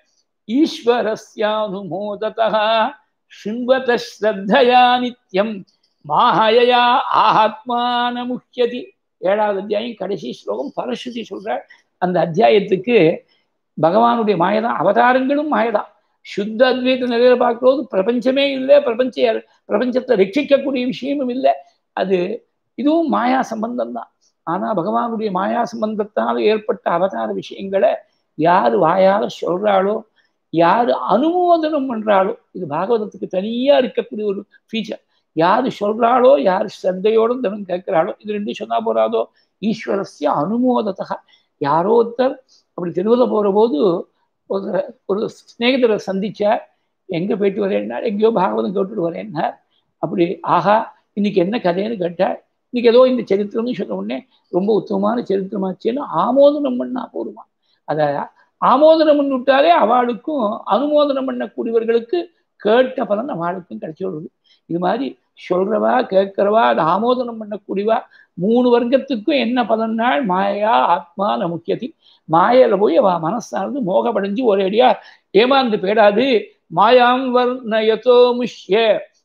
ஈஸ்வரஸ்யானுமோததः शृण्वत ஸ்ரத்தயா நித்யம் மாஹயயா ஆத்மானமுக்கியதி ஏழாவது அத்தியாயம் கடைசி ஸ்லோகம் பரஸ்வதி சொல்றார் அந்த அத்தியாயத்துக்கு பகவானுடைய மாயதான் அவதாரங்களும் மாயதான் சுத்த அத்வைத நிலையில பார்க்கும்போது பிரபஞ்சமே இல்லை பிரபஞ்ச பிரபஞ்சத்தை ரட்சிக்கக்கூடிய விஷயமும் இல்லை அது இதுவும் மாயா சம்பந்தம் தான் ஆனா பகவானுடைய மாயா சம்பந்தத்தால் ஏற்பட்ட அவதார விஷயங்களை யார் வாயால சொல்றாளோ யாரு அனுமோதனம் பண்றாளோ இது பாகவதத்துக்கு தனியா இருக்கக்கூடிய ஒரு ஃபீச்சர் யாரு சொல்றாளோ யார் ஸ்ரத்தையோட தினம் கேட்கிறாளோ இது ரெண்டும் சொன்னா போறாதோ ஈஸ்வரஸ்ய அனுமோதத்தக யாரோ ஒருத்தர் அப்படி தெருவில் போற போது ஒரு ஒரு ஸ்நேகிதரை சந்திச்சார் எங்க போயிட்டு வரேன்னா எங்கேயோ பாகவதம் கேட்டுட்டு வரேன்னா அப்படி ஆஹா இன்னைக்கு என்ன கதைன்னு கேட்டார் இன்னைக்கு ஏதோ இந்த சரித்திரம்னு சொன்ன உடனே ரொம்ப உத்தமமான சரித்திரமாச்சேன்னு ஆமோதனம் பண்ணா போடுமா அதை ஆமோதனம் பண்ணி விட்டாலே அவளுக்கும் அனுமோதனம் பண்ணக்கூடியவர்களுக்கு கேட்ட பலன் அவளுக்கும் கிடைச்சி விடுது இது மாதிரி சொல்றவா கேட்கிறவா அதை ஆமோதனம் பண்ணக்கூடியவா மூணு வர்க்கத்துக்கும் என்ன பலன்னால் மாயா ஆத்மா முக்கியதி மாயில போய் அவ மனசானது மோகப்படைஞ்சு ஒரேடியா ஏமாந்து போயிடாது மாயாம் வர்ணயதோ முஷ்ய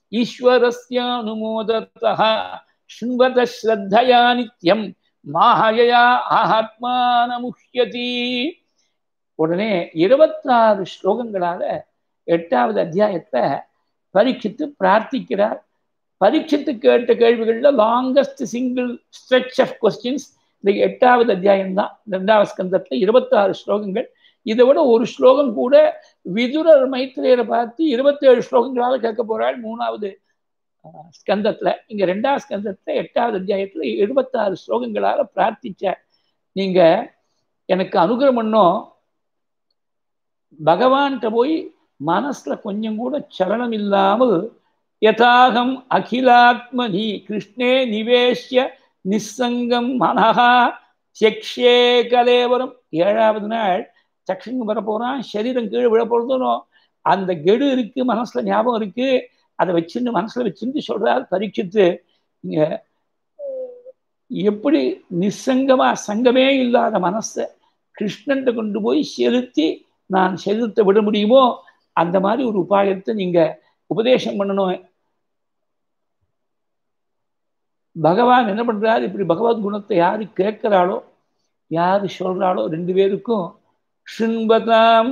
ஈஸ்வரஸ்யானுமோதத்தா சுண்வத ஸ்ரத்தயா நித்யம் மாயையா ஆத்மான முக்கியதி உடனே இருபத்தாறு ஸ்லோகங்களால எட்டாவது அத்தியாயத்தை பரீட்சித்து பிரார்த்திக்கிறார் பரீட்சித்து கேட்ட கேள்விகள்ல longest single stretch of questions இந்த எட்டாவது அத்தியாயம் தான் ரெண்டாவது ஸ்கந்தத்துல இருபத்தாறு ஸ்லோகங்கள் இதை விட ஒரு ஸ்லோகம் கூட விதுரர் மைத்திரையரை பார்த்து இருபத்தேழு ஸ்லோகங்களால கேட்க போறாள் மூணாவது ஸ்கந்தத்துல இங்க ரெண்டாவது ஸ்கந்தத்துல எட்டாவது அத்தியாயத்துல எழுபத்தாறு ஸ்லோகங்களால பிரார்த்திச்சார் நீங்க எனக்கு அனுகிரம் பண்ணோம் பகவான்கிட்ட போய் மனசுல கொஞ்சம் கூட சலனம் இல்லாமல் யதாகம் அகிலாத்மனி கிருஷ்ணே நிவேஷ்ய நிசங்கம் மனஹா செக்ஷே கலேவரம் ஏழாவது நாள் சக்ஷங்க வர போறான் சரீரம் கீழே விழ போறதுனோ அந்த கெடு இருக்கு மனசுல ஞாபகம் இருக்கு அதை வச்சுன்னு மனசுல வச்சுன்னு சொல்றாரு பரீட்சித்து இங்க எப்படி நிசங்கமா சங்கமே இல்லாத மனசை கிருஷ்ணன்ட்ட கொண்டு போய் செலுத்தி நான் சரீரத்தை விட முடியுமோ அந்த மாதிரி ஒரு உபாயத்தை நீங்க உபதேசம் பண்ணணும் பகவான் என்ன பண்றாரு இப்படி பகவத் குணத்தை யாரு கேட்கிறாளோ யாரு சொல்றாளோ ரெண்டு பேருக்கும் ஷின்பதாம்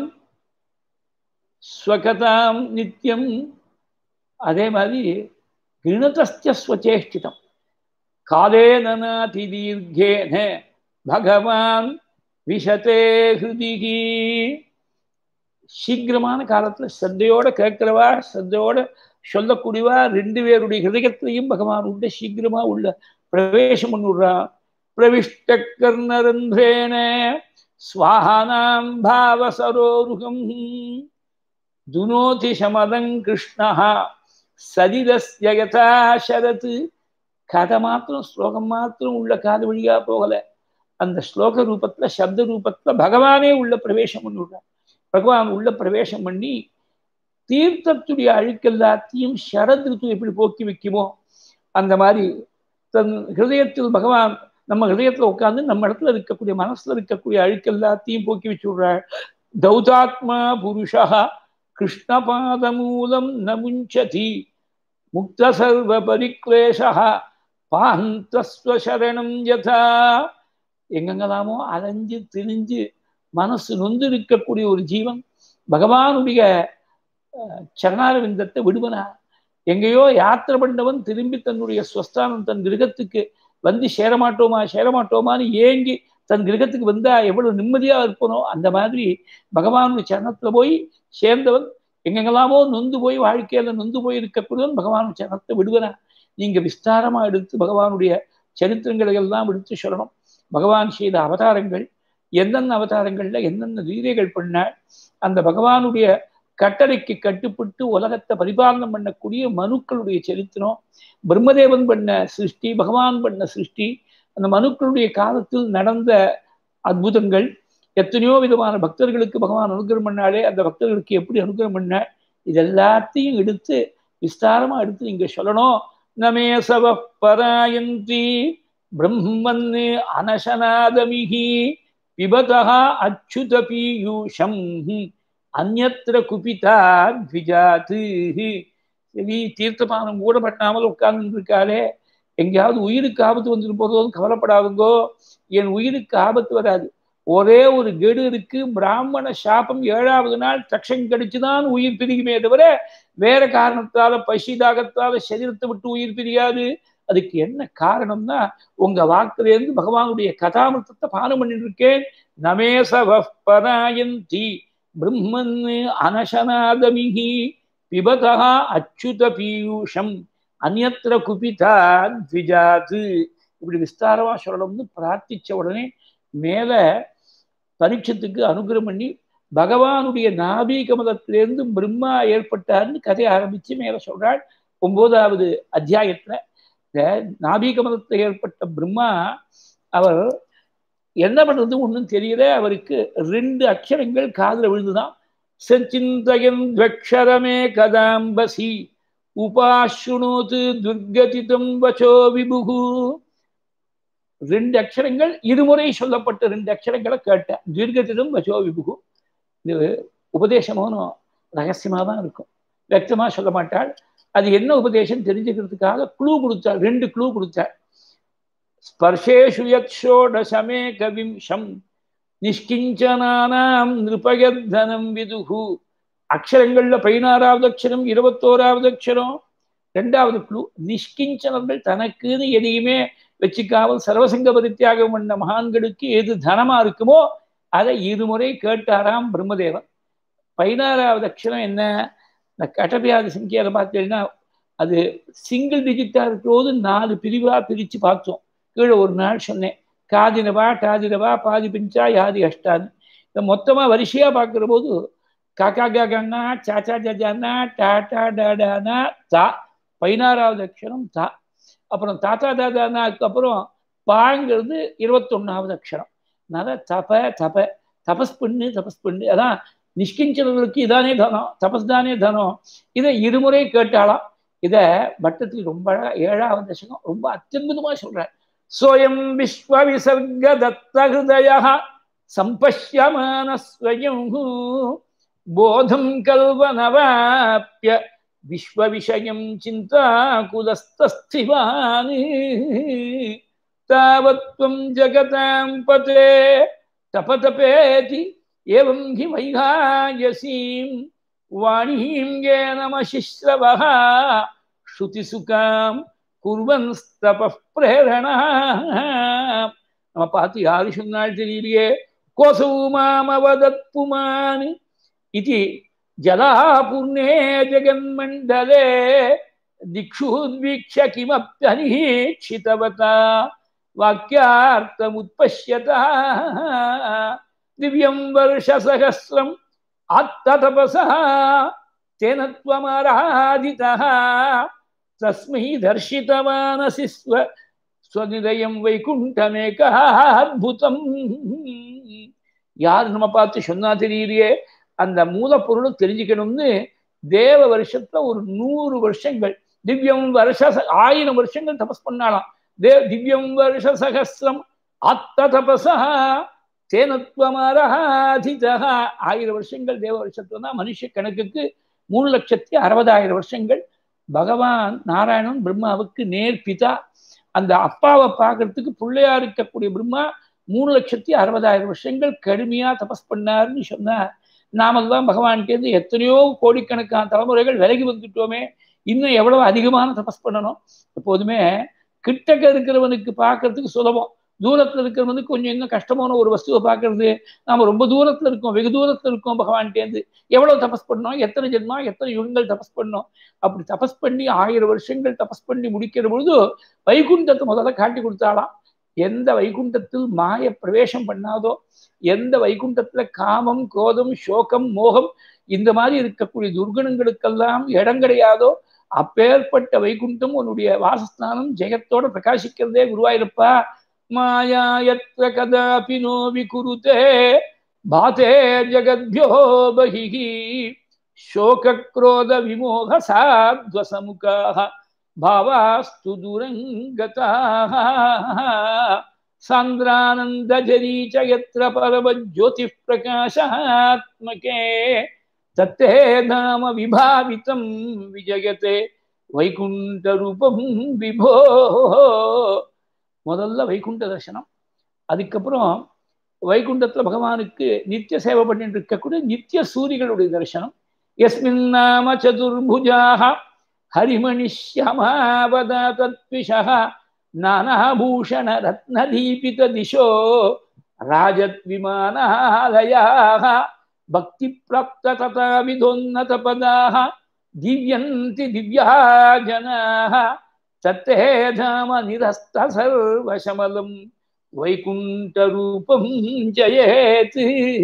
ஸ்வகதாம் நித்தியம் அதே மாதிரி கிருணதஸ்ய ஸ்வச்சேஷ்டிதம் காலேனாதி தீர்கேன பகவான் விஷத்தே ஹிருதிகி சீக்கிரமான காலத்துல ஸ்ரத்தையோட கேட்கிறவா ஸ்ரத்தையோட சொல்லக்கூடியவா ரெண்டு பேருடைய ஹிருதயத்திலையும் பகவான் உள்ள சீக்கிரமா உள்ள பிரவேசம் பண்ணிவிடுறான் பிரவிஷ்ட கர்ணரந்திரேன ஸ்வாஹானாம் பாவசரோருகம் துனோதி சமதம் கிருஷ்ணா சதிதஸ்ய யதா சரத் கதை மாத்திரம் ஸ்லோகம் மாத்திரம் உள்ள காது வழியா போகல அந்த ஸ்லோக ரூபத்துல சப்த ரூபத்துல பகவானே உள்ள பிரவேசம் பண்ணிவிடுறான் பகவான் உள்ள பிரவேசம் பண்ணி தீர்த்தத்துடைய அழுக்கெல்லாத்தையும் சரத் ரித்து எப்படி போக்கி வைக்குமோ அந்த மாதிரி தன் ஹிருதயத்தில் பகவான் நம்ம ஹிருதயத்துல உட்காந்து நம்ம இடத்துல இருக்கக்கூடிய மனசுல இருக்கக்கூடிய அழுக்கெல்லாத்தையும் போக்கி வச்சு விடுறாள் தௌதாத்மா புருஷா கிருஷ்ணபாதமூலம் நமுஞ்சதி முக்த சர்வ பரிக்லேஷா பாந்தஸ்வசரணம் யதா எங்கெங்கெல்லாமோ அலைஞ்சு திரிஞ்சு மனசு நொந்து இருக்கக்கூடிய ஒரு ஜீவன் பகவானுடைய சரணாரவிந்தத்தை விடுவனா எங்கேயோ யாத்திரை பண்ணவன் திரும்பி தன்னுடைய ஸ்வஸ்தானம் தன் கிரகத்துக்கு வந்து சேரமாட்டோமா சேரமாட்டோமான்னு ஏங்கி தன் கிரகத்துக்கு வந்தா எவ்வளவு நிம்மதியா இருப்பனோ அந்த மாதிரி பகவானுடைய சரணத்துல போய் சேர்ந்தவன் எங்கெங்கெல்லாமோ நொந்து போய் வாழ்க்கையில நொந்து போய் இருக்கக்கூடியவன் பகவானுடைய சரணத்தை விடுவனா நீங்க விஸ்தாரமா எடுத்து பகவானுடைய சரித்திரங்களை எல்லாம் எடுத்து சொல்லணும் பகவான் செய்த அவதாரங்கள் எந்தெந்த அவதாரங்கள்ல என்னென்ன லீலைகள் பண்ணால் அந்த பகவானுடைய கட்டளைக்கு கட்டுப்பட்டு உலகத்தை பரிபாலனம் பண்ணக்கூடிய மனுக்களுடைய சரித்திரம் பிரம்மதேவன் பண்ண சிருஷ்டி பகவான் பண்ண சிருஷ்டி அந்த மனுக்களுடைய காலத்தில் நடந்த அற்புதங்கள் எத்தனையோ விதமான பக்தர்களுக்கு பகவான் அனுகிரம் பண்ணாலே அந்த பக்தர்களுக்கு எப்படி அனுகிரம் பண்ண இது எல்லாத்தையும் எடுத்து விஸ்தாரமா எடுத்து நீங்க சொல்லணும் நமே சவ பராயந்தி பிரம்மன் அனசனாதமிகி பிபதா அச்சுத பீயூஷம் அந்நத்திர குபிதா த்விஜாத்து சரி தீர்த்தபானம் கூட பண்ணாமல் உட்கார்ந்து இருக்காளே எங்கேயாவது உயிருக்கு ஆபத்து வந்துட்டு போதும் கவலைப்படாதுங்கோ என் உயிருக்கு ஆபத்து வராது ஒரே ஒரு கெடு இருக்கு பிராமண சாபம் ஏழாவது நாள் தக்ஷம் கடிச்சுதான் உயிர் பிரிக்குமே தவிர வேற காரணத்தால பசி தாகத்தால சரீரத்தை விட்டு உயிர் பிரியாது அதுக்கு என்ன காரணம்னா உங்க வாக்குலேருந்து பகவானுடைய கதாமிருத்தத்தை பானம் பண்ணிட்டு இருக்கேன் நமேசவ பராயந்தி பிரம்மன் அனசனாதமிகி பிபதா அச்சுத பீயூஷம் அந்நத்திர குபிதா த்விஜாத்து இப்படி விஸ்தாரமா சொல்லணும்னு பிரார்த்திச்ச உடனே மேல பரீட்சத்துக்கு அனுகிரம் பண்ணி பகவானுடைய நாபி கமலத்திலேருந்து பிரம்மா ஏற்பட்டார்னு கதையை ஆரம்பிச்சு மேல சொல்றாள் ஒன்பதாவது அத்தியாயத்துல இந்த நாபி கமலத்தில் ஏற்பட்ட பிரம்மா அவர் என்ன பண்றது ஒன்றும் தெரியல அவருக்கு ரெண்டு அக்ஷரங்கள் காதுல விழுந்துதான் சச்சிந்தயன் துவக்ஷரமே கதாம்பசி உபாசுணோது துர்கதிதம் வச்சோ விபுகு ரெண்டு அக்ஷரங்கள் இருமுறை சொல்லப்பட்ட ரெண்டு அக்ஷரங்களை கேட்டேன் துர்கதிதம் வச்சோ விபுகு இது உபதேசமோனும் ரகசியமாக தான் இருக்கும் വ്യക്തமா சொல்ல மாட்டாள் அது என்ன உபதேசம் தெரிஞ்சுக்கிறதுக்காக க்ளூ கொடுத்தாள் ரெண்டு க்ளூ கொடுத்தாள் ஸ்பர்ஷேஷு யத் ஷோடசமே கவிம்சம் நிஷ்கிஞ்சனானாம் நிருபயத்தனம் விதுகு அக்ஷரங்கள்ல பதினாறாவது அக்ஷரம் இருபத்தோராவது அக்ஷரம் ரெண்டாவது க்ளூ நிஷ்கிஞ்சனர்கள் தனக்குன்னு எதையுமே வச்சுக்காமல் சர்வசங்க பரித்தியாகம் பண்ண மகான்களுக்கு எது தனமா இருக்குமோ அதை இருமுறை கேட்டாராம் பிரம்மதேவன் பதினாறாவது அக்ஷரம் என்ன இந்த கட்டபியாதி சங்கியாரை பார்த்தீங்கன்னா அது சிங்கிள் டிஜிட்டா இருக்கிறபோது நாலு பிரிவா பிரிச்சு பார்த்தோம் கீழே ஒரு நாள் சொன்னேன் காதினவா டாதினவா பாதி பிஞ்சா யாதி அஷ்டான்னு இந்த மொத்தமா வரிசையா பார்க்கிற போது காக்கா காக்கானா சாச்சா ஜாஜானா டாடா டாடானா தா பதினாறாவது அக்ஷரம் தா அப்புறம் தாத்தா தாதானாக்கு அப்புறம் பாங்கிறது இருபத்தொன்னாவது அக்ஷரம் அதனால தப தப தபஸ் பண்ணு தபஸ் பண்ணு அதான் நிஷ்கிஞ்சனர்களுக்கு இதானே தனம் தபஸ் தானே தனம் இதை இருமுறை கேட்டாலாம் இத பட்டத்தில் ரொம்ப ஏழாவது தசகம் ரொம்ப அத்தியுதமா சொல்றார் சோயம் விஸ்வ விசர்க தத்த ஹிருதய சம்பஷ்யமான ஸ்வயம் போதம் கல்வனவாப்பிய விஸ்வ விஷயம் சிந்தா குலஸ்திவான் தாவத்வம் ஜகதாம் பதே தபதபேதி एवं हि वैहायसीं वाणीं ये नमशिश्रवः श्रुतिसुखां कुर्वन्स्तपः प्रेरणा நம்ம பார்த்து யாரு சொன்னால் தெரியலையே கோசௌ மாமவதத் புமான் இது ஜலாபூர்ணே ஜெகன்மண்டலே திக்ஷூத்வீக்ஷ கிமப்யனிஷிதவதா வாக்கியார்த்தமுத்பஷ்யதா दिव्यं वर्षसहस्रम् आत्ततपसः तेन त्वमराधितः तस्मै दर्शितवानसि स्व स्वनिदयं வைகுண்டமேகः அத்புதம் யார் நம்ம பார்த்து சொன்னா தெரியலையே அந்த மூலப்பொருள் தெரிஞ்சுக்கணும்னு தேவ வருஷத்துல ஒரு நூறு வருஷங்கள் திவ்யம் வருஷ ஆயிரம் வருஷங்கள் தபஸ் பண்ணாலாம் தே திவ்யம் வருஷ சகசிரம் அத்த தபசா தேனத்வமரஹாதிதா ஆயிரம் வருஷங்கள் தேவ வருஷத்துல தான் மனுஷ கணக்குக்கு மூணு லட்சத்தி அறுபதாயிரம் வருஷங்கள் பகவான் நாராயணன் பிரம்மாவுக்கு நேர் பிதா அந்த அப்பாவை பார்க்கறதுக்கு பிள்ளையா இருக்கக்கூடிய பிரம்மா மூணு லட்சத்தி அறுபதாயிரம் வருஷங்கள் கடுமையா தபஸ் பண்ணாருன்னு சொன்னா நாமெல்லாம் பகவான்கிட்டேருந்து எத்தனையோ கோடிக்கணக்கான தலைமுறைகள் விலகி வந்துட்டோமே இன்னும் எவ்வளவு அதிகமான தபஸ் பண்ணணும் எப்போதுமே கிட்டக்க இருக்கிறவனுக்கு பார்க்கறதுக்கு சுலபம் தூரத்துல இருக்கிறவனுக்கு கொஞ்சம் இன்னும் கஷ்டமான ஒரு வஸ்துவை பார்க்கறது நாம ரொம்ப தூரத்துல இருக்கோம் வெகு தூரத்துல இருக்கோம் பகவான்கிட்டேருந்து எவ்வளவு தபஸ் பண்ணோம் எத்தனை ஜென்மா எத்தனை யுகங்கள் தபஸ் பண்ணோம் அப்படி தபஸ் பண்ணி ஆயிரம் வருஷங்கள் தபஸ் பண்ணி முடிக்கிற பொழுது வைகுண்டத்தை முதல்ல காட்டி கொடுத்தாலாம் எந்த வைகுண்டத்தில் மாய பிரவேசம் பண்ணாதோ எந்த வைகுண்டத்துல காமம் கோதம் சோகம் மோகம் இந்த மாதிரி இருக்கக்கூடிய துர்குணங்களுக்கெல்லாம் இடம் கிடையாதோ அப்பேற்பட்ட வைகுண்டம் உன்னுடைய வாசஸ்தானம் ஜெயத்தோட பிரகாசிக்கிறதே குருவாயிருப்பா மாயாயத்ர கதாபி நோ விகுருதே பாதே ஜகத்யோ பகிஹி சோகக்ரோத விமோக சாத்வசமுகாः भावास्तु दुरङ्गताः सान्द्रानन्दजरी च यत्र परमज्योतिः प्रकाशात्मके तत्ते नाम विभावितं विजयते வைகுண்டரூபம் விபோ முதல்ல வைகுண்ட தரிசனம் அதுக்கப்புறம் வைகுண்டத்துல பகவானுக்கு நித்திய சேவை பண்ணிட்டு இருக்கக்கூடிய நித்திய சூரிகளுடைய தரிசனம் எஸ்மின் நாம சதுர்புஜாக हरिमणिश्यमावदतत्विषः नानाभूषणरत्नदीपितदिशो राजद्विमानालयाः भक्तिप्राप्ततथाविधोन्नतपदाः दिव्यन्ति दिव्याः जनाः तत्ते धाम निरस्त सर्वशमलं வைகுண்டரூபம் ஜெயேத்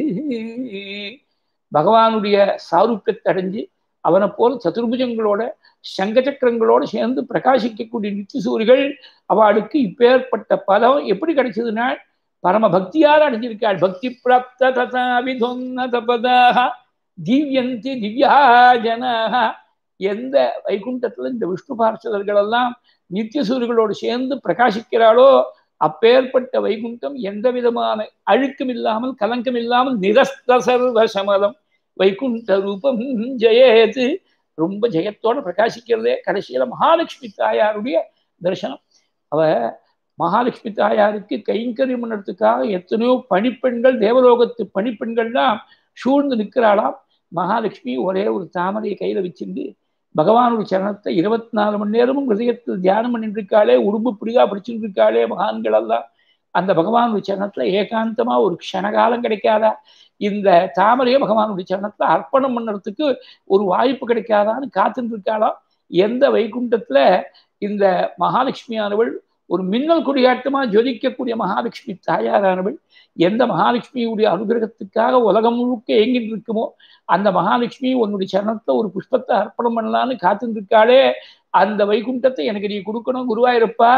பகவானுடைய சாரூப்பியத்தை அடைஞ்சு அவனை போல் சதுர்புஜங்களோட சங்க சக்கரங்களோட சேர்ந்து பிரகாசிக்கக்கூடிய நித்திசூரிகள் அவளுக்கு இப்பேற்பட்ட பதம் எப்படி கிடைச்சதுன்னா பரம பக்தியால் அடைஞ்சிருக்காள் பக்தி பிராப்த ததா விதொன்னத பதாக திவ்யந்தி திவ்யா ஜனாக எந்த வைகுண்டத்துல இந்த விஷ்ணு பார்ஷதர்கள் எல்லாம் நித்தியசூரிகளோடு சேர்ந்து பிரகாசிக்கிறாளோ அப்பேற்பட்ட வைகுண்டம் எந்த விதமான அழுக்கம் இல்லாமல் கலங்கம் இல்லாமல் நிரஸ்த சர்வ சமதம் வைகுண்ட ரூபம் ஜெயேது ரொம்ப ஜெயத்தோட பிரகாசிக்கிறதே கடைசியில மகாலட்சுமி தாயாருடைய தரிசனம் அவ மகாலட்சுமி தாயாருக்கு கைங்கரியம் பண்ணுறதுக்காக எத்தனையோ பணிப்பெண்கள் தேவலோகத்து பணிப்பெண்கள்லாம் சூழ்ந்து நிற்கிறாளாம் மகாலட்சுமி ஒரே ஒரு தாமரையை கையில வச்சிருந்து பகவானுடைய சரணத்தை இருபத்தி நாலு மணி நேரமும் ஹிருதயத்தில் தியானம் பண்ணிட்டு இருக்காளே உடும்பு பிடிகா பிடிச்சிட்டு இருக்காளே மகான்கள் எல்லாம் அந்த பகவானுடைய சரணத்துல ஏகாந்தமா ஒரு க்ஷணகாலம் கிடைக்காதா இந்த தாமரையை பகவானுடைய சரணத்துல அர்ப்பணம் பண்ணுறதுக்கு ஒரு வாய்ப்பு கிடைக்காதான்னு காத்துட்டு இருக்காளாம் எந்த வைகுண்டத்துல இந்த மகாலட்சுமியானவள் ஒரு மின்னல் கொடியாட்டமா ஜொலிக்கக்கூடிய மகாலட்சுமி தாயாரானவள் எந்த மகாலட்சுமியுடைய அனுகிரகத்துக்காக உலகம் முழுக்க ஏங்கிட்டு இருக்குமோ அந்த மகாலட்சுமி உன்னுடைய சரணத்துல ஒரு புஷ்பத்தை அர்ப்பணம் பண்ணலான்னு காத்துட்டு இருக்காளே அந்த வைகுண்டத்தை எனக்கு நீ கொடுக்கணும் குருவாயிருப்பா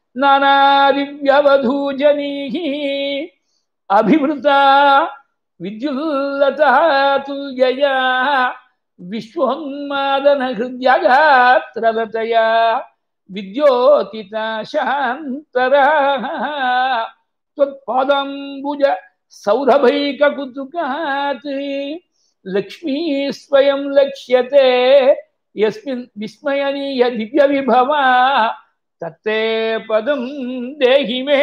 நானாதிவ்யவதூஜனீஹி அபிவிருத்தா வித்யுல்லதா துல்யயா விஸ்வோன்மாதன ஹிருத்யகாத்ரலதயா வித்யோதிதா சாந்தரா त्वत्पादाम्बुज सौरभैककुतुकात् लक्ष्मी स्वयं लक्ष्यते यस्मिन् विस्मयनीय दिव्यविभवा தத்தே பதம் தேகிமே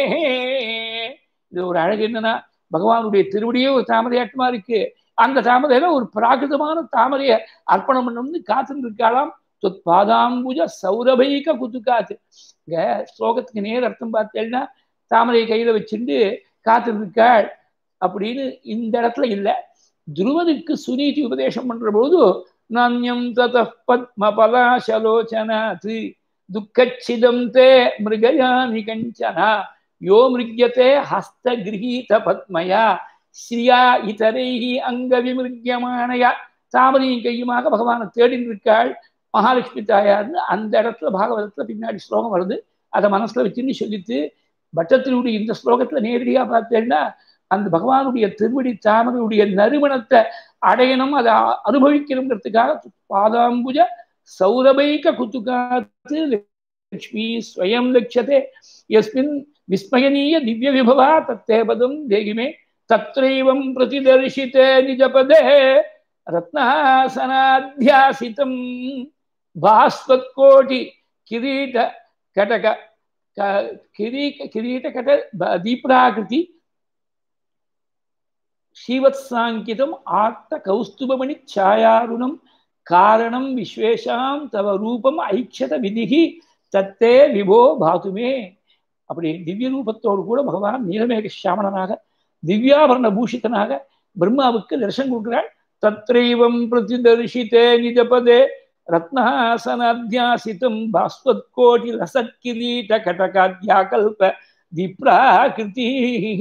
இது ஒரு அழகு என்னன்னா பகவானுடைய திருவடியே ஒரு தாமரையாட்டமா இருக்கு அந்த தாமரையில ஒரு பிராகிருதமான தாமரையை அர்ப்பணம் பண்ணணும்னு காத்துட்டு இருக்காளாம் தொத் பாதாம்புஜ சௌரபைக குத்துக்காத்து இங்க ஸ்லோகத்துக்கு நேர் அர்த்தம் பார்த்தேன்னா தாமரையை கையில வச்சுட்டு காத்திருக்காள் அப்படின்னு இந்த இடத்துல இல்லை துருவனுக்கு சுனீதி உபதேசம் பண்ற போது நானியம் தத பத்ம பலாசலோச்சனாத் துக்கச்சிதம் தே மிருகயாமி கஞ்சனா யோ மிருக்யதே ஹஸ்தகிரகீத பத்மயா ஸ்ரீயா இதரைஹி அங்க விமிருக்கியமானயா தாமரையும் கையுமாக பகவானை தேடின்னு இருக்காள் மகாலட்சுமி தாயார்னு அந்த இடத்துல பாகவதத்துல பின்னாடி ஸ்லோகம் வருது அதை மனசுல வச்சுன்னு சொல்லிட்டு பட்டத்தினுடைய இந்த ஸ்லோகத்துல நேரடியா பார்த்தேன்னா அந்த பகவானுடைய திருவடி தாமரையுடைய நறுமணத்தை அடையணும் அதை அனுபவிக்கணுங்கிறதுக்காக பாதாம்புஜ சௌரபைக குத்துக்காத்து லக்ஷ்மி ஸ்வயம் லட்சதே எஸ்மின் விஸ்மயனீய திவ்ய விபவா தத்தே பதம் தேகிமே தத்ரைவம் பிரதிதர்ஷிதே நிஜபதே ரத்னாசனாத்தியாசிதம் பாஸ்வத்கோட்டி கிரீட கடக கிரீக கிரீட கட தீப்ராகிருதி ஸ்ரீவத்சாங்கிதம் ஆர்த்த கௌஸ்துபமணி சாயாருணம் காரணம் விஸ்வேஷாம் தவ ரூபம் ஐக்ஷத விதிகி தத்தே விபோ பாதுமே அப்படி திவ்ய ரூபத்தோடு கூட பகவான் நீலமேக சாமணனாக திவ்யாபரண பூஷிதனாக பிரம்மாவுக்கு தரிசனம் கொடுக்கிறாள் தத்ரைவம் பிரதிதர்ஷிதே நிஜபதே ரத்னாசனாத்தியாசிதம் பாஸ்வத்கோட்டி ரசக்கிரீட கடகாத்யாகல்ப திப்ராகிருதி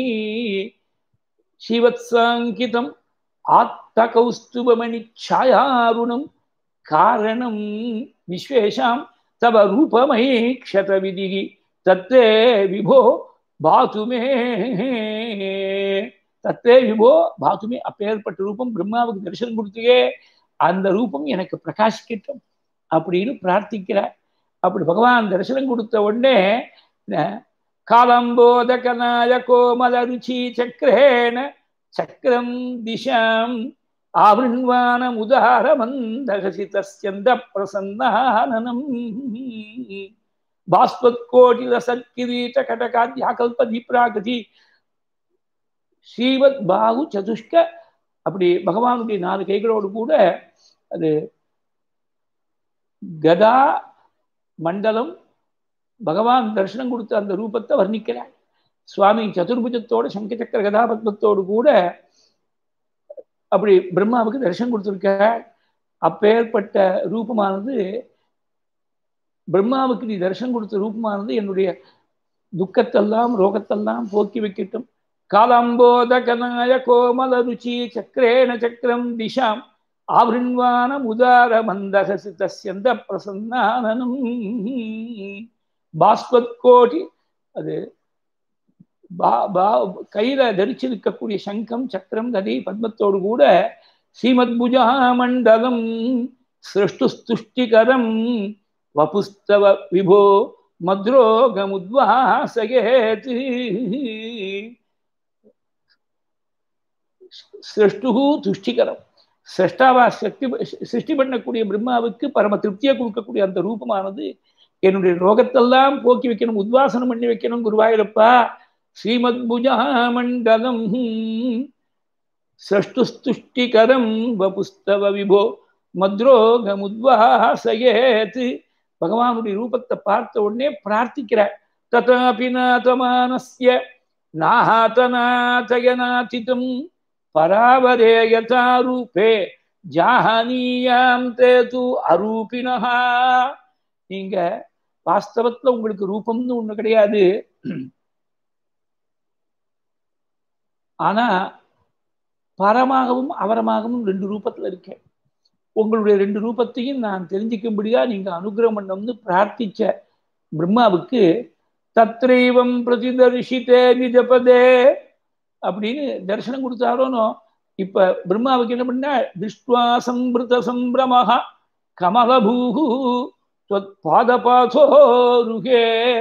ஸ்ரீவத்சாங்கிதம் ஆத்த கௌஸ்துபமணி சாயாருணம் காரணம் விஸ்வேஷாம் தவ ரூபமயி க்ஷத விதிகி தத்தே விபோ பாத்துமே தத்தே விபோ பாத்துமே அப்பேற்பட்ட ரூபம் பிரம்மாவுக்கு தரிசனம் கொடுத்தே அந்த ரூபம் எனக்கு பிரகாசிக்கட்டும் அப்படின்னு பிரார்த்திக்கிறார் அப்படி பகவான் தரிசனம் கொடுத்த உடனே காலம்போதகனாய கோமல ருச்சி சக்கரேன சக்கரம் திசாம் ஆவృణ్వాனம் உதார மந்தகசிதஸ்யந்த பிரசன்னானனம் பாஸ்வத்கோட்டி ரசத்கிரீட்ட கடகாத்யாகல்ப தீப்ராகதி ஸ்ரீவத் பாகு சதுஷ்க அப்படி பகவானுடைய நாலு கைகளோடு கூட அது கதா மண்டலம் பகவான் தரிசனம் கொடுத்த அந்த ரூபத்தை வர்ணிக்கிறார் சுவாமி சதுர்புஜத்தோட சங்க சக்கர கதாபத்மத்தோடு கூட அப்படி பிரம்மாவுக்கு தரிசனம் கொடுத்துருக்க அப்பேற்பட்ட ரூபமானது பிரம்மாவுக்கு நீ தரிசனம் கொடுத்த ரூபமானது என்னுடைய துக்கத்தெல்லாம் ரோகத்தெல்லாம் போக்கி வைக்கட்டும் காலாம்போதகனாய கோமல ருச்சி சக்கரேண சக்கரம் திசாம் ஆவృణ్వాனம் உதார மந்தகசி தஸ்யந்த பிரசன்னானனம் பாஸ்வத் கோட்டி அது பா பா கையில தரிச்சிருக்கக்கூடிய சங்கம் சக்கரம் கதை பத்மத்தோடு கூட ஸ்ரீமத் புஜா மண்டலம் சிருஷ்டுஸ்துஷ்டிகரம் வபுஸ்தவ விபோ மத்ரோகமுத்வாசகேத் சிருஷ்டு துஷ்டிகரம் சிரஷ்டாவா சக்தி சிருஷ்டி பண்ணக்கூடிய பிரம்மாவுக்கு பரம திருப்தியை கொடுக்கக்கூடிய அந்த ரூபமானது என்னுடைய ரோகத்தெல்லாம் போக்கி வைக்கணும் உத்வாசனம் பண்ணி வைக்கணும் குருவாயூரப்பா ஸ்ரீமத் புஜாமண்டலம் சஷ்டுஸ்துஷ்டிகரம் வபுஸ்தவ விபோ மத்ரோகமுத்வாசயேத் பகவானுடைய ரூபத்தை பார்த்த உடனே பிரார்த்திக்கிறார் ததாபி நாதமானஸ்ய நாஹாதநாதயநாதிதம் பராவரே யதா ரூபே ஜாஹனீயாம் தே து அரூபினஹா நீங்க வாஸ்தவத்துல உங்களுக்கு ரூபம்னு ஒண்ணு கிடையாது ஆனா பரமாகவும் அவரமாகவும் ரெண்டு ரூபத்துல இருக்கேன் உங்களுடைய ரெண்டு ரூபத்தையும் நான் தெரிஞ்சுக்கும்படியா நீங்க அனுகிரகம் பண்ணணும்னு பிரார்த்திச்ச பிரம்மாவுக்கு தத்ரைவம் பிரதிதர்ஷித்தே நிஜபதே அப்படின்னு தரிசனம் கொடுத்தாரோனோ இப்ப பிரம்மாவுக்கு என்ன பண்ண திருஷ்டுவா சம்பிருத சம்பிரமஹா கமலபூஹு பாதபாதோருகே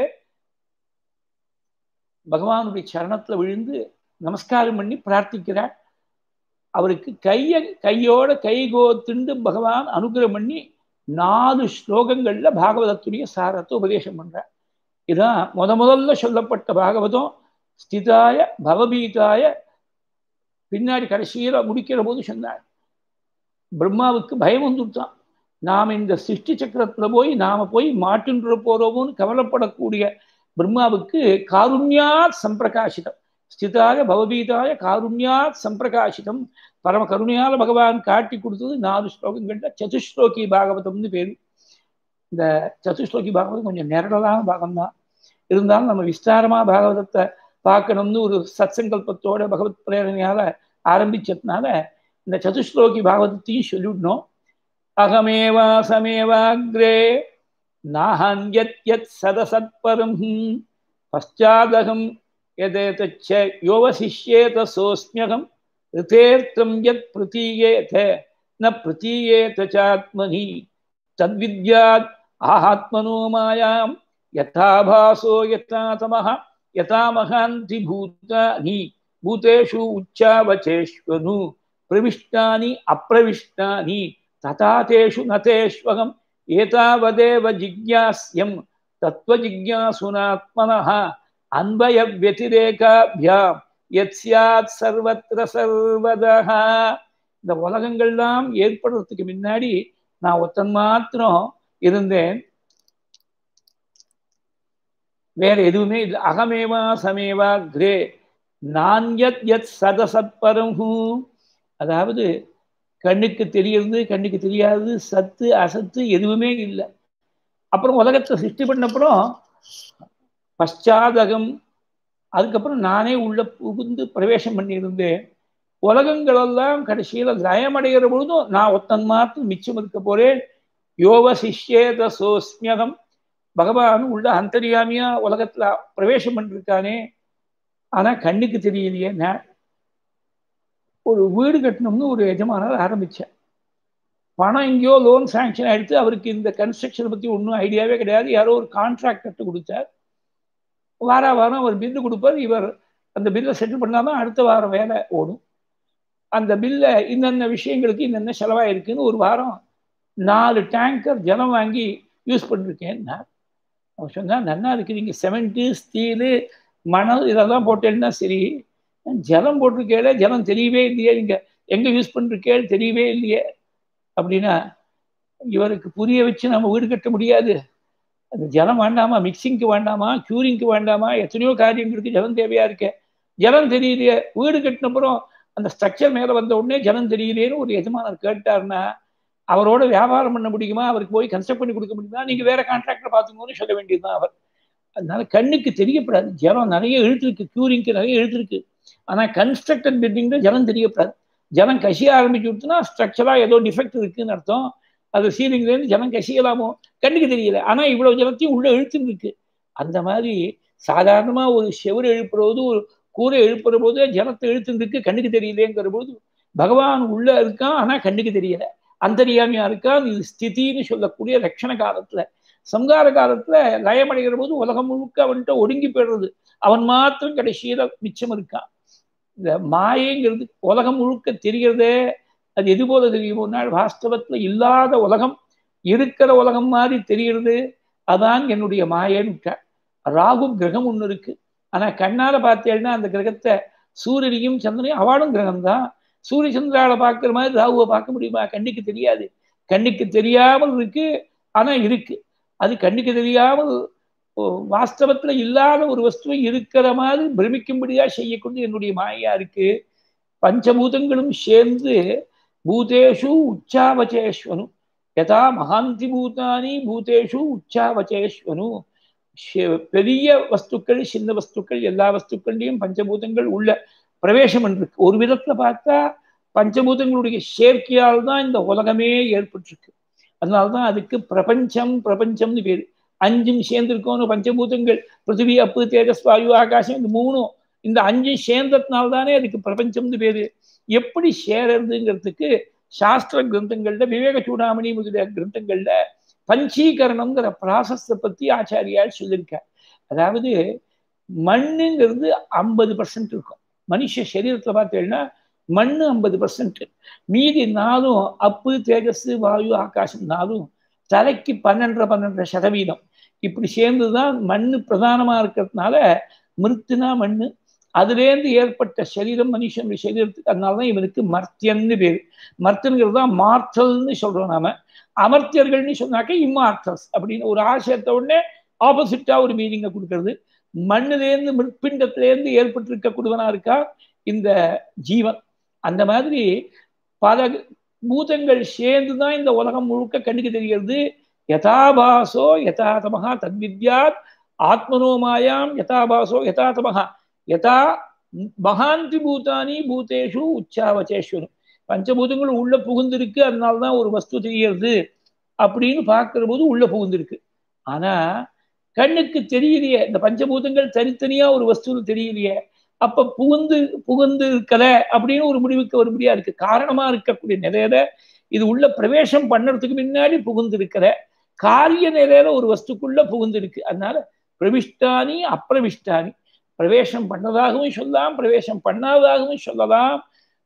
பகவானுடைய சரணத்துல விழுந்து நமஸ்காரம் பண்ணி பிரார்த்திக்கிறார் அவருக்கு கைய கையோட கை கோத்துண்டு பகவான் அனுகிரகம் பண்ணி நாலு ஸ்லோகங்கள்ல பாகவதத்துடைய சாரத்தை உபதேசம் பண்றார் இதான் முத முதல்ல சொல்லப்பட்ட பாகவதம் ஸ்திதாய பவபீதாய பின்னாடி கடைசியில முடிக்கிற போது சொன்னார் பிரம்மாவுக்கு பயம் வந்துட்டான் நாம் இந்த சிருஷ்டி சக்கரத்துல போய் நாம போய் மாட்டுன்ற போறோமோன்னு கவலைப்படக்கூடிய பிரம்மாவுக்கு காருண்யாத் சம்பிரகாசிதம் ஸ்திதாய பவபீதாய காருண்யாத் சம்பிரகாசிதம் பரம கருணையால பகவான் காட்டி கொடுத்தது நாலு ஸ்லோகங்கள்ல சதுஸ்லோகி பாகவதம்னு பேரு இந்த சதுஸ்லோகி பாகவதம் கொஞ்சம் நிரடலான பாகம் தான் இருந்தாலும் நம்ம விஸ்தாரமா பாகவதத்தை பார்க்கணும்னு ஒரு சத் சங்கல்பத்தோட பகவத் பிரேரணையால ஆரம்பிச்சதுனால இந்த சதுஸ்லோகி பாகவதத்தையும் சொல்லிவிடணும் அகமேவாசமேவாக்ரே நாஹன்யத் யத் சதசத்பரம் பశ్చాదகம் எதேதச்ச யோவசிஷ்யேத சோஸ்மியகம் ரிதேர்த்தம் யத் பிரதீயேத ந பிரதீயேத சாத்மனி தத்வித்யாத் ஆத்மனோ மாயாம் யதாபாசோ யதா தமஹ யதா மகாந்தி பூதானி பூதேஷு உச்சாவச்சேஷ்வனு பிரவிஷ்டானி அப்பிரவிஷ்டானி ததா தேஷு நதேஷ்வகம் ஏதாவதேவ ஜிக்யாஸ்யம் தத்துவஜிக்யாசுனாத்மனः அன்பய வத்திரேகாபியாம் எத் சியாத் சர்வத்திர சர்வதः இந்த உலகங்கள்லாம் ஏற்படுறதுக்கு முன்னாடி நான் ஒத்தன் மாத்திரம் இருந்தேன் வேற எதுவுமே இல்லை அகமேவா சமேவா கிரே நான் யத் யத் சதசத்பரம் அதாவது கண்ணுக்கு தெரியறது கண்ணுக்கு தெரியாது சத்து அசத்து எதுவுமே இல்லை அப்புறம் உலகத்தை சிருஷ்டி பண்ணப்புறம் பశ్చాதகம் அதுக்கப்புறம் நானே உள்ள புகுந்து பிரவேசம் பண்ணியிருந்தேன் உலகங்களெல்லாம் கடைசியில் லயமடைகிற பொழுதும் நான் ஒத்தன் மாத்திரம் மிச்சம் இருக்க போறேன் யோவ சிஷ்யேத சோஸ்மியகம் பகவான் உள்ள அந்தரியாமியா உலகத்துல பிரவேசம் பண்ணிருக்கானே ஆனா கண்ணுக்கு தெரியலையே நான் ஒரு வீடு கட்டணும்னு ஒரு எஜமானர் ஆரம்பித்தேன் பணம் எங்கேயோ லோன் சாங்ஷன் ஆகிடுத்து அவருக்கு இந்த கன்ஸ்ட்ரக்ஷனை பற்றி ஒன்றும் ஐடியாவே கிடையாது யாரோ ஒரு கான்ட்ராக்டர்ட்டு கொடுத்தார் வார வாரம் அவர் பில்லு கொடுப்பார் இவர் அந்த பில்லை செட்டில் பண்ணால் தான் அடுத்த வாரம் வேலை ஓடும் அந்த பில்லை இன்னென்ன விஷயங்களுக்கு இன்னென்ன செலவாயிருக்குன்னு ஒரு வாரம் நாலு டேங்கர் ஜலம் வாங்கி யூஸ் பண்ணிருக்கேன் அவர் சொன்னால் நன்னா இருக்குது நீங்கள் செமெண்ட்டு ஸ்டீலு மணல் இதெல்லாம் போட்டேன்னா சரி ஜலம் போட்டிருக்கேல ஜலம் தெரியவே இல்லையே நீங்கள் எங்கே யூஸ் பண்ணிருக்கே தெரியவே இல்லையே அப்படின்னா இவருக்கு புரிய வச்சு நம்ம வீடு கட்ட முடியாது அந்த ஜலம் வேண்டாமா மிக்சிங்க்கு வேண்டாமா க்யூரிங்க்கு வேண்டாமா எத்தனையோ காரியங்களுக்கு ஜலம் தேவையா இருக்க ஜலம் தெரியலையே வீடு கட்டினப்புறம் அந்த ஸ்ட்ரக்சர் மேலே வந்த உடனே ஜலம் தெரியலேன்னு ஒரு எஜமானர் கேட்டார்னா அவரோட வியாபாரம் பண்ண முடியுமா அவருக்கு போய் கன்ஸ்ட்ரக்ட் பண்ணி கொடுக்க முடியுமா நீங்க வேற கான்ட்ராக்டர் பார்த்துக்கோன்னு சொல்ல வேண்டியதுதான் அவர் அதனால கண்ணுக்கு தெரியப்படாது ஜலம் நிறைய எழுத்துருக்கு க்யூரிங்க்கு நிறைய எழுத்துருக்கு ஆனால் கன்ஸ்ட்ரக்டட் பில்டிங்ல ஜலம் தெரியப்படாது ஜலம் கசிய ஆரம்பிச்சு விட்டுனா ஸ்ட்ரக்சராக ஏதோ டிஃபெக்ட் இருக்குன்னு அர்த்தம் அது சீலிங்லேருந்து ஜலம் கசியலாமோ கண்ணுக்கு தெரியல ஆனால் இவ்வளோ ஜலத்தையும் உள்ள இழுத்துன்னு இருக்கு அந்த மாதிரி சாதாரணமாக ஒரு செவரு எழுப்புறது ஒரு கூரை எழுப்புற போது ஜலத்தை இழுத்துன்னு இருக்கு கண்ணுக்கு தெரியலேங்கிற போது பகவான் உள்ள இருக்கான் ஆனால் கண்ணுக்கு தெரியல அந்தரியாமியா இருக்கான் இது ஸ்திதின்னு சொல்லக்கூடிய லட்சண காலத்துல சம்கார காலத்துல லயமடைகிற போது உலகம் முழுக்க அவன்கிட்ட ஒடுங்கி போயிடுறது அவன் மாத்திரம் கடைசியில மிச்சம் இருக்கான் இந்த மாயைங்கிறது உலகம் முழுக்க தெரிகிறதே அது எது போல தெரியும் ஒரு நாள் வாஸ்தவத்துல இல்லாத உலகம் இருக்கிற உலகம் மாதிரி தெரிகிறது அதான் என்னுடைய மாயன்னு ராகு கிரகம் ஒன்று இருக்கு ஆனா கண்ணால பார்த்தேன்னா அந்த கிரகத்தை சூரியனையும் சந்திரனையும் அவளும் கிரகம் தான் சூரிய சந்திரால பார்க்குற மாதிரி ராகுவை பார்க்க முடியுமா கண்ணுக்கு தெரியாது கண்ணுக்கு தெரியாமல் இருக்கு ஆனா இருக்கு அது கண்ணுக்கு தெரியாமல் வாஸ்தவத்துல இல்லாத ஒரு வஸ்துவை இருக்கிற மாதிரி பிரமிக்கும்படியா செய்யக்கூடிய என்னுடைய மாயா இருக்கு பஞ்சபூதங்களும் சேர்ந்து பூதேஷு உச்சாவச்சேஸ்வனு யதா மகாந்தி பூதானி பூதேஷு உச்சாவச்சேஸ்வனு பெரிய வஸ்துக்கள் சின்ன வஸ்துக்கள் எல்லா வஸ்துக்கள்லையும் பஞ்சபூதங்கள் உள்ள பிரவேசம் இருக்கு ஒரு விதத்துல பார்த்தா பஞ்சபூதங்களுடைய சேர்க்கையால் தான் இந்த உலகமே ஏற்பட்டிருக்கு அதனால்தான் அதுக்கு பிரபஞ்சம் பிரபஞ்சம்னு பேரு அஞ்சும் சேர்ந்திருக்கோன்னு பஞ்சபூதங்கள் பிருத்திவி அப்பு தேஜஸ் வாயு ஆகாசம் இந்த மூணும் இந்த அஞ்சும் சேர்ந்ததுனால தானே அதுக்கு பிரபஞ்சம்னு பேரு எப்படி சேரறதுங்கிறதுக்கு சாஸ்திர கிரந்தங்கள்ல விவேக சூடாமணி முதலிய கிரந்தங்கள்ல பஞ்சீகரணம்ங்கிற ப்ராசஸை பத்தி ஆச்சாரியால் சொல்லியிருக்கார் அதாவது மண்ணுங்கிறது ஐம்பது பர்சன்ட் இருக்கும் மனுஷ சரீரத்துல பார்த்தீங்கன்னா மண்ணு ஐம்பது பர்சன்ட் மீதி நாளும் அப்பு தேஜஸ் வாயு ஆகாசம் நாளும் தலைக்கு பன்னெண்டரை பன்னெண்டரை சதவீதம் இப்படி சேர்ந்துதான் மண்ணு பிரதானமா இருக்கிறதுனால மிருத்துனா மண்ணு அதுலேருந்து ஏற்பட்ட சரீரம் மனுஷனுடைய சரீரத்துக்கு அதனாலதான் இவனுக்கு மர்த்தியன்னு பேரு மர்த்தனுங்கிறது தான் மார்த்தல்னு சொல்றோம் நாம அமர்த்தியர்கள்னு சொன்னாக்க இம்மார்த்தல்ஸ் அப்படின்னு ஒரு ஆசையத்த உடனே ஆப்போசிட்டா ஒரு மீனிங்கை கொடுக்கறது மண்ணிலேருந்து மிற்பிண்டத்திலேருந்து ஏற்பட்டிருக்கக்கூடியவனா இருக்கா இந்த ஜீவன் அந்த மாதிரி பல பூதங்கள் சேர்ந்து தான் இந்த உலகம் முழுக்க கண்ணுக்கு தெரிகிறது யதாபாசோ யதாதமகா தத்வித்யாத் ஆத்மனோமாயாம் யதாபாசோ யதாதமகா யதா மகாந்தி பூதானி பூதேஷு உச்சாவச்சேஸ்வரம் பஞ்சபூதங்கள் உள்ள புகுந்திருக்கு அதனால்தான் ஒரு வஸ்து தெரியறது அப்படின்னு பார்க்கிற போது உள்ள புகுந்திருக்கு ஆனா கண்ணுக்கு தெரியலையே இந்த பஞ்சபூதங்கள் தனித்தனியா ஒரு வஸ்து தெரியலையே அப்ப புகுந்து புகுந்து இருக்கல அப்படின்னு ஒரு முடிவுக்கு வரும்படியா இருக்கு காரணமா இருக்கக்கூடிய நிலையில இது உள்ள பிரவேசம் பண்ணறதுக்கு முன்னாடி புகுந்து இருக்கிற காரிய நிலையில ஒரு வஸ்துக்குள்ள புகுந்து இருக்கு அதனால பிரவிஷ்டானி அப்பிரவிஷ்டானி பிரவேசம் பண்ணதாகவும் சொல்லலாம் பிரவேசம் பண்ணாததாகவும் சொல்லலாம்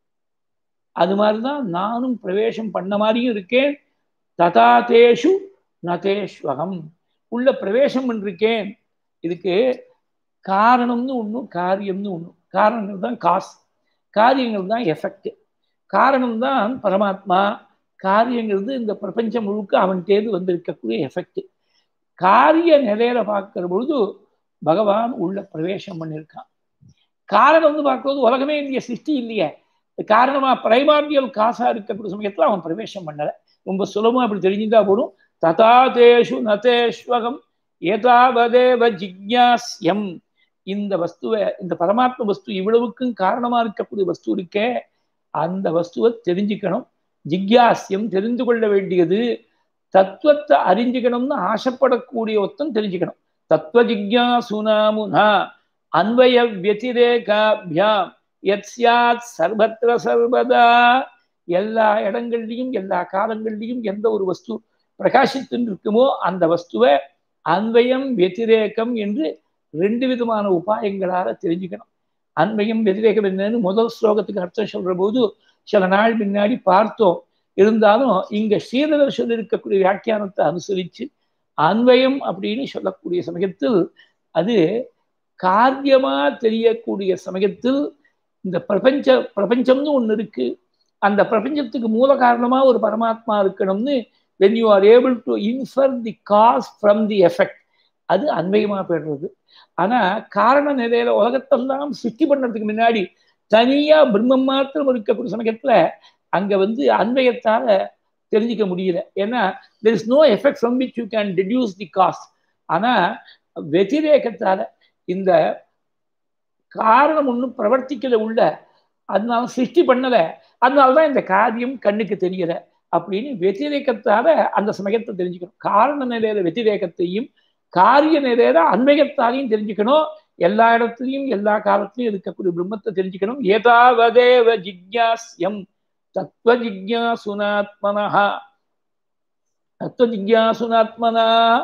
அது மாதிரிதான் நானும் பிரவேசம் பண்ண மாதிரியும் இருக்கேன் ததா தேஷு நதேஸ்வகம் உள்ள பிரவேசம் பண்ணிருக்கேன் இதுக்கு காரணம்னு ஒன்றும் காரியம்னு ஒன்றும் காரணங்கள் தான் காசு காரியங்கள் தான் எஃபெக்ட் காரணம் தான் பரமாத்மா காரியங்கிறது இந்த பிரபஞ்சம் முழுக்க அவன்கிட்டேருந்து வந்திருக்கக்கூடிய எஃபெக்ட் காரிய நிலையில பார்க்கிற பொழுது பகவான் உள்ள பிரவேசம் பண்ணியிருக்கான் காரணம் வந்து பார்க்கும்போது உலகமே இந்திய சிருஷ்டி இல்லையே காரணமா பிரைமார்டியல் காசா இருக்கக்கூடிய சமயத்துல அவன் பிரவேசம் பண்ணல ரொம்ப சுலபமா அப்படி தெரிஞ்சுட்டா போடும் ததா தேஷு நதேஸ்வகம் ஏதாவதேவ ஜிக்யாஸ்யம் இந்த வஸ்துவை இந்த பரமாத்ம வஸ்து இவ்வளவுக்கும் காரணமா இருக்கக்கூடிய வஸ்து இருக்கே அந்த வஸ்துவை தெரிஞ்சுக்கணும் ஜிக்யாசியம் தெரிந்து கொள்ள வேண்டியது தத்துவத்தை அறிஞ்சுக்கணும்னு ஆசைப்படக்கூடிய ஒருத்தன் தெரிஞ்சுக்கணும் தத்துவ ஜிக்யாசுனாமுனா அன்வய வத்திரேகாபியாம் எத் சியாத் சர்வத்திர சர்வதா எல்லா இடங்கள்லையும் எல்லா காலங்கள்லையும் எந்த ஒரு வஸ்து பிரகாசித்து இருக்குமோ அந்த வஸ்துவை அன்வயம் வெத்திரேக்கம் என்று ரெண்டு விதமான உபாயங்களால தெரிஞ்சுக்கணும் அன்வயம் வெதிரேகம் என்னன்னு முதல் ஸ்லோகத்துக்கு அர்த்தம் சொல்ற போது சில நாள் முன்னாடி பார்த்தோம் இருந்தாலும் இங்க ஸ்ரீதரர் சொல்லியிருக்கக்கூடிய வியாக்கியானத்தை அனுசரிச்சு அன்வயம் அப்படின்னு சொல்லக்கூடிய சமயத்தில் அது காரியமா தெரியக்கூடிய சமயத்தில் இந்த பிரபஞ்ச பிரபஞ்சம்னு ஒண்ணு இருக்கு அந்த பிரபஞ்சத்துக்கு மூல காரணமா ஒரு பரமாத்மா இருக்கணும்னு when you are able to infer the cause from the effect அது அன்வயமா போயிடுறது ஆனா காரண நிலையில உலகத்தெல்லாம் சிருஷ்டி பண்றதுக்கு முன்னாடி தனியா பிரம்மம் மாத்திரம் இருக்கக்கூடிய சமயத்துல அங்க வந்து அன்வயத்தால தெரிஞ்சுக்க முடியல ஏன்னா there is no effect from which you can deduce the cause ஆனா வெதிரேகத்தால இந்த காரணம் ஒன்றும் பிரவர்த்திக்கல உள்ள அதனால சிருஷ்டி பண்ணல அதனாலதான் இந்த காரியம் கண்ணுக்கு தெரியல அப்படின்னு வெத்திரேக்கத்தால அந்த சமயத்தை தெரிஞ்சுக்கணும் காரண நிலையில வெத்திரேக்கத்தையும் காரிய நிலையில அன்வயத்தாலையும் தெரிஞ்சுக்கணும் எல்லா இடத்துலையும் எல்லா காலத்திலையும் இருக்கக்கூடிய பிரம்மத்தை தெரிஞ்சுக்கணும் ஏதாவதேவ ஜிக்யாஸ்யம் தத்துவ ஜிக்யாசுனாத்மனா தத்துவ ஜிக்யாசுனாத்மனா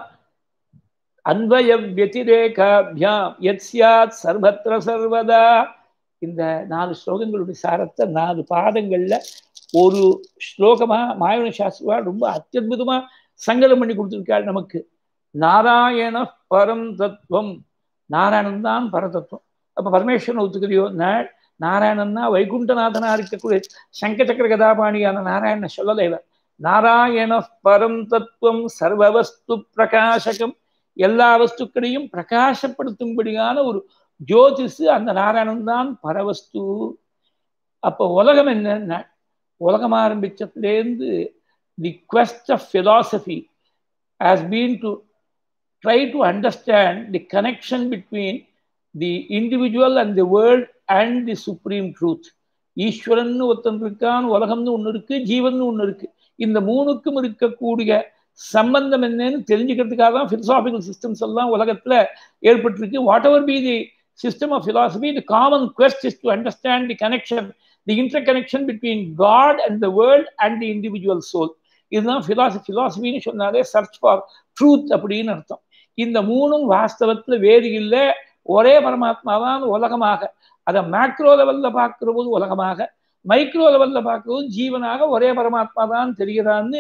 அன்வய வத்திரேகாபியாம் எத் சியாத் சர்வத்திர சர்வதா இந்த நாலு ஸ்லோகங்களுடைய சாரத்தை நாலு பாதங்கள்ல ஒரு ஸ்லோகமா மாயவன சாஸ்திரா ரொம்ப அத்தியுதமா சங்கலம் பண்ணி கொடுத்துருக்காள் நமக்கு நாராயண பரம் தத்துவம் நாராயணன் தான் பரதத்துவம் அப்ப பரமேஸ்வரன் ஒத்துக்கிறியோ நாராயணன்னா வைகுண்டநாதனா இருக்கக்கூடிய சங்க சக்கர கதாபாணியான நாராயண சொல்லலை இவர் நாராயண பரம் தத்துவம் சர்வவஸ்து பிரகாசகம் எல்லா வஸ்துக்களையும் பிரகாசப்படுத்தும்படியான ஒரு ஜோதிஷு அந்த நாராயணன் தான் பரவஸ்து அப்போ உலகம் என்னன்னா உலகம் ஆரம்பிச்சதுலேருந்து தி quest of philosophy has been to try to understand the connection between the individual and the world and the supreme truth ஈஸ்வரன் ஒருத்தன் இருக்கான் உலகம்னு ஒன்று இருக்கு ஜீவன் ஒன்று இருக்கு இந்த மூணுக்கும் இருக்கக்கூடிய சம்பந்தம் என்னன்னு தெரிஞ்சுக்கிறதுக்காக தான் பிலசாபிக்கல் சிஸ்டம்ஸ் எல்லாம் உலகத்துல ஏற்பட்டிருக்கு whatever be the system of philosophy the common quest is to understand the connection the interconnection between God and the world and the individual soul இதுதான் பிலாசபி பிலாசபின்னு சொன்னாலே சர்ச் ஃபார் ட்ரூத் அப்படின்னு அர்த்தம் இந்த மூணும் வாஸ்தவத்துல வேறு இல்லை ஒரே பரமாத்மா தான் உலகமாக அதை மேக்ரோ லெவல்ல பார்க்கிற போது உலகமாக மைக்ரோ லெவல்ல பார்க்கும்போது ஜீவனாக ஒரே பரமாத்மா தான் தெரிகிறான்னு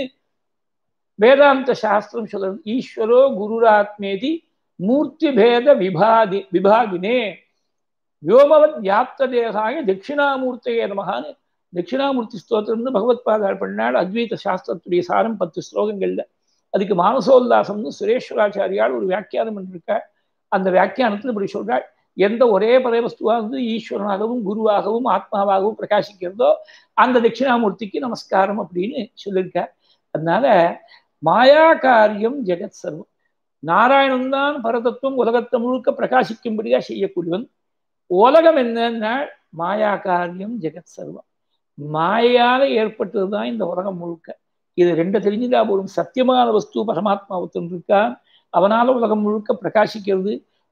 வேதாந்த சாஸ்திரம் சொல்றது ஈஸ்வரோ குருராத்மேதி மூர்த்தி பேத விபாதி விபாகினே வியோமவத் வியாப்த தேகாய தட்சிணாமூர்த்தியே நமகான்னு தட்சிணாமூர்த்தி ஸ்தோத்திரம்னு பகவத் பாதாள் பண்ணால் அத்வைத சாஸ்திரத்துடைய சாரம் பத்து ஸ்லோகங்கள்ல அதுக்கு மானசோல்லாசம்னு சுரேஸ்வராச்சாரியால் ஒரு வியாக்கியானம் பண்ணிருக்காள் அந்த வியாக்கியானத்தில் இப்படி சொல்றாள் எந்த ஒரே பரவஸ்துவாக வந்து ஈஸ்வரனாகவும் குருவாகவும் ஆத்மாவாகவும் பிரகாசிக்கிறதோ அந்த தட்சிணாமூர்த்திக்கு நமஸ்காரம் அப்படின்னு சொல்லியிருக்கார் அதனால மாயா காரியம் ஜெகத் சர்வம் நாராயணன் தான் பரதத்துவம் உலகத்தை முழுக்க பிரகாசிக்கும்படியா செய்யக்கூடியவன் உலகம் என்னன்னா மாயா காரியம் ஜெகத் சர்வம் மாயால ஏற்பட்டது தான் இந்த உலகம் முழுக்க இது ரெண்டு தெரிஞ்சுதா போதும் சத்தியமான வஸ்து பரமாத்மா ஒருத்தன் இருக்கான் அவனால உலகம் முழுக்க பிரகாசிக்கிறது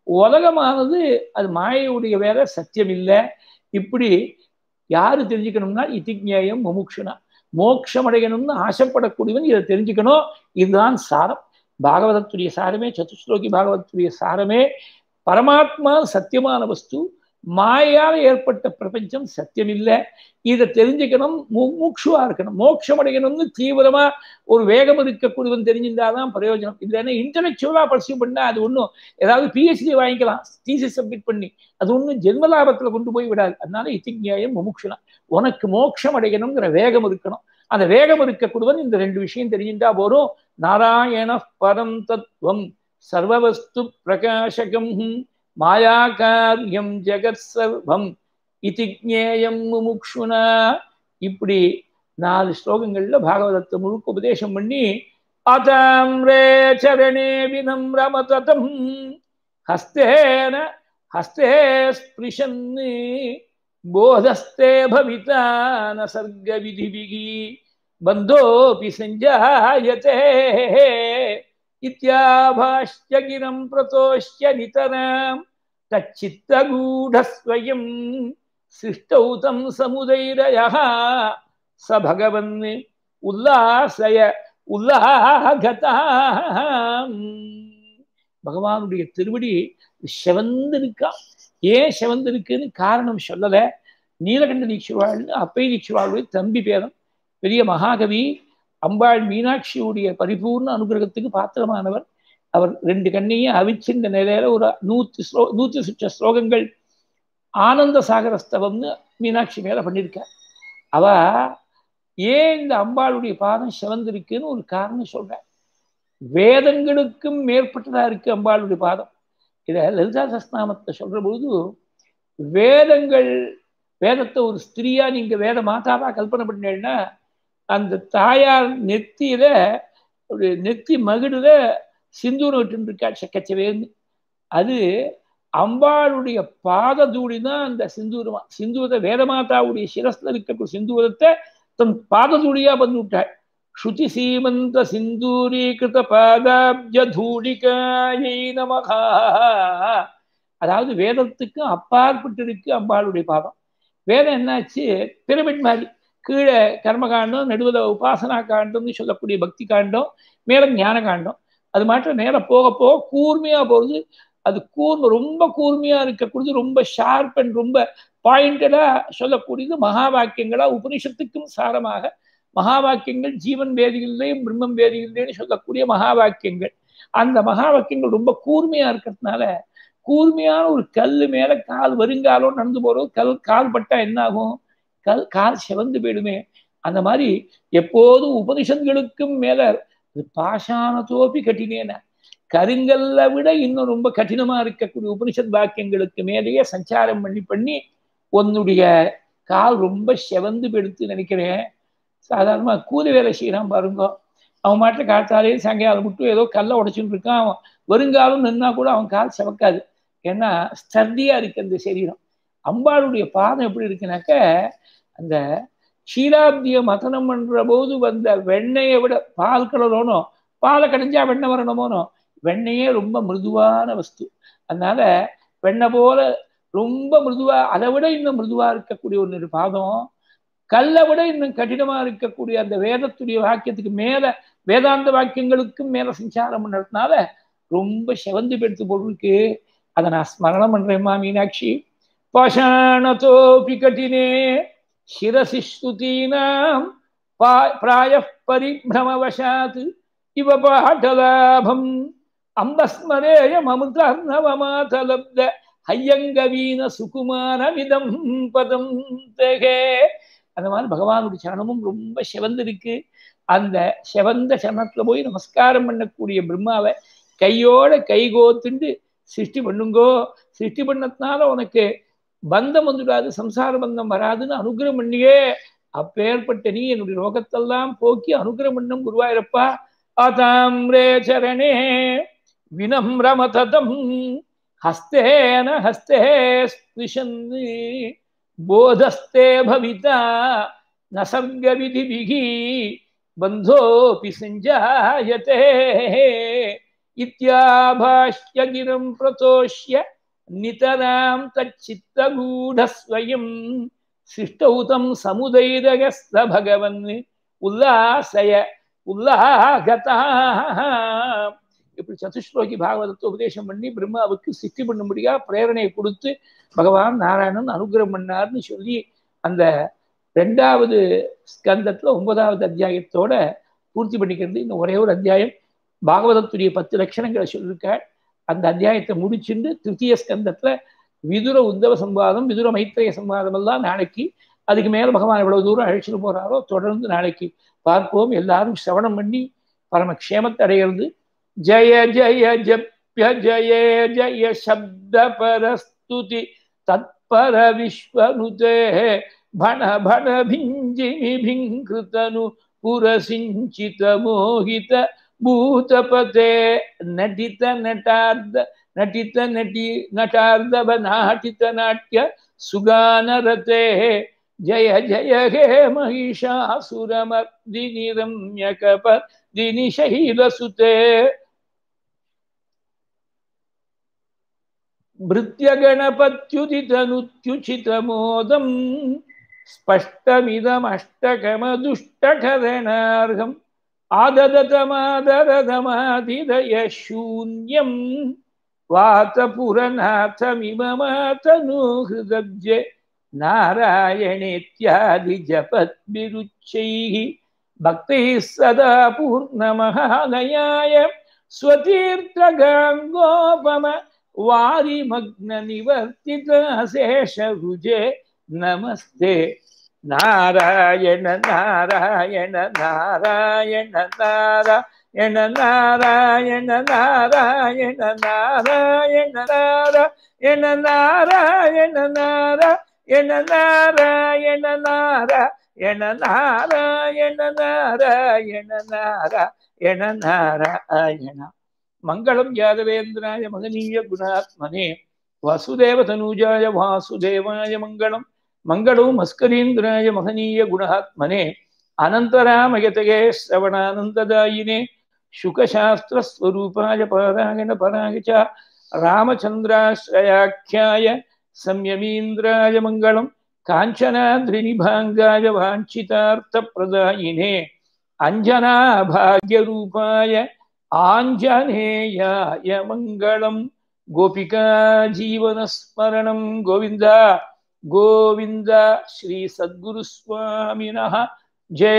உலகமானது அது மாயையுடைய வேற சத்தியம் இல்லை இப்படி யாரு தெரிஞ்சுக்கணும்னா இத்திஜேயம் முமுக்ஷுனா மோட்சம் அடையணும்னு ஆசைப்படக்கூடியவன் இதை தெரிஞ்சுக்கணும் இதுதான் சாரம் பாகவதத்துடைய சாரமே சதுஸ்லோகி பாகவதத்துடைய சாரமே பரமாத்மா சத்தியமான வஸ்து மாயால் ஏற்பட்ட பிரபஞ்சம் சத்தியம் இல்லை இதை தெரிஞ்சுக்கணும் மூக்ஷுவா இருக்கணும் மோட்சம் அடையணும்னு தீவிரமா ஒரு வேகம் இருக்கக்கூடியவன் தெரிஞ்சிருந்தாதான் பிரயோஜனம் இல்லைன்னா இன்டலெக்சுவலா பர்சியூ பண்ணா அது ஒன்றும் ஏதாவது பிஹெச்டி வாங்கிக்கலாம் தீசிஸ் சப்மிட் பண்ணி அது ஒன்றும் ஜென்மலாபத்துல கொண்டு போய் விடாது அதனால இத்திஞாயம் முமுக்ஷனா உனக்கு மோட்சம் அடையணுங்கிற வேகம் இருக்கணும் அந்த வேகம் இருக்கக்கூடியவன் இந்த ரெண்டு விஷயம் தெரிஞ்சிருந்தா போறோம் நாராயண பரம் தத்துவம் சர்வவஸ்து பிரகாசகம் மாயாகாரியம் ஜெகத் சர்வம் இதி ஜேயம் முமுக்ஷுனா இப்படி நாலு ஸ்லோகங்கள்ல பாகவதத்தை முழுக்க உபதேசம் பண்ணி அதாம்ரே சரணே வினம்ரமதம் ஹஸ்தேன ஹஸ்தே ஸ்பிருஷன் போதஸ்தே பவிதா ந சர்க விதிபிகி பந்தோபி சஞ்சாயதே இத்தியாபாஷ்ய கிரம் பிரதோஷ்ய நிதராம் தச்சித்தகூடஸ்வயம் சிருஷ்டௌ தம் சமுதைரய ச பகவன் உல்லாசய உல்லாகதாம் பகவானுடைய திருவடி செவந்திருக்கா ஏன் செவந்திருக்குன்னு காரணம் சொல்லல நீலகண்ட தீட்சிவாள் அப்பை தீட்சிவாளுடைய தம்பி பேரம் பெரிய மகாகவி அம்பாள் மீனாட்சியுடைய பரிபூர்ண அனுகிரகத்துக்கு பாத்திரமானவர் அவர் ரெண்டு கண்ணையும் அவிச்சிருந்த நிலையில ஒரு நூத்தி ஸ்லோ நூத்தி சுற்ற ஸ்லோகங்கள் ஆனந்த சாகரஸ்தவம்னு மீனாட்சி மேல பண்ணியிருக்கார் அவ ஏன் இந்த அம்பாளுடைய பாதம் சிவந்திருக்குன்னு ஒரு காரணம் சொல்றேன் வேதங்களுக்கும் மேற்பட்டதா இருக்கு அம்பாளுடைய பாதம் இத லலிதா சஸ்நாமத்தை சொல்ற பொழுது வேதங்கள் வேதத்தை ஒரு ஸ்திரீயா நீங்க வேத மாதாவா கல்பனை பண்ணீங்கன்னா அந்த தாயார் நெத்தியில ஒரு நெத்தி மகிடுல சிந்தூரம் விட்டு இருக்கா செக்கச்சவேன்னு அது அம்பாளுடைய பாத தூளி தான் அந்த சிந்தூரமா சிந்தூரத்தை வேதமாதாவுடைய சிரஸ்ல இருக்க சிந்தூரத்தை தன் பாத தூளியா வந்து விட்டாள் ஸ்ருதி சீமந்த சிந்தூரீகிருத பாதாப்ஜ தூளிகாயை நமகா அதாவது வேதத்துக்கு அப்பாற்பட்டு இருக்கு அம்பாளுடைய பாதம் வேதம் என்னாச்சு பிரமிட் மாதிரி கீழே கர்மகாண்டம் நடுவில் உபாசனா காண்டம்னு சொல்லக்கூடிய பக்தி காண்டம் மேலே ஞான காண்டம் அது மாற்றம் நேரம் போக போக கூர்மையா போகுது அது கூர்மை ரொம்ப கூர்மையா இருக்கக்கூடியது ரொம்ப ஷார்ப் அண்ட் ரொம்ப பாயிண்டடா சொல்லக்கூடியது மகா வாக்கியங்களா உபனிஷத்துக்கும் சாரமாக மகா வாக்கியங்கள் ஜீவன் வேதியில்லையும் பிரம்மம் வேதியில்லைன்னு சொல்லக்கூடிய மகா வாக்கியங்கள் அந்த மகா வாக்கியங்கள் ரொம்ப கூர்மையா இருக்கிறதுனால கூர்மையான ஒரு கல் மேல கால் வருங்காலம் நடந்து போறோம் கல் கால் பட்டா என்ன ஆகும் கல் கால் செவந்து போயிடுமே அந்த மாதிரி எப்போதும் உபனிஷங்களுக்கும் மேல பாஷாணத்தோப்பி கட்டினேன கருங்கல்ல விட இன்னும் ரொம்ப கடினமா இருக்கக்கூடிய உபனிஷத் வாக்கியங்களுக்கு மேலேயே சஞ்சாரம் பண்ணி பண்ணி உன்னுடைய கால் ரொம்ப செவந்து பெடுத்து நினைக்கிறேன் சாதாரணமா கூலி வேலை செய்யறான் பாருங்க அவன் மாட்டில் காத்தாலே சாயங்காலம் மட்டும் ஏதோ கல்லை உடைச்சுட்டு இருக்கான் அவன் வருங்காலம் நின்னா கூட அவன் கால் செவக்காது ஏன்னா ஸ்டர்டியா இருக்கு அந்த சரீரம் அம்பாளுடைய பாதம் எப்படி இருக்குனாக்க அந்த க்ஷீராப்திய மதனம் பண்ற போது வந்த வெண்ணையை விட பால் கலரோனோ பாலை கடைஞ்சா வெண்ணெய் வரணுமோனோ வெண்ணையே ரொம்ப மிருதுவான வஸ்து அதனால வெண்ணெய் போல ரொம்ப மிருதுவா அதை விட இன்னும் மிருதுவா இருக்கக்கூடிய ஒன்று பாதம் கல்லை விட இன்னும் கடினமா இருக்கக்கூடிய அந்த வேதத்துடைய வாக்கியத்துக்கு மேல வேதாந்த வாக்கியங்களுக்கும் மேல சஞ்சாரம் பண்ணதுனால ரொம்ப செவந்து பெடுத்து பொருளுக்கு அதை நான் ஸ்மரணம் பண்றேம்மா மீனாட்சி பாஷாணத்தோபி கட்டினே சிரசி ஸ்துதீனாம் பிராய பரிபிரமவசாத் இவ பாட்டலாபம் அம்பஸ்மரேயம் அமிர்தர்ணவமாதலப்த ஹையங்கவீன சுகுமாரமிதம் பதம் தேகே அந்த மாதிரி பகவானுடைய சரணமும் ரொம்ப செவந்திருக்கு அந்த செவந்த சரணத்துல போய் நமஸ்காரம் பண்ணக்கூடிய பிரம்மாவை கையோட கைகோத்துண்டு சிருஷ்டி பண்ணுங்கோ சிருஷ்டி பண்ணதுனால உனக்கு பந்தம் வந்துடாது சம்சார பந்தம் வராதுன்னு அனுகிரகம் பண்ணியே அப்பேற்பட்ட நீ என்னுடைய ரோகத்தெல்லாம் போக்கி அனுகிரகம் பண்ணும் குருவாயிரப்பா ஆதாம்ரே சரணே வினம்ரமதம் ஹஸ்தேன ஹஸ்தே ஸ்பிருஷன் போதஸ்தே பவிதா நசர்க விதிபிகி பந்தோபி செஞ்சாயத்தே இத்தியாபாஷ்ய கிரம் பிரதோஷ்ய நிதராம் தச்சித்தகூடஸ்வயம் சிஷ்டௌதம் சமுதைரகஸ்த பகவன் உல்லாசய உல்லாகதா இப்படி சதுஸ்லோகி பாகவதத்தை உபதேசம் பண்ணி பிரம்மாவுக்கு சித்தி பண்ணும்படியா பிரேரணையை கொடுத்து பகவான் நாராயணன் அனுகிரகம் பண்ணார்னு சொல்லி அந்த ரெண்டாவது ஸ்கந்தத்துல ஒன்பதாவது அத்தியாயத்தோட பூர்த்தி பண்ணிக்கிறது இந்த ஒரே ஒரு அத்தியாயம் பாகவதத்துடைய பத்து லட்சணங்களை சொல்லியிருக்காள் அந்த அத்தியாயத்தை முடிச்சுட்டு திருத்திய ஸ்கந்தத்துல விதுர உத்தவ சம்வாதம் விதுர மைத்திரைய சம்வாதம் எல்லாம் நாளைக்கு அதுக்கு மேல பகவான் எவ்வளவு தூரம் அழைச்சிட்டு போறாரோ தொடர்ந்து நாளைக்கு பார்ப்போம் எல்லாரும் சிரவணம் பண்ணி பரமக்ஷேமத்தை அடைகிறது ஜய ஜய ஜப்ய ஜய ஜய சப்த பரஸ்துதி தத்பர விஸ்வனுதே பண பண भिञ्जिमि भिङ्कृतनु पुरसिञ्चित मोहित भूतपते नटित नटार्द नटित नटी नटार्दव नाटित नाट्य सुगानरते जय जय हे महिषासुरमर्दिनि रम्यकपर्दिनि शैलसुते भृत्यगणपत्युदितनुत्युचितमोदम् स्पष्टमिदमष्टकमदुष्टकरणार्हम् आददतमादरदमादिदय शून्यम् वातपुरनाथमिममातनुहृदब्जे नारायणेत्यादिजपद्भिरुच्चैः भक्तैः सदा पूर्णमहालयाय स्वतीर्थगाङ्गोपम वारिमग्ननिवर्तित शेषरुजे नमस्ते नारायण नारायण नारायण नारायण नारायण नारायण नारायण नारायण नारायण नारायण नारायण नारायण नारायण नारायण नारायण नारायण मङ्गलं यादवेन्द्राय महनीय गुणात्मने वासुदेवतनूजाय वासुदेवाय मङ्गलम् मङ्गलो मस्करीन्द्राय महनीय गुणात्मने अनन्तरामयतये श्रवणानन्ददायिने शुकशास्त्रस्वरूपाय पारायण पराय च रामचन्द्राश्रयाख्याय संयमीन्द्राय मङ्गलं काञ्चनाद्रिनिभाङ्गाय वाञ्छितार्थप्रदायिने अञ्जनाभाग्यरूपाय आञ्जनेयाय मङ्गलम् गोपिका जीवनस्मरणं गोविन्द गोविन्द श्रीसद्गुरुस्वामिनः जय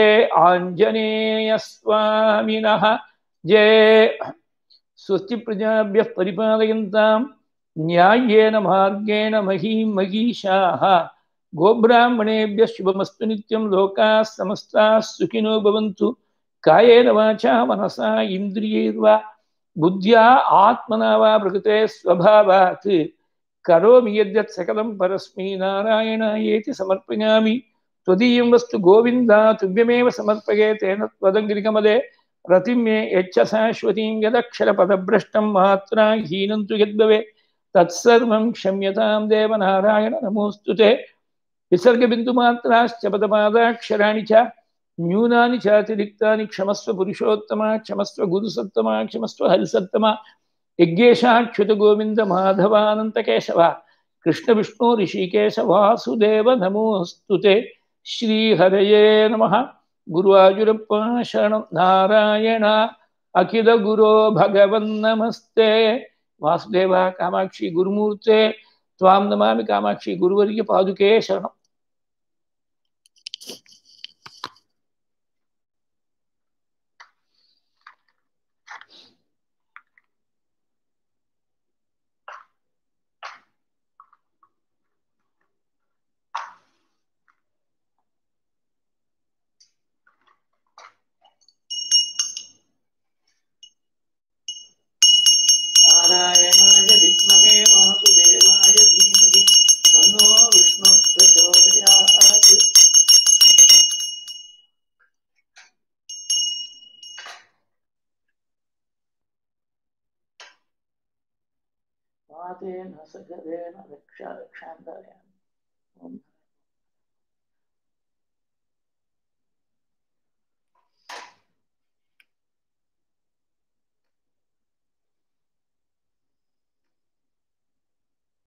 आञ्जनेयस्वामिनः जय स्वस्ति प्रजाभ्यः परिपालयन्तां न्याय्येन मार्गेण महीं महीषाः गोब्राह्मणेभ्यः शुभमस्तु नित्यं लोकाः समस्ताः सुखिनो भवन्तु कायेन वाचा मनसा इन्द्रियैर्वा बुद्ध्या आत्मना वा प्रकृते स्वभावात् करोमि यद्यत् सकलं परस्मै नारायणायेति समर्पयामि त्वदीयं वस्तु गोविन्दा तुभ्यमेव समर्पये तेन त्वदङ्गिरिकमले रतिं मे यच्च शाश्वतीं यदक्षरपदभ्रष्टं मात्रा हीनं तु यद्भवे तत्सर्वं क्षम्यतां देवनारायण नमोऽस्तु ते विसर्गबिन्दुमात्राश्च पदपादाक्षराणि च न्यूनानि चातिरिक्तानि क्षमस्व पुरुषोत्तमा क्षमस्व गुरुसत्तमा क्षमस्व हरिसत्तमा यज्ञेशाच्युत गोविन्द माधवानन्तकेशव कृष्णविष्णु ऋषिकेश वासुदेव नमोऽस्तु ते श्रीहरये नमः गुरुवायुरप्पा शरणं नारायण अखिलगुरो भगवन्नमस्ते वासुदेव कामाक्षि गुरुमूर्ते त्वां नमामि कामाक्षि गुरुवर्य पादुके शरणम् नारायणाय विद्महे वासुदेवाय धीमहि तन्नो विष्णुः प्रचोदयात् पातेन सकलेन रक्षा रक्षान्तरेण